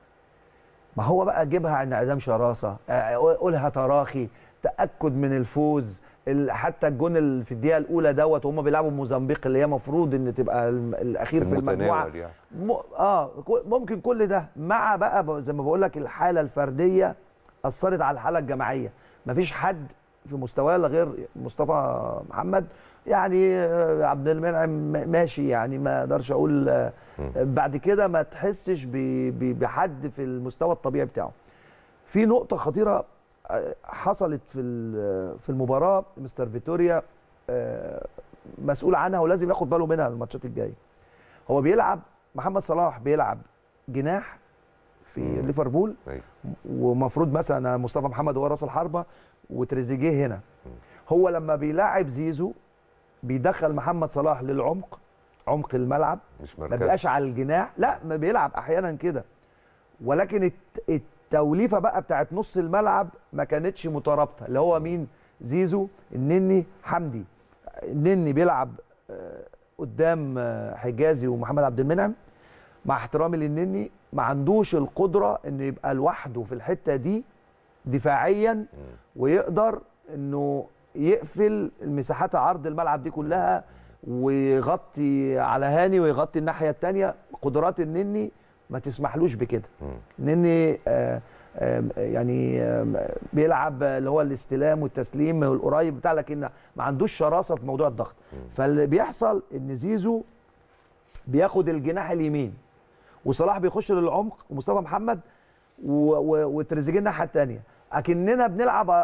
ما هو بقى جيبها انعدام شراسه آه، قولها تراخي تاكد من الفوز ال- حتى الجون ال- في الدقيقه الاولى دوت وهم بيلعبوا موزمبيق اللي هي المفروض ان تبقى الم- الاخير في المجموعه المتناول يعني م... اه كل- ممكن كل ده مع بقى ب- زي ما بقول لك الحاله الفرديه اثرت على الحاله الجماعيه مفيش حد في مستواه إلا غير مصطفى محمد يعني آه، عبد المنعم م- ماشي يعني ما اقدرش اقول آه، بعد كده ما تحسش ب... ب... بحد في المستوى الطبيعي بتاعه في نقطه خطيره آه، حصلت في ال- في المباراه مستر فيتوريا آه، مسؤول عنها ولازم ياخد باله منها الماتشات الجايه هو بيلعب محمد صلاح بيلعب جناح في مم. ليفربول أيوة. ومفروض مثلا مصطفى محمد هو راس الحربه وتريزيجيه هنا هو لما بيلاعب زيزو بيدخل محمد صلاح للعمق عمق الملعب مش ما مركز بيبقاش على الجناح لا ما بيلعب احيانا كده ولكن الت- التوليفه بقى بتاعت نص الملعب ما كانتش مترابطه اللي هو مين زيزو النني حمدي النني بيلعب آه، قدام آه، حجازي ومحمد عبد المنعم مع احترامي للنني ما عندوش القدره انه يبقى لوحده في الحته دي دفاعيا ويقدر انه يقفل المساحات عرض الملعب دي كلها ويغطي على هاني ويغطي الناحيه الثانيه قدرات النني ما تسمحلوش بكده النني آه آه يعني آه بيلعب اللي هو الاستلام والتسليم والقريب بتاع لكن ما عندوش شراسه في موضوع الضغط فاللي بيحصل ان زيزو بياخد الجناح اليمين وصلاح بيخش للعمق ومصطفى محمد و- و- وتريزيجيه الناحيه الثانيه اكننا بنلعب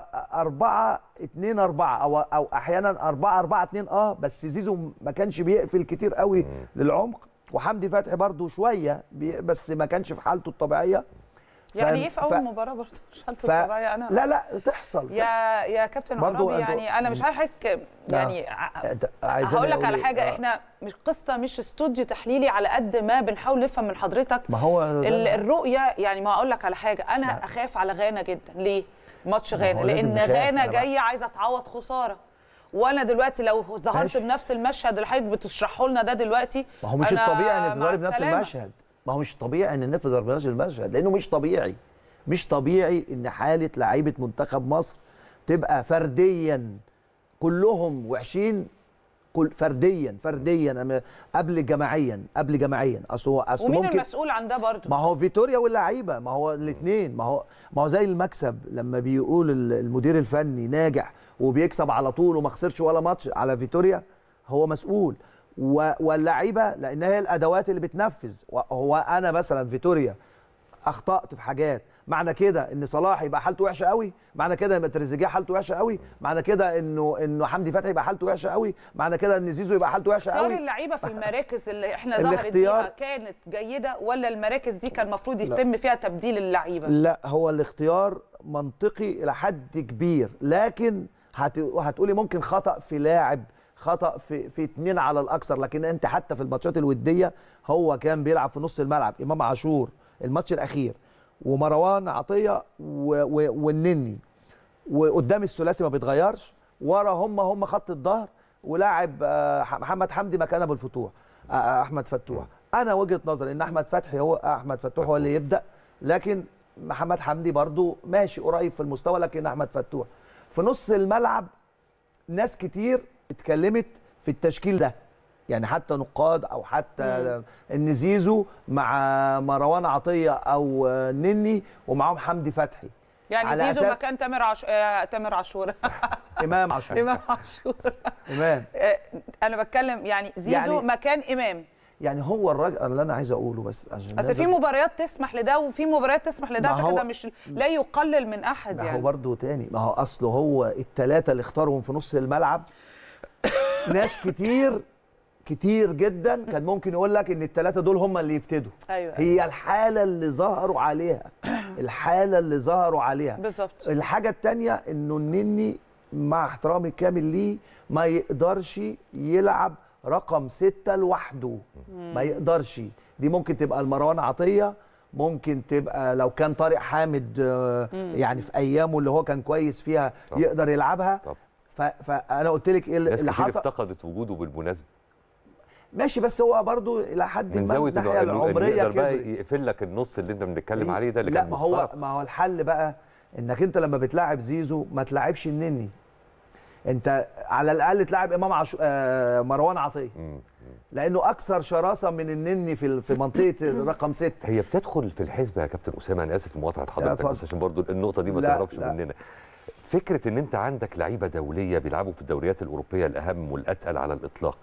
4 2 4 او او احيانا 4 4 2 اه بس زيزو ما كانش بيقفل كتير قوي للعمق وحمدي فتحي برده شويه بي- بس ما كانش في حالته الطبيعيه يعني ايه ف- في اول ف- مباراه برضه مش حالته ف... الطبيعيه انا لا لا تحصل تحصل. يا يا كابتن برضو عرابي أنتوا- يعني انا مش عارف حضرتك يعني ع- أنت عايزاني هقول لك أقول على إيه؟ حاجه آه. احنا مش قصه مش استوديو تحليلي على قد ما بنحاول نفهم من حضرتك ما هو ده- ال- الرؤيه يعني ما اقول لك على حاجه انا اخاف على غانا جدا ليه ماتش ما هو غانا لازم لان نخاف، غانا أنا بقى- جايه عايزه تعوض خساره وانا دلوقتي لو ظهرت ماشي. بنفس المشهد اللي حضرتك بتشرحه لنا ده دلوقتي ما هو مش أنا الطبيعي ان مع تظهري بنفس السلامة. المشهد ما هو مش طبيعي ان نفضل بنفس المشهد لانه مش طبيعي مش طبيعي ان حاله لعيبه منتخب مصر تبقى فرديا كلهم وحشين كل فرديا فرديا أما- قبل جماعيا قبل جماعيا اصل هو اصل ومين ممكن المسؤول عن ده برضه ما هو فيتوريا واللعيبه ما هو الاثنين ما هو ما هو زي المكسب لما بيقول ال- المدير الفني ناجح وبيكسب على طول وما خسرش ولا ماتش على فيتوريا هو مسؤول و- واللعيبه لان هي الادوات اللي بتنفذ هو انا مثلا فيتوريا اخطات في حاجات معنى كده ان صلاح يبقى حالته وحشه قوي معنى كده ان تريزيجيه حالته وحشه قوي معنى كده انه انه حمدي فتحي يبقى حالته وحشه قوي معنى كده ان زيزو يبقى حالته وحشه اختيار قوي اللعيبه في المراكز اللي احنا ظهرت الاختيار- بيها كانت جيده ولا المراكز دي كان المفروض يتم فيها تبديل اللعيبه لا هو الاختيار منطقي الى حد كبير لكن هت... هتقولي ممكن خطا في لاعب خطا في في اتنين على الاكثر لكن انت حتى في الماتشات الوديه هو كان بيلعب في نص الملعب امام عاشور الماتش الاخير ومروان عطيه و... و... والنني وقدام الثلاثي ما بيتغيرش ورا هم هم خط الظهر ولاعب آه، محمد حمدي مكان ابو الفتوح آه، آه، احمد فتوح انا وجهه نظري ان احمد فتحي هو احمد فتوح هو اللي يبدا لكن محمد حمدي برضو ماشي قريب في المستوى لكن احمد فتوح في نص الملعب ناس كتير اتكلمت في التشكيل ده يعني حتى نقاد او حتى ان زيزو مع مروان عطيه او آه، نني ومعاهم حمدي فتحي يعني على زيزو أساس- مكان تامر عش... آه، تامر عاشور امام عاشور امام عاشور امام آه، انا بتكلم يعني زيزو يعني- مكان امام يعني هو الراجل اللي انا عايز اقوله بس عشان اصل الناس في بس- مباريات تسمح لده وفي مباريات تسمح لده ما على فكره هو- ده مش لا يقلل من احد ما هو يعني برضه تاني ما هو اصله هو الثلاثه اللي اختارهم في نص الملعب ناس كتير كتير جدا كان ممكن يقول لك ان الثلاثه دول هم اللي يبتدوا ايوه هي الحاله اللي ظهروا عليها الحاله اللي ظهروا عليها بالظبط الحاجه الثانيه انه النني مع احترامي الكامل ليه ما يقدرش يلعب رقم ستة لوحده ما يقدرش دي ممكن تبقى المروان عطيه ممكن تبقى لو كان طارق حامد آه، يعني في ايامه اللي هو كان كويس فيها طبعا. يقدر يلعبها طبعا. ف- فانا قلت لك ايه ناس اللي كتير حصل افتقدت وجوده بالمناسبه ماشي بس هو برضو الى حد من ما زاويه الناحيه انه إنه العمريه يقدر بقى كبرت يقفل لك النص اللي انت بنتكلم عليه ده اللي لا كان ما هو مخترق. ما هو الحل بقى انك انت لما بتلاعب زيزو ما تلاعبش النني انت على الاقل تلاعب امام عشو... آه مروان عطيه مم. لانه اكثر شراسه من النني في ال- في منطقه رقم ستة هي بتدخل في الحسبه يا كابتن اسامه انا اسف لمقاطعه حضرتك اتفضل. بس عشان برضو النقطه دي ما لا، تهربش لا. مننا فكره ان انت عندك لعيبه دوليه بيلعبوا في الدوريات الاوروبيه الاهم والاتقل على الاطلاق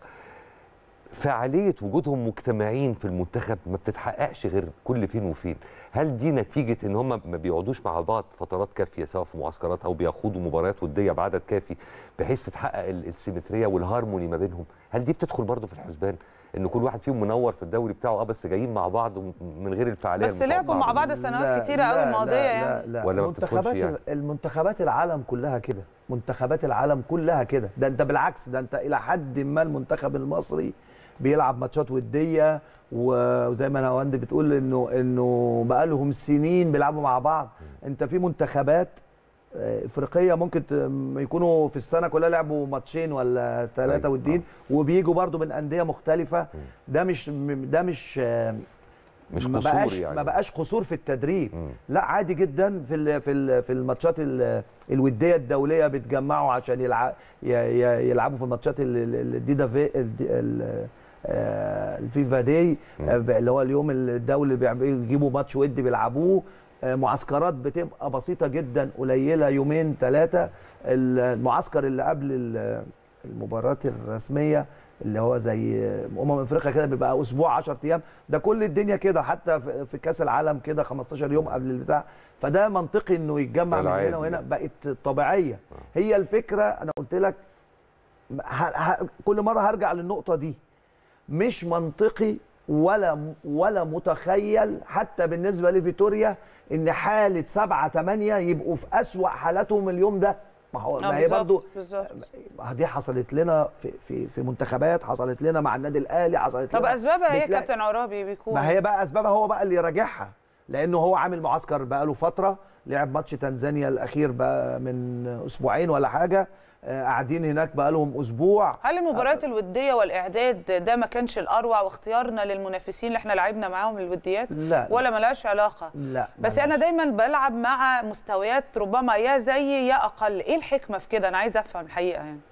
فعاليه وجودهم مجتمعين في المنتخب ما بتتحققش غير كل فين وفين هل دي نتيجه ان هم ما بيقعدوش مع بعض فترات كافيه سواء في معسكرات او بيخوضوا مباريات وديه بعدد كافي بحيث تتحقق ال- السيمتريه والهارموني ما بينهم هل دي بتدخل برضو في الحسبان ان كل واحد فيهم منور في الدوري بتاعه اه بس جايين مع بعض وم- من غير الفعاليه بس لعبوا مع بعض سنوات لا، كتيره قوي لا، الماضيه لا، يعني لا لا ولا ما بتدخلش المنتخبات يعني؟ المنتخبات العالم كلها كده منتخبات العالم كلها كده ده انت بالعكس ده انت الى حد ما المنتخب المصري بيلعب ماتشات وديه وزي ما نواند بتقول انه انه بقالهم سنين بيلعبوا مع بعض انت في منتخبات آه، افريقيه ممكن ت- م- يكونوا في السنه كلها لعبوا ماتشين ولا ثلاثه أيوة. ودين وبيجوا برضو من انديه مختلفه ده مش م- ده مش آه، مش ما قصور بقاش يعني. ما بقاش قصور في التدريب مم. لا عادي جدا في ال في ال في الماتشات ال- الوديه الدوليه بيتجمعوا عشان يلعب يلعبوا في الماتشات ال- ال- الديدا في ال- ال- آه، الفيفا داي آه، اللي هو اليوم الدولي بيع- بيجيبوا ماتش ودي بيلعبوه آه، معسكرات بتبقى بسيطه جدا قليله يومين ثلاثه المعسكر اللي قبل ال- المباراه الرسميه اللي هو زي امم افريقيا كده بيبقى اسبوع 10 ايام ده كل الدنيا كده حتى في في كاس العالم كده 15 يوم قبل البتاع فده منطقي انه يتجمع من العادي هنا وهنا يعني. بقت طبيعيه هي الفكره انا قلت لك ه- ه- كل مره هرجع للنقطه دي مش منطقي ولا ولا متخيل حتى بالنسبه لفيتوريا ان حاله سبعة ثمانية يبقوا في اسوأ حالاتهم اليوم ده ما هو آه، ما هي بالظبط، برضو بالظبط ما دي حصلت لنا في في في منتخبات حصلت لنا مع النادي الاهلي حصلت طب لنا اسبابها ايه يا بتلاقي- كابتن عرابي بيكون ما هي بقى اسبابها هو بقى اللي يراجعها لانه هو عامل معسكر بقاله فتره لعب ماتش تنزانيا الاخير بقى من اسبوعين ولا حاجه آه، قاعدين هناك بقالهم اسبوع هل المباريات الوديه والاعداد ده ما كانش الاروع واختيارنا للمنافسين اللي احنا لعبنا معاهم الوديات لا ولا ملهاش علاقه لا بس ملهاش. انا دايما بلعب مع مستويات ربما يا زي يا اقل ايه الحكمه في كده انا عايزه افهم الحقيقه يعني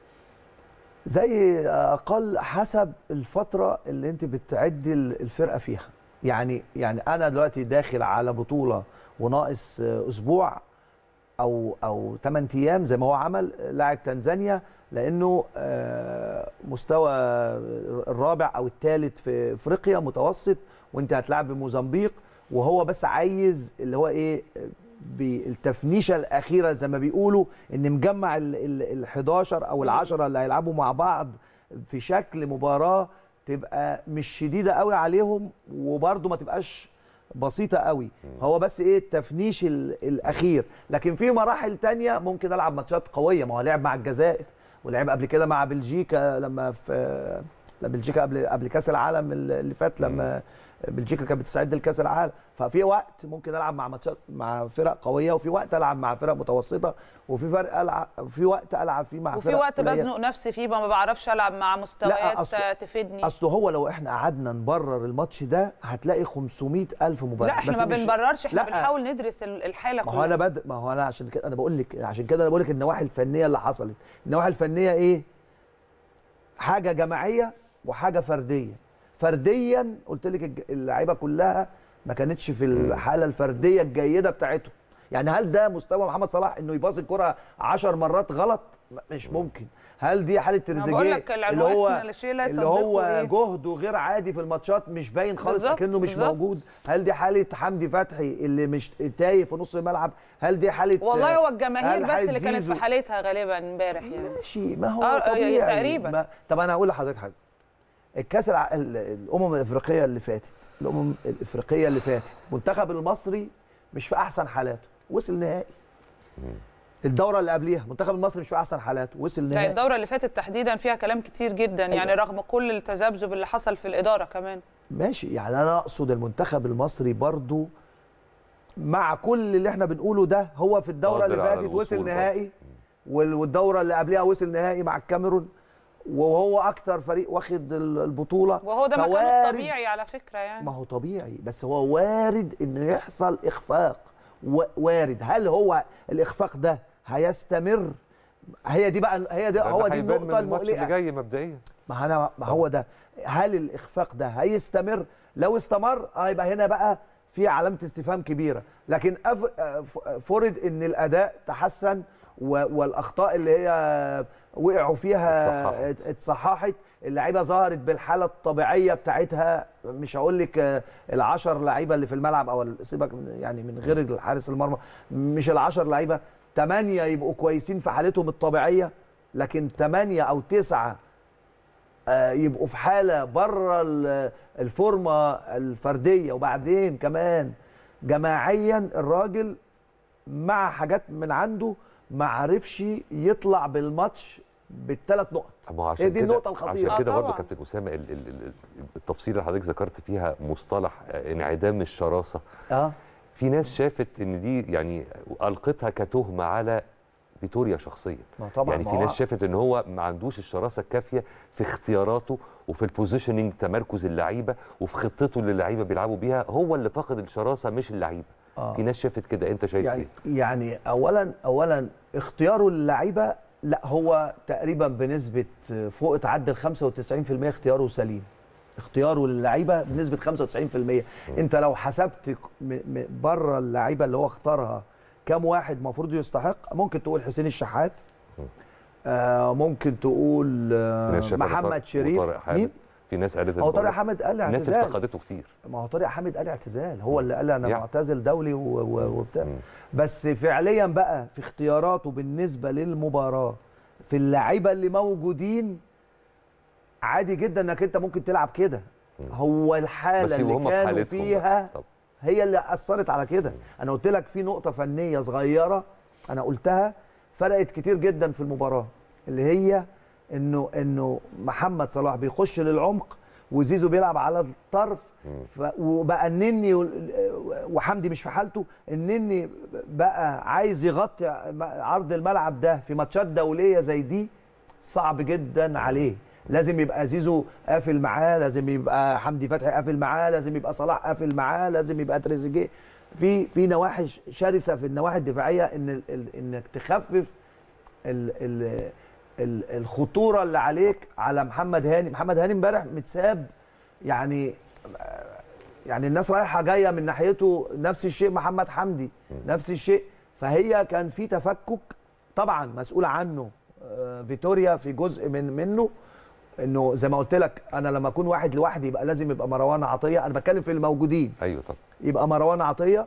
زي اقل حسب الفتره اللي انت بتعدي الفرقه فيها يعني يعني انا دلوقتي داخل على بطوله وناقص اسبوع او او 8 ايام زي ما هو عمل لاعب تنزانيا لانه آه، مستوى الرابع او الثالث في افريقيا متوسط وانت هتلعب بموزمبيق وهو بس عايز اللي هو ايه بالتفنيشه الاخيره زي ما بيقولوا ان مجمع ال 11 او ال 10 اللي هيلعبوا مع بعض في شكل مباراه تبقى مش شديده قوي عليهم وبرده ما تبقاش بسيطه قوي هو بس ايه التفنيش ال- الاخير لكن في مراحل تانية ممكن العب ماتشات قويه ما هو لعب مع الجزائر ولعب قبل كده مع بلجيكا لما في لا بلجيكا قبل قبل كاس العالم اللي فات لما بلجيكا كانت بتستعد لكاس العالم ففي وقت ممكن العب مع ماتشات مع فرق قويه وفي وقت العب مع فرق متوسطه وفي فرق العب في وقت العب فيه مع وفي فرق وقت قليلة. بزنق نفسي فيه ما بعرفش العب مع مستويات أصل- تفيدني اصل هو لو احنا قعدنا نبرر الماتش ده هتلاقي 500 الف مبرر لا احنا بس ما مش- بنبررش احنا لا. بنحاول ندرس ال- الحاله ما هو انا كلها بد... ما هو انا عشان كده انا بقول لك عشان كده انا بقول لك النواحي الفنيه اللي حصلت النواحي الفنيه ايه حاجه جماعيه وحاجه فرديه فرديا قلت لك الج- اللعيبه كلها ما كانتش في الحاله الفرديه الجيده بتاعتهم يعني هل ده مستوى محمد صلاح انه يباص الكره 10 مرات غلط م- مش ممكن هل دي حاله بقول تريزيجيه لك اللي العنوان هو الشيء لا اللي هو يصدقه إيه؟ جهده غير عادي في الماتشات مش باين خالص بالظبط، كأنه مش بالظبط. موجود هل دي حاله حمدي فتحي اللي مش تايه في نص الملعب هل دي حاله والله هو هل الجماهير بس حالة اللي كانت زيزو؟ في حالتها غالبا امبارح يعني ماشي ما هو آه، طبيعي تقريباً. ما طب انا هقول لحضرتك حاجه الكاس الع... ال- الامم الافريقيه اللي فاتت الامم الافريقيه اللي فاتت المنتخب المصري مش في احسن حالاته وصل نهائي الدوره اللي قبليها المنتخب المصري مش في احسن حالاته وصل لا نهائي الدوره اللي فاتت تحديدا فيها كلام كتير جدا يعني رغم كل التذبذب اللي حصل في الاداره كمان ماشي يعني انا اقصد المنتخب المصري برضو مع كل اللي احنا بنقوله ده هو في الدوره اللي قادر على فاتت الوصول وصل برضو. نهائي وال- والدوره اللي قبلها وصل نهائي مع الكاميرون وهو اكتر فريق واخد ال- البطوله وهو ده مكانه فوارد- الطبيعي على فكره يعني ما هو طبيعي بس هو وارد انه يحصل اخفاق و- وارد هل هو الاخفاق ده هيستمر هي دي بقى هي دي ده هو دي هيبان من النقطه الماتش اللي المقلقه جاي مبدئيا ما انا ما هو ده هل الاخفاق ده هيستمر لو استمر اه يبقى هنا بقى في علامه استفهام كبيره لكن أف... آه، ف- فرض ان الاداء تحسن و... والاخطاء اللي هي وقعوا فيها اتصححت. ات- اتصححت اللعيبه ظهرت بالحاله الطبيعيه بتاعتها مش هقول لك آه، العشر لعيبه اللي في الملعب او ال- سيبك من- يعني من غير الحارس المرمى مش العشر لعيبه ثمانيه يبقوا كويسين في حالتهم الطبيعيه لكن ثمانيه او تسعه آه، يبقوا في حاله بره ال- الفورمه الفرديه وبعدين كمان جماعيا الراجل مع حاجات من عنده ما عرفش يطلع بالماتش بالثلاث نقط ما هو عشان هي دي كده- النقطة الخطيرة. عشان كده آه برضه طبعاً. كابتن اسامه ال- ال- ال- التفصيله اللي حضرتك ذكرت فيها مصطلح آه، انعدام الشراسه اه في ناس شافت ان دي يعني القتها كتهمه على فيتوريا شخصيا ما طبعا يعني ما في هو- ناس شافت ان هو ما عندوش الشراسه الكافيه في اختياراته وفي البوزيشننج تمركز اللعيبه وفي خطته اللي اللعيبه بيلعبوا بيها هو اللي فقد الشراسه مش اللعيبه آه. في ناس شافت كده انت شايف يعني ايه يعني اولا اولا اختياره للعيبه لا هو تقريبا بنسبه فوق تعدي ال 95% اختياره سليم اختياره للعيبه بنسبه 95% انت لو حسبت م- م- بره اللعيبه اللي هو اختارها كام واحد المفروض يستحق ممكن تقول حسين الشحات آه ممكن تقول آه ناس شافت محمد طارق- شريف وطارق حامد. مين في ناس قالت هو إن طارق حامد قال الناس اعتزال افتقدته كتير ما هو طارق حامد قال اعتزال هو اللي قال انا يعني. معتزل دولي و- و- وبتاع مم. بس فعليا بقى في اختياراته بالنسبه للمباراه في اللعيبه اللي موجودين عادي جدا انك انت ممكن تلعب كده هو الحاله بس يبقوا اللي هم في كانوا حالتهم فيها بقى. طب. هي اللي اثرت على كده انا قلت لك في نقطه فنيه صغيره انا قلتها فرقت كتير جدا في المباراه اللي هي انه انه محمد صلاح بيخش للعمق وزيزو بيلعب على الطرف ف... وبقى النني وال- وحمدي مش في حالته النني بقى عايز يغطي عرض الملعب ده في ماتشات دوليه زي دي صعب جدا عليه لازم يبقى زيزو قافل معاه لازم يبقى حمدي فتحي قافل معاه لازم يبقى صلاح قافل معاه لازم يبقى تريزيجيه في في نواحي شرسه في النواحي الدفاعيه ان ال- ال- انك تخفف ال ال ال الخطوره اللي عليك على محمد هاني محمد هاني امبارح متساب يعني يعني الناس رايحه جايه من ناحيته نفس الشيء محمد حمدي نفس الشيء فهي كان في تفكك طبعا مسؤول عنه آه، فيتوريا في جزء من منه انه زي ما قلت لك انا لما اكون واحد لوحدي يبقى لازم يبقى مروان عطيه انا بتكلم في الموجودين ايوه طب يبقى مروان عطيه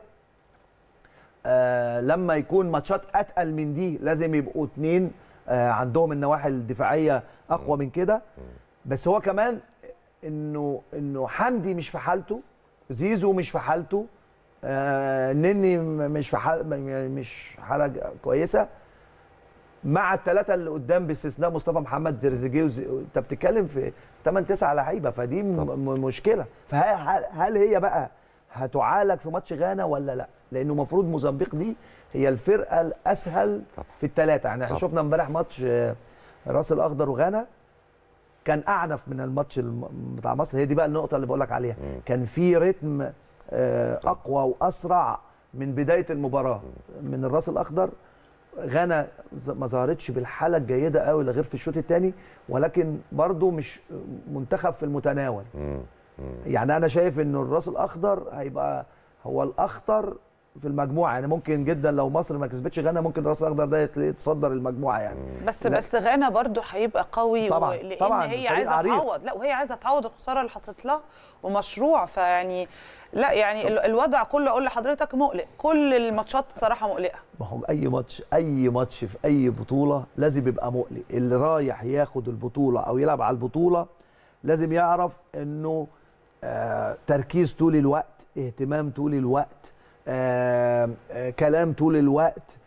آه لما يكون ماتشات اتقل من دي لازم يبقوا اتنين آه عندهم النواحي الدفاعيه اقوى من كده بس هو كمان انه انه حمدي مش في حالته زيزو مش في حالته آه نني م- مش في حال يعني مش حاله ج- كويسه مع الثلاثه اللي قدام باستثناء مصطفى محمد تريزيجيه وزي- انت بتتكلم في 8 9 لعيبه فدي م- طبعا. م- مشكله فهل هل هي بقى هتعالج في ماتش غانا ولا لا؟ لانه المفروض موزمبيق دي هي الفرقه الاسهل طبعا. في الثلاثه يعني احنا طبعا. شفنا امبارح ماتش آه، راس الاخضر وغانا كان اعنف من الماتش الم- بتاع مصر هي دي بقى النقطه اللي بقول لك عليها مم. كان في رتم آه، اقوى واسرع من بدايه المباراه من الراس الاخضر غانا ز- ما ظهرتش بالحاله الجيده قوي غير في الشوط الثاني ولكن برضو مش منتخب في المتناول مم. مم. يعني انا شايف انه الراس الاخضر هيبقى هو الاخطر في المجموعه يعني ممكن جدا لو مصر ما كسبتش غانا ممكن الراس الاخضر ده يتلاقي يتصدر المجموعه يعني بس لا. بس غانا برضو هيبقى قوي طبعاً، و- لان طبعاً، هي فريق عايزه عريق. تعوض لا وهي عايزه تعوض الخساره اللي حصلت لها ومشروع فيعني لا يعني ال- الوضع كله اقول لحضرتك مقلق كل الماتشات صراحه مقلقه ما هو اي ماتش اي ماتش في اي بطوله لازم يبقى مقلق اللي رايح ياخد البطوله او يلعب على البطوله لازم يعرف انه آه تركيز طول الوقت اهتمام طول الوقت آه آه كلام طول الوقت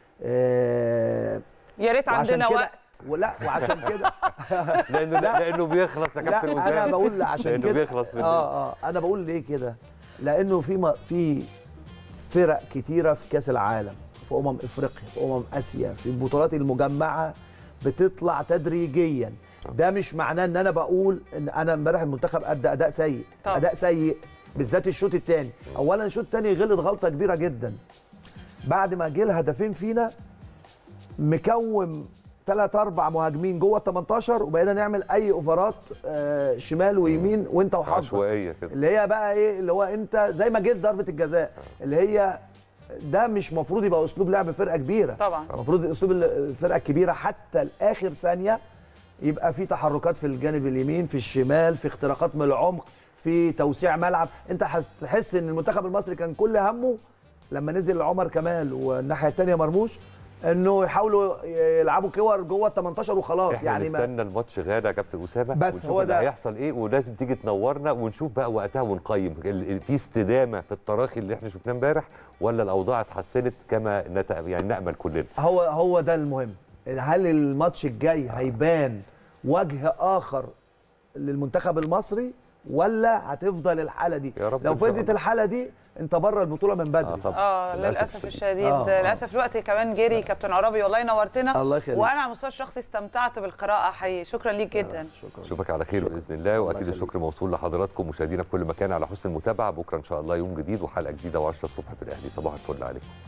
آه يا ريت وعشان عندنا كده- وقت ولا وعشان كده لانه لا. لانه بيخلص يا كابتن لا انا أسامة. بقول عشان لانه كده بيخلص من اه اه انا بقول ليه كده لانه في م- في فرق كتيره في كاس العالم في امم افريقيا في امم اسيا في البطولات المجمعه بتطلع تدريجيا ده مش معناه ان انا بقول ان انا امبارح المنتخب ادى اداء سيء طبعا. اداء سيء بالذات الشوط الثاني اولا الشوط الثاني غلط غلطه كبيره جدا بعد ما جه الهدفين فينا مكوم ثلاث اربع مهاجمين جوه ال 18 وبقينا نعمل اي اوفرات آه، شمال ويمين وانت وحظك عشوائيه كده اللي هي بقى ايه اللي هو انت زي ما جيت ضربه الجزاء اللي هي ده مش مفروض يبقى اسلوب لعب فرقه كبيره طبعا المفروض اسلوب الفرقه الكبيره حتى لاخر ثانيه يبقى في تحركات في الجانب اليمين في الشمال في اختراقات من العمق في توسيع ملعب انت هتحس ان المنتخب المصري كان كل همه لما نزل عمر كمال والناحيه الثانيه مرموش انه يحاولوا يلعبوا كور جوه ال 18 وخلاص احنا يعني ما نستنى الماتش غانا يا كابتن اسامه بس ونشوف هو اللي ده. هيحصل ايه ولازم تيجي تنورنا ونشوف بقى وقتها ونقيم ال- ال- في استدامه في التراخي اللي احنا شفناه امبارح ولا الاوضاع اتحسنت كما نت... يعني نامل كلنا هو هو ده المهم هل الماتش الجاي هيبان وجه اخر للمنتخب المصري ولا هتفضل الحاله دي يا رب لو إن شاء فضلت الله. الحاله دي انت بره البطوله من بدري آه طبعا اه للاسف الشديد آه، آه. للاسف الوقت كمان جري كابتن عرابي والله نورتنا الله يخليك. وانا على المستوى الشخصي استمتعت بالقراءه حقيقي شكرا ليك جدا شكرا اشوفك على خير باذن الله واكيد يخليك. الشكر موصول لحضراتكم مشاهدينا في كل مكان على حسن المتابعه بكره ان شاء الله يوم جديد وحلقه جديده و10 الصبح في الاهلي صباح الفل عليكم